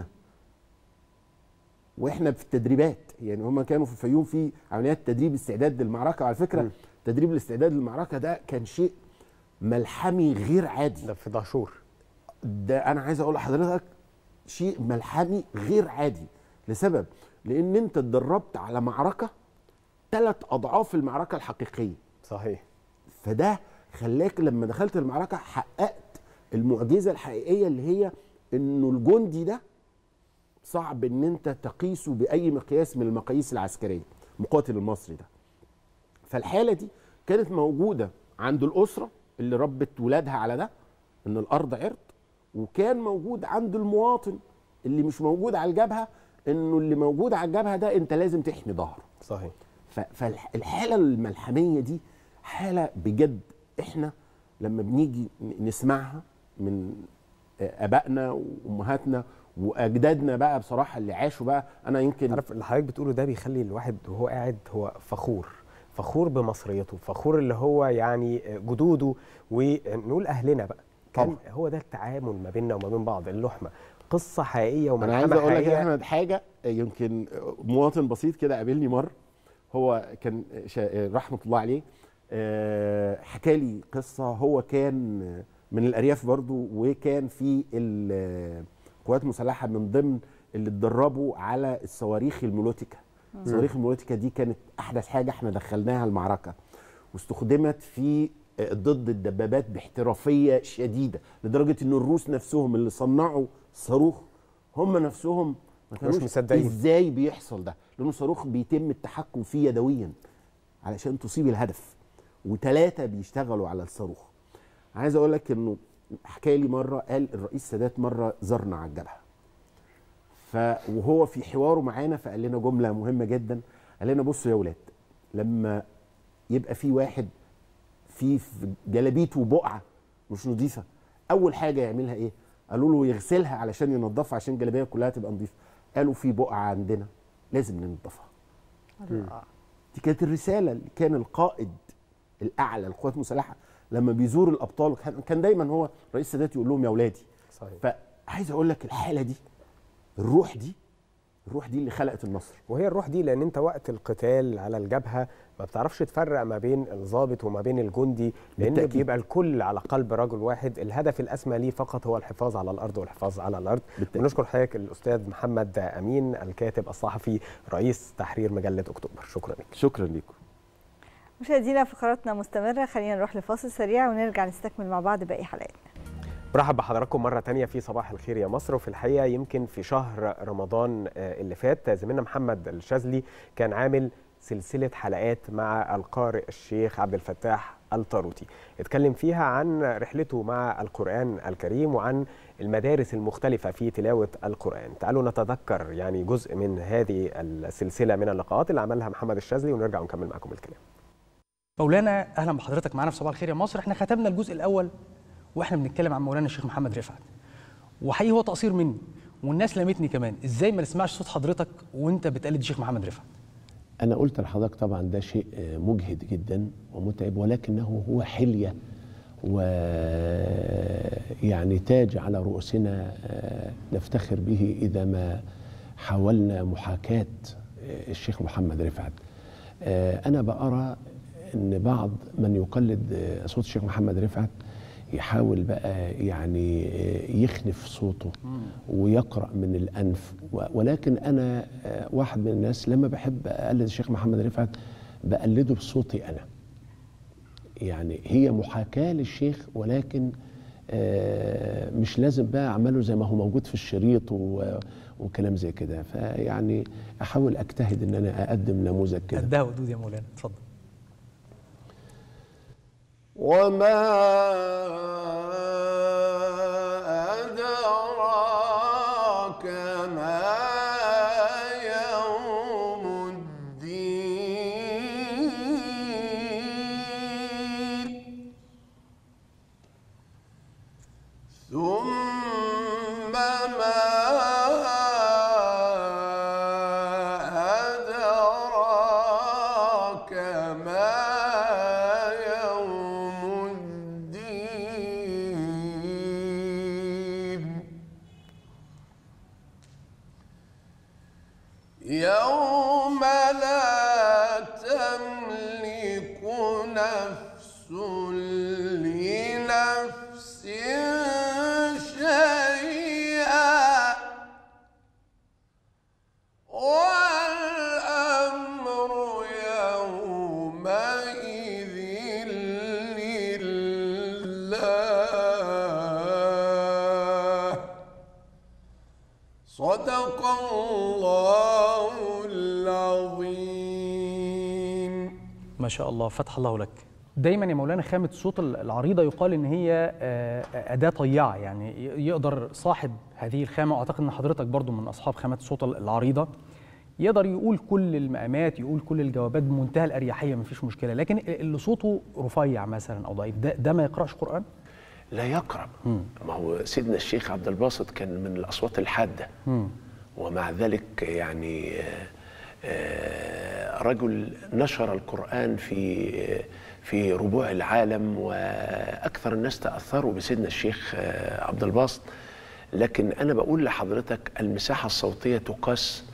واحنا في التدريبات يعني هم كانوا في الفيوم في عمليات تدريب استعداد للمعركه وعلى فكره م. تدريب الاستعداد للمعركه ده كان شيء ملحمي غير عادي ده في دهشور ده انا عايز اقول لحضرتك شيء ملحمي غير عادي لسبب لان انت اتدربت على معركه ثلاث اضعاف المعركه الحقيقيه صحيح فده خلاك لما دخلت المعركه حققت المعجزه الحقيقيه اللي هي انه الجندي ده صعب ان انت تقيسه باي مقياس من المقاييس العسكريه المقاتل المصري ده فالحاله دي كانت موجوده عند الاسره اللي ربت ولادها على ده ان الارض عرض وكان موجود عند المواطن اللي مش موجود على الجبهه انه اللي موجود على الجبهه ده انت لازم تحمي ظهره صحيح فالحاله الملحميه دي حاله بجد احنا لما بنيجي نسمعها من ابائنا وامهاتنا واجدادنا بقى بصراحه اللي عاشوا بقى انا يمكن عارف اللي حضرتك بتقوله ده بيخلي الواحد وهو قاعد هو فخور فخور بمصريته فخور اللي هو يعني جدوده ونقول اهلنا بقى كان طبعا. هو ده التعامل ما بيننا وما بين بعض اللحمه قصه حقيقيه انا عايز وملحمه اقول لك يا حقيقيه احمد حاجه يمكن مواطن بسيط كده قابلني مره هو كان شا... رحمه الله عليه آه، حكى لي قصه هو كان من الارياف برضو وكان في القوات المسلحه من ضمن اللي اتدربوا على الصواريخ المولوتيكا صواريخ المولوتيكا دي كانت احدث حاجه احنا دخلناها المعركه واستخدمت في ضد الدبابات باحترافيه شديده لدرجه ان الروس نفسهم اللي صنعوا صاروخ هم نفسهم ما كانوش مصدقين. ازاي بيحصل ده لانه صاروخ بيتم التحكم فيه يدويا علشان تصيب الهدف وثلاثه بيشتغلوا على الصاروخ عايز اقول لك انه حكى لي مره قال الرئيس سادات مره زارنا على الجبهه ف وهو في حواره معانا فقال لنا جمله مهمه جدا قال لنا بصوا يا ولاد لما يبقى في واحد في في جلابيته بقعه مش نظيفه اول حاجه يعملها ايه قالوا له يغسلها علشان ينظفها عشان الجلابيه كلها تبقى نظيفه قالوا في بقعه عندنا لازم ننظفها الله. دي كانت الرساله اللي كان القائد الاعلى للقوات المسلحه لما بيزور الابطال كان- كان دايما هو رئيس السادات يقول لهم يا اولادي صحيح فعايز اقول لك الحاله دي الروح دي الروح دي اللي خلقت النصر وهي الروح دي لان انت وقت القتال على الجبهه ما بتعرفش تفرق ما بين الضابط وما بين الجندي لان بالتأكيد. بيبقى الكل على قلب رجل واحد الهدف الاسمى ليه فقط هو الحفاظ على الارض والحفاظ على الارض بالتأكيد. ونشكر حضرتك الاستاذ محمد امين الكاتب الصحفي رئيس تحرير مجله اكتوبر شكرا لك شكرا لكم مشاهدينا فقراتنا مستمرة خلينا نروح لفاصل سريع ونرجع نستكمل مع بعض باقي حلقاتنا برحب بحضراتكم مرة تانية في صباح الخير يا مصر وفي الحقيقة يمكن في شهر رمضان آه، اللي فات زميلنا محمد الشاذلي كان عامل سلسلة حلقات مع القارئ الشيخ عبد الفتاح الطاروتي اتكلم فيها عن رحلته مع القرآن الكريم وعن المدارس المختلفة في تلاوة القرآن تعالوا نتذكر يعني جزء من هذه السلسلة من اللقاءات اللي عملها محمد الشاذلي ونرجع ونكمل معكم الكلام مولانا اهلا بحضرتك معانا في صباح الخير يا مصر احنا ختمنا الجزء الاول واحنا بنتكلم عن مولانا الشيخ محمد رفعت وحقيقي هو تقصير مني والناس لمتني كمان ازاي ما نسمعش صوت حضرتك وانت بتقلد الشيخ محمد رفعت أنا قلت لحضرتك طبعا ده شيء آه، مجهد جدا ومتعب ولكنه هو حلية ويعني تاج على رؤوسنا آه، نفتخر به إذا ما حاولنا محاكاة آه، الشيخ محمد رفعت آه، أنا بأرى أن بعض من يقلد آه، صوت الشيخ محمد رفعت يحاول بقى يعني آه، يخنف صوته ويقرأ من الأنف و- ولكن أنا آه، واحد من الناس لما بحب أقلد الشيخ محمد رفعت بقلده بصوتي أنا يعني هي محاكاة للشيخ ولكن آه، مش لازم بقى أعمله زي ما هو موجود في الشريط و- وكلام زي كده فيعني أحاول أجتهد إن أنا أقدم نموذج كده قدها ودود يا مولانا اتفضل وما أدراك ما يوم الدين ثم ما أدراك ما يوم الدين يوم لا تملك نفس لنفس شيئا والأمر يومئذ لله صدق الله العظيم ما شاء الله فتح الله لك دايما يا مولانا خامة الصوت العريضة يقال ان هي آه، أداة طيعة يعني ي- يقدر صاحب هذه الخامة واعتقد ان حضرتك برضو من اصحاب خامة الصوت العريضة يقدر يقول كل المقامات يقول كل الجوابات بمنتهى الاريحيه مفيش مشكله لكن اللي صوته رفيع مثلا او ضعيف ده, ده ما يقراش قران لا يقرب ما هو سيدنا الشيخ عبد الباسط كان من الاصوات الحاده ومع ذلك يعني آه، آه، رجل نشر القرآن في في ربوع العالم وأكثر الناس تأثروا بسيدنا الشيخ آه، عبد الباسط لكن أنا بقول لحضرتك المساحة الصوتية تقاس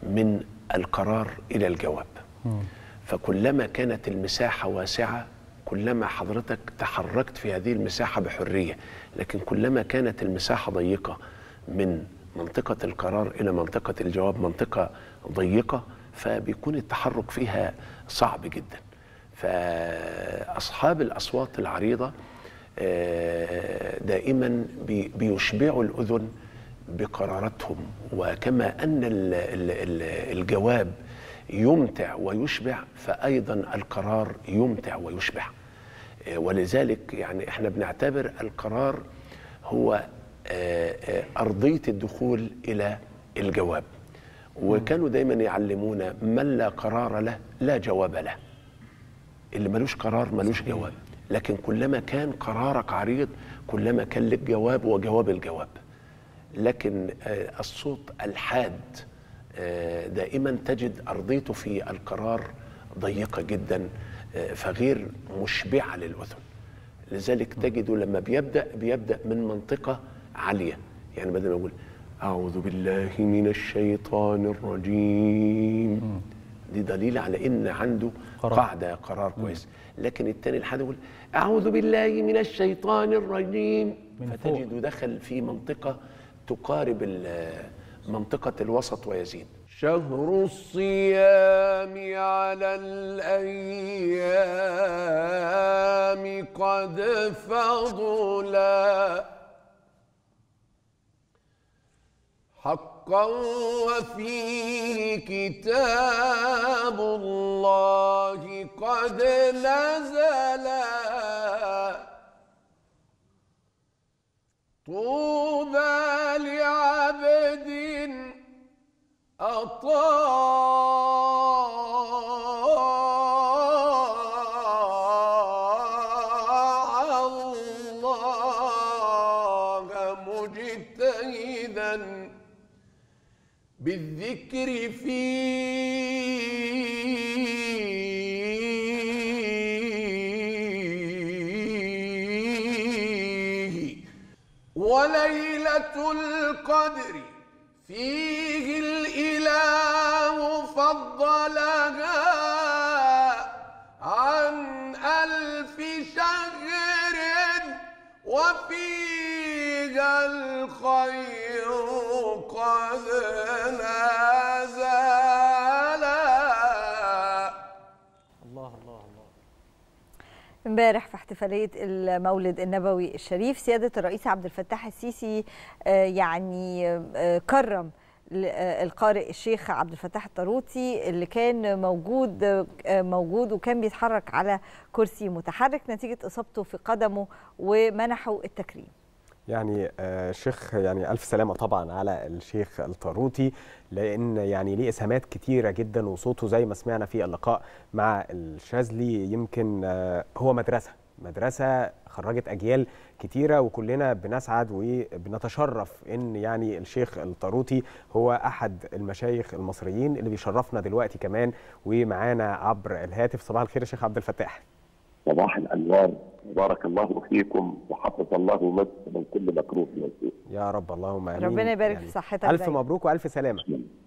من القرار الى الجواب فكلما كانت المساحه واسعه كلما حضرتك تحركت في هذه المساحه بحريه لكن كلما كانت المساحه ضيقه من منطقه القرار الى منطقه الجواب منطقه ضيقه فبيكون التحرك فيها صعب جدا فاصحاب الاصوات العريضه آه، دائما بي- بيشبعوا الاذن بقراراتهم وكما ان ال- ال- ال- الجواب يمتع ويشبع فايضا القرار يمتع ويشبع آه، ولذلك يعني احنا بنعتبر القرار هو آه، آه، ارضيه الدخول الى الجواب وكانوا دايما يعلمونا من لا قرار له لا جواب له اللي ملوش قرار ملوش جواب لكن كلما كان قرارك عريض كلما كان لك جواب وجواب الجواب لكن آه، الصوت الحاد آه، دائما تجد ارضيته في القرار ضيقه جدا آه، فغير مشبعه للاذن لذلك تجده لما بيبدا بيبدا من منطقه عاليه يعني بدل ما يقول اعوذ بالله من الشيطان الرجيم دي دليل على ان عنده قرار. قاعده قرار كويس لكن التاني الحد يقول اعوذ بالله من الشيطان الرجيم من فوق. فتجده دخل في منطقه تقارب ال- منطقه الوسط ويزيد شهر الصيام على الايام قد فضلا حقا وفيه كتاب الله قد نزلا طوبى لعبد أطاع الله مجتهدا بالذكر فيه وليلة القدر فيه الإله فضلها عن ألف شهر وفيها الخير قد نزلا الله الله الله امبارح في احتفاليه المولد النبوي الشريف سياده الرئيس عبد الفتاح السيسي آه، يعني آه، كرم ل- آه، القارئ الشيخ عبد الفتاح الطاروطي اللي كان موجود آه، موجود وكان بيتحرك على كرسي متحرك نتيجه اصابته في قدمه ومنحه التكريم يعني آه، الشيخ يعني ألف سلامة طبعا على الشيخ الطاروطي لأن يعني ليه إسهامات كتيرة جدا وصوته زي ما سمعنا في اللقاء مع الشاذلي يمكن آه، هو مدرسة مدرسة خرجت أجيال كتيرة وكلنا بنسعد وبنتشرف إن يعني الشيخ الطاروطي هو أحد المشايخ المصريين اللي بيشرفنا دلوقتي كمان ومعانا عبر الهاتف صباح الخير يا شيخ عبد الفتاح صباح الانوار بارك الله فيكم وحفظ الله مصر من كل مكروه وسوء يا رب اللهم امين ربنا يبارك في صحتك الف دايما. مبروك والف سلامه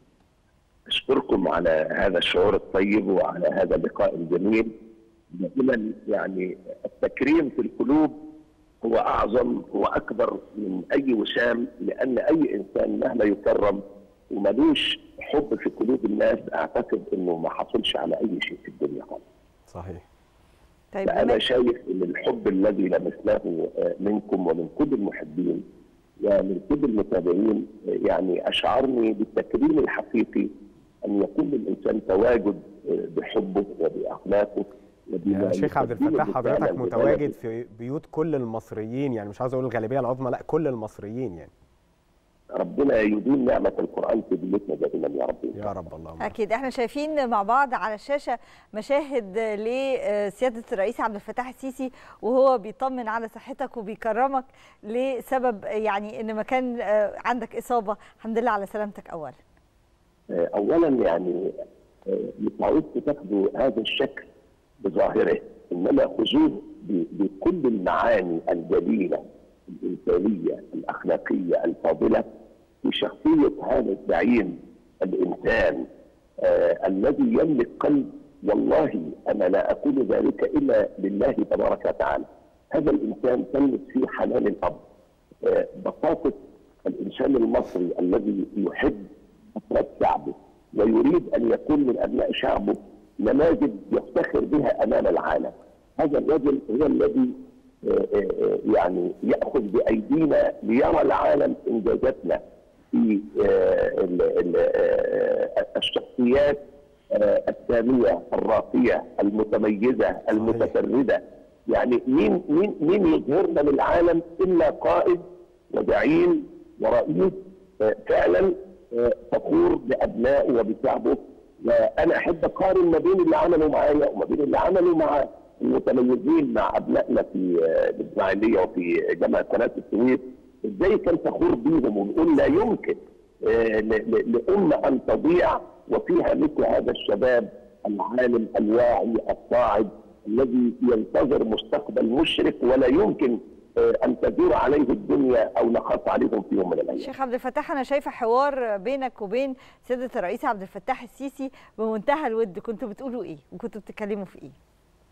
اشكركم على هذا الشعور الطيب وعلى هذا اللقاء الجميل دائما يعني التكريم في القلوب هو اعظم هو اكبر من اي وسام لان اي انسان مهما يكرم وملوش حب في قلوب الناس اعتقد انه ما حصلش على اي شيء في الدنيا خالص صحيح طيب فأنا بما- شايف إن الحب الذي لمسناه آه، منكم ومن كل المحبين ومن كل المتابعين آه، يعني أشعرني بالتكريم الحقيقي أن يكون للإنسان تواجد آه، بحبه وبأخلاقه وبما يا شيخ عبد يقدمه الفتاح فعلاً حضرتك لبلده. متواجد في بيوت كل المصريين يعني مش عاوز اقول الغالبيه العظمى لا كل المصريين يعني ربنا يديم نعمة القرآن في بيوتنا دائما يا رب يا رب اللهم اكيد احنا شايفين مع بعض على الشاشه مشاهد لسياده الرئيس عبد الفتاح السيسي وهو بيطمن على صحتك وبيكرمك لسبب يعني ان ما كان آه، عندك اصابه الحمد لله على سلامتك اولا آه، اولا يعني آه، مش عاوز تاخدوا هذا الشكل بظاهره انما خذوه ب- بكل المعاني الجليله الانسانيه الاخلاقيه الفاضله في شخصيه هذا الزعيم الانسان آه الذي يملك قلب والله انا لا اقول ذلك الا لله تبارك وتعالى هذا الانسان تلمس فيه حنان الاب آه بساطه الانسان المصري الذي يحب افراد شعبه ويريد ان يكون من ابناء شعبه نماذج يفتخر بها امام العالم هذا الرجل هو الذي يعني ياخذ بايدينا ليرى العالم انجازاتنا في الشخصيات الساميه الراقيه المتميزه المتفرده يعني مين مين مين يظهرنا للعالم الا قائد وزعيم ورئيس فعلا فخور بابنائه وبشعبه وانا احب اقارن ما بين اللي عملوا معايا وما بين اللي عملوا مع المتميزين مع ابنائنا في الاسماعيليه وفي جامعه قناه السويس ازاي كان فخور بيهم ونقول لا يمكن لامه ان تضيع وفيها مثل هذا الشباب العالم الواعي الصاعد الذي ينتظر مستقبل مشرق ولا يمكن ان تدور عليه الدنيا او نخاف عليهم في يوم من الايام. شيخ عبد الفتاح انا شايفه حوار بينك وبين سياده الرئيس عبد الفتاح السيسي بمنتهى الود كنتوا بتقولوا ايه وكنتوا بتتكلموا في ايه؟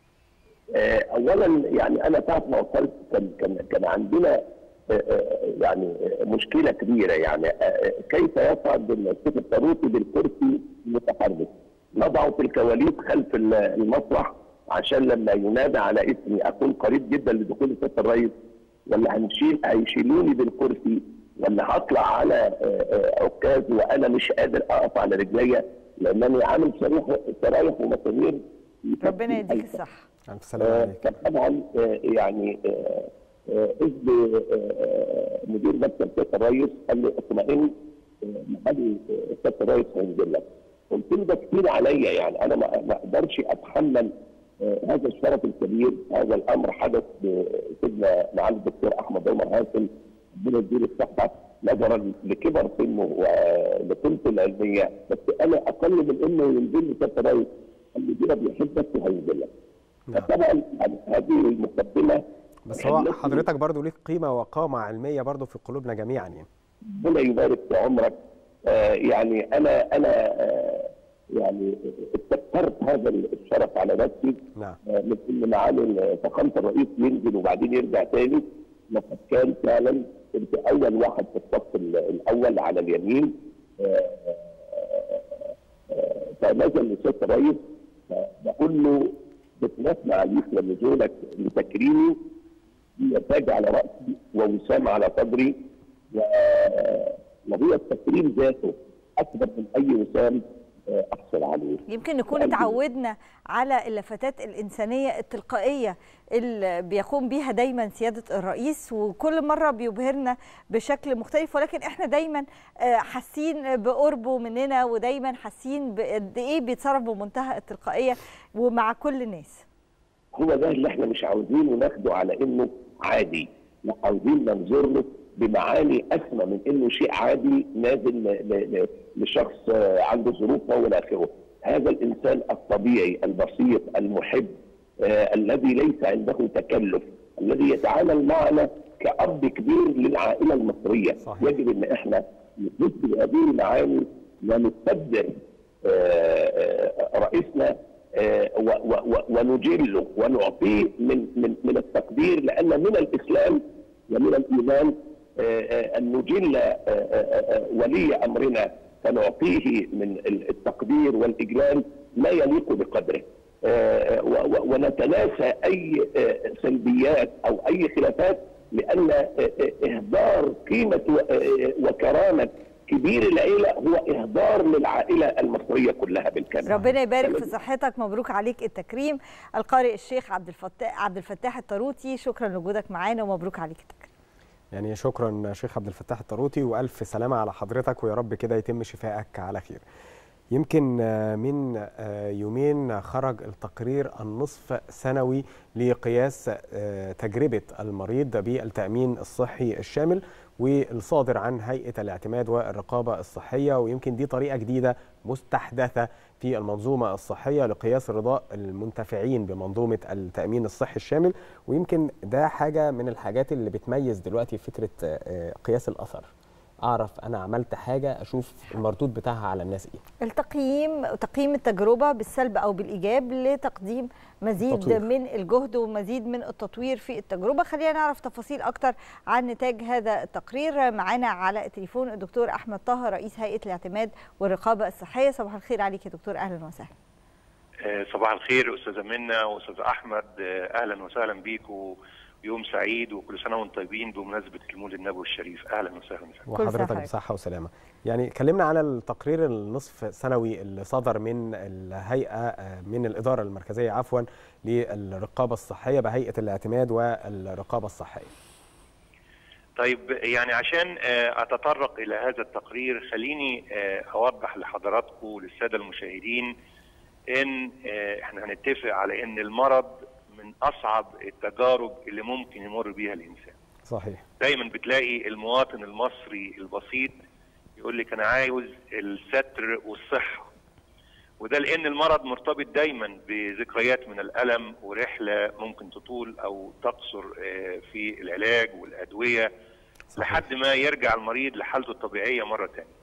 اولا يعني انا ساعه ما وصلت كان كان كان عندنا يعني مشكله كبيره يعني كيف يصعد الشيخ الطاروسي بالكرسي المتحرك؟ نضعه في الكواليس خلف المسرح عشان لما ينادى على اسمي اكون قريب جدا لدخول سياده الرئيس ولا هنشيل هيشيلوني بالكرسي ولا هطلع على عكاز وانا مش قادر اقف على رجليا لانني عامل شرايح شرايح ومسامير ربنا يديك الصحه الف سلامه عليك طبعا يعني اذ مدير مكتب سياده الرئيس قال لي اطمئن محل سياده الرئيس هينزل لك قلت له ده كتير عليا يعني انا ما اقدرش اتحمل هذا الشرف الكبير هذا الامر حدث بسيدنا معالي الدكتور احمد عمر هاشم ربنا يديله الصحه نظرا لكبر سنه ولقيمته العلميه بس انا اقل من انه ينزل لي سياده الرئيس المدير بيحبك وهينزل لك فطبعا هذه المقدمه بس هو حضرتك برضو ليك قيمه وقامه علميه برضو في قلوبنا جميعا يعني ربنا يبارك في عمرك آه يعني انا انا آه يعني استكثرت هذا الشرف على نفسي نعم من ان معالي فخامه الرئيس ينزل وبعدين يرجع تاني لقد كان فعلا كنت اول واحد في الصف الاول على اليمين فنزل لسياده الرئيس بقول له بتنسمع عليك لنزولك لتكريمي هي تاج على راسي ووسام على صدري وهي التكريم ذاته اكبر من اي وسام احصل عليه يمكن نكون اتعودنا على اللفتات الانسانيه التلقائيه اللي بيقوم بيها دايما سياده الرئيس وكل مره بيبهرنا بشكل مختلف ولكن احنا دايما حاسين بقربه مننا ودايما حاسين بقد ايه بيتصرف بمنتهى التلقائيه ومع كل الناس هو ده اللي احنا مش عاوزينه ناخده على انه عادي لا عاوزين ننظر له بمعاني اسمى من انه شيء عادي نازل لشخص عنده ظروف والى اخره. هذا الانسان الطبيعي البسيط المحب آه الذي ليس عنده تكلف، الذي يتعامل معنا كاب كبير للعائله المصريه، صحيح. يجب ان احنا نثبت بهذه المعاني ونقدر آه رئيسنا آه ونجله ونعطيه من من من التقدير لان من الاسلام ومن الايمان ان نجل ولي امرنا فنعطيه من التقدير والاجلال ما يليق بقدره ونتناسى اي سلبيات او اي خلافات لان اهدار قيمه وكرامه كبير العيله هو اهدار للعائله المصريه كلها بالكامل. ربنا يبارك في صحتك مبروك عليك التكريم القارئ الشيخ عبد الفتاح عبد الفتاح الطاروطي شكرا لوجودك معانا ومبروك عليك التكريم. يعني شكرا شيخ عبد الفتاح الطاروطي والف سلامه على حضرتك ويا رب كده يتم شفائك على خير. يمكن من يومين خرج التقرير النصف سنوي لقياس تجربه المريض بالتامين الصحي الشامل والصادر عن هيئه الاعتماد والرقابه الصحيه ويمكن دي طريقه جديده مستحدثه في المنظومه الصحيه لقياس رضاء المنتفعين بمنظومه التامين الصحي الشامل ويمكن ده حاجه من الحاجات اللي بتميز دلوقتي فكره قياس الاثر اعرف انا عملت حاجه اشوف المردود بتاعها على الناس ايه التقييم تقييم التجربه بالسلب او بالايجاب لتقديم مزيد تطوير. من الجهد ومزيد من التطوير في التجربه خلينا نعرف تفاصيل اكتر عن نتاج هذا التقرير معانا على التليفون الدكتور احمد طه رئيس هيئه الاعتماد والرقابه الصحيه صباح الخير عليك يا دكتور اهلا وسهلا آه، صباح الخير استاذه منى واستاذ احمد آه، اهلا وسهلا بيكم يوم سعيد وكل سنه وانتم طيبين بمناسبه المولد النبوي الشريف اهلا وسهلا وحضرتك بصحه وسلامه يعني كلمنا على التقرير النصف سنوي اللي صدر من الهيئه آه، من الاداره المركزيه عفوا للرقابه الصحيه بهيئه الاعتماد والرقابه الصحيه طيب يعني عشان آه، اتطرق الى هذا التقرير خليني آه، اوضح لحضراتكم وللساده المشاهدين ان آه، احنا هنتفق على ان المرض من اصعب التجارب اللي ممكن يمر بيها الانسان صحيح دايما بتلاقي المواطن المصري البسيط يقول لك انا عاوز الستر والصحه وده لان المرض مرتبط دايما بذكريات من الالم ورحله ممكن تطول او تقصر آه، في العلاج والادويه لحد ما يرجع المريض لحالته الطبيعيه مره ثانيه.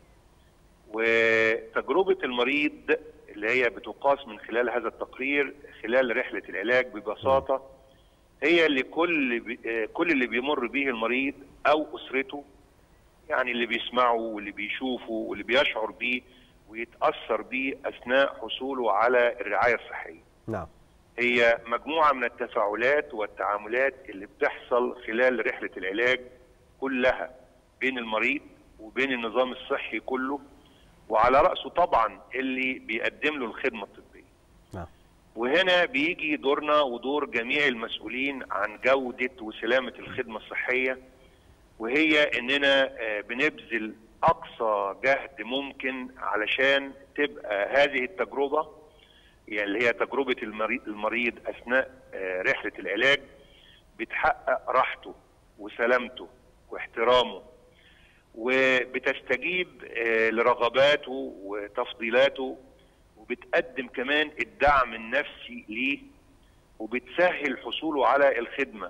وتجربه المريض اللي هي بتقاس من خلال هذا التقرير خلال رحله العلاج ببساطه هي اللي كل بي- آه، كل اللي بيمر به المريض او اسرته يعني اللي بيسمعه واللي بيشوفه واللي بيشعر بيه ويتاثر بيه اثناء حصوله على الرعايه الصحيه. نعم هي مجموعه من التفاعلات والتعاملات اللي بتحصل خلال رحله العلاج كلها بين المريض وبين النظام الصحي كله وعلى راسه طبعا اللي بيقدم له الخدمه الطبيه. نعم. وهنا بيجي دورنا ودور جميع المسؤولين عن جوده وسلامه الخدمه الصحيه وهي اننا آه، بنبذل اقصى جهد ممكن علشان تبقى هذه التجربه يعني اللي هي تجربه المريض المريض اثناء آه، رحله العلاج بتحقق راحته وسلامته واحترامه وبتستجيب آه، لرغباته وتفضيلاته وبتقدم كمان الدعم النفسي ليه وبتسهل حصوله على الخدمه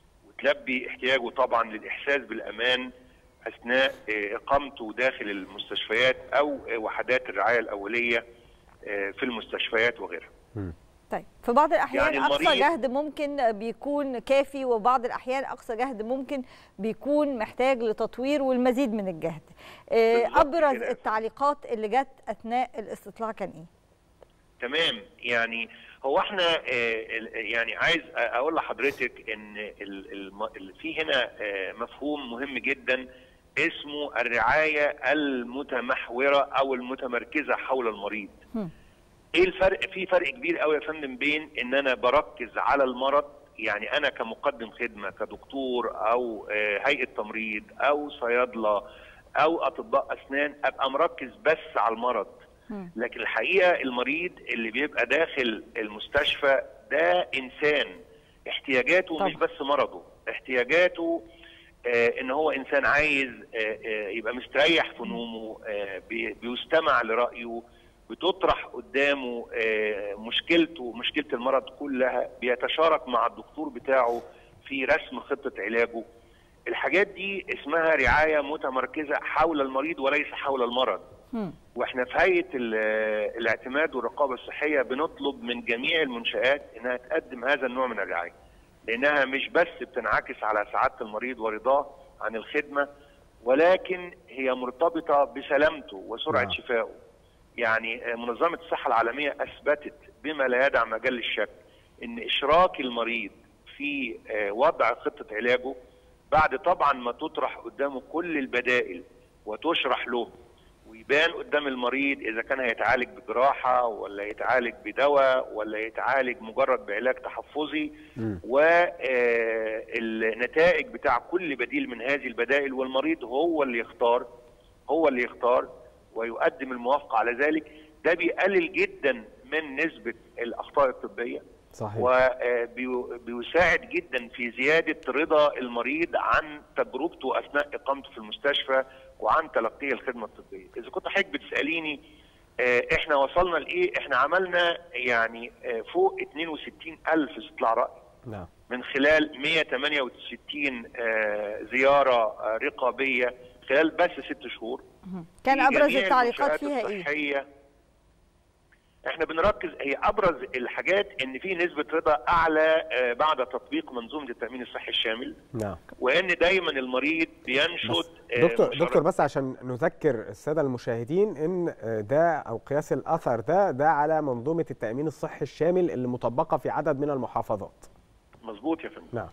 وتلبي احتياجه طبعا للاحساس بالامان اثناء آه، اقامته داخل المستشفيات او آه، وحدات الرعايه الاوليه آه، في المستشفيات وغيرها. طيب في بعض الاحيان يعني اقصى المريض- جهد ممكن بيكون كافي وبعض الاحيان اقصى جهد ممكن بيكون محتاج لتطوير والمزيد من الجهد آه، بالظبط ابرز كده. التعليقات اللي جت اثناء الاستطلاع كان ايه تمام يعني هو احنا آه، ال- يعني عايز اقول لحضرتك ان ال- الم- ال- في هنا آه، مفهوم مهم جدا اسمه الرعايه المتمحوره او المتمركزه حول المريض. ايه الفرق في فرق كبير قوي يا فندم بين ان انا بركز على المرض يعني انا كمقدم خدمه كدكتور او آه، هيئه تمريض او صيادله او اطباء اسنان ابقى مركز بس على المرض لكن الحقيقه المريض اللي بيبقى داخل المستشفى ده انسان احتياجاته مش بس مرضه احتياجاته آه ان هو انسان عايز آه آه يبقى مستريح في نومه آه بي- بيستمع لرايه بتطرح قدامه آه مشكلته مشكله المرض كلها بيتشارك مع الدكتور بتاعه في رسم خطه علاجه الحاجات دي اسمها رعايه متمركزه حول المريض وليس حول المرض واحنا في هيئه ال- الاعتماد والرقابه الصحيه بنطلب من جميع المنشات انها تقدم هذا النوع من الرعايه لانها مش بس بتنعكس على سعاده المريض ورضاه عن الخدمه ولكن هي مرتبطه بسلامته وسرعه نعم. شفائه يعني آه، منظمه الصحه العالميه اثبتت بما لا يدع مجال للشك ان اشراك المريض في آه، وضع خطه علاجه بعد طبعا ما تطرح قدامه كل البدائل وتشرح له ويبان قدام المريض اذا كان هيتعالج بجراحه ولا يتعالج بدواء ولا يتعالج مجرد بعلاج تحفظي والنتائج بتاع كل بديل من هذه البدائل والمريض هو اللي يختار هو اللي يختار ويقدم الموافقه على ذلك ده بيقلل جدا من نسبه الاخطاء الطبيه صحيح وبيساعد جدا في زياده رضا المريض عن تجربته اثناء اقامته في المستشفى وعن تلقيه الخدمه الطبيه. اذا كنت حضرتك بتساليني آه، احنا وصلنا لايه؟ احنا عملنا يعني آه، فوق 62 الف استطلاع راي نعم من خلال 168 آه، زياره آه، رقابيه خلال بس ست شهور كان في ابرز جميع التعليقات المنشآت فيها ايه الصحية احنا بنركز هي ابرز الحاجات ان في نسبه رضا اعلى آه، بعد تطبيق منظومه التامين الصحي الشامل نعم وان دايما المريض بينشد آه، دكتور مشاركة- دكتور بس عشان نذكر الساده المشاهدين ان ده او قياس الاثر ده ده على منظومه التامين الصحي الشامل اللي مطبقه في عدد من المحافظات مظبوط يا فندم نعم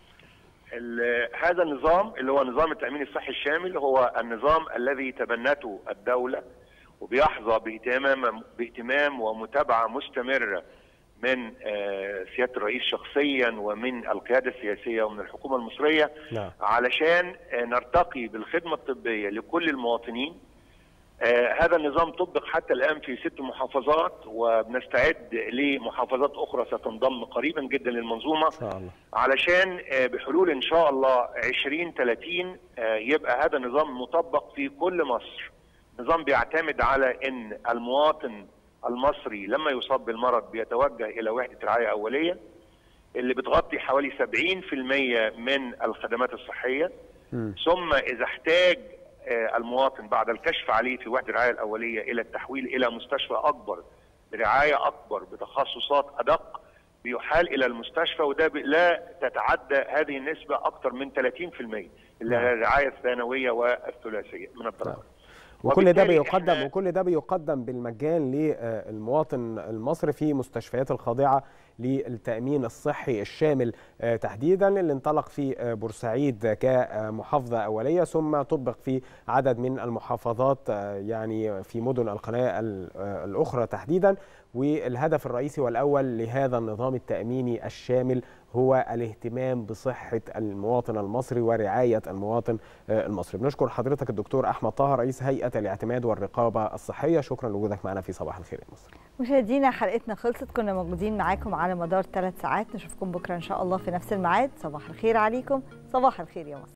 ال- هذا النظام اللي هو نظام التامين الصحي الشامل هو النظام الذي تبنته الدوله وبيحظى باهتمام باهتمام ومتابعه مستمره من آه، سياده الرئيس شخصيا ومن القياده السياسيه ومن الحكومه المصريه نعم علشان آه، نرتقي بالخدمه الطبيه لكل المواطنين آه، هذا النظام طبق حتى الان في ست محافظات وبنستعد لمحافظات اخرى ستنضم قريبا جدا للمنظومه ان شاء الله علشان آه، بحلول ان شاء الله 2030 آه، يبقى هذا النظام مطبق في كل مصر نظام بيعتمد على ان المواطن المصري لما يصاب بالمرض بيتوجه الى وحده رعايه اوليه اللي بتغطي حوالي 70% من الخدمات الصحيه ثم اذا احتاج آه، المواطن بعد الكشف عليه في وحده الرعايه الاوليه الى التحويل الى مستشفى اكبر برعايه اكبر بتخصصات ادق بيحال الى المستشفى وده ب- لا تتعدى هذه النسبه اكثر من 30% اللي هي الرعايه الثانويه والثلاثيه من الدرجات وكل ده وبالتالي بيقدم وكل ده بيقدم بالمجان للمواطن المصري في مستشفيات الخاضعه للتامين الصحي الشامل آه، تحديدا اللي انطلق في آه، بورسعيد كمحافظه اوليه ثم طبق في عدد من المحافظات آه، يعني في مدن القناه ال- آه، الاخرى تحديدا والهدف الرئيسي والاول لهذا النظام التاميني الشامل هو الاهتمام بصحه المواطن المصري ورعايه المواطن آه، المصري بنشكر حضرتك الدكتور احمد طه رئيس هيئه الاعتماد والرقابه الصحيه شكرا لوجودك معنا في صباح الخير يا مصر مشاهدينا حلقتنا خلصت كنا موجودين معاكم على مدار ثلاث ساعات نشوفكم بكره ان شاء الله في نفس الميعاد صباح الخير عليكم صباح الخير يا مصر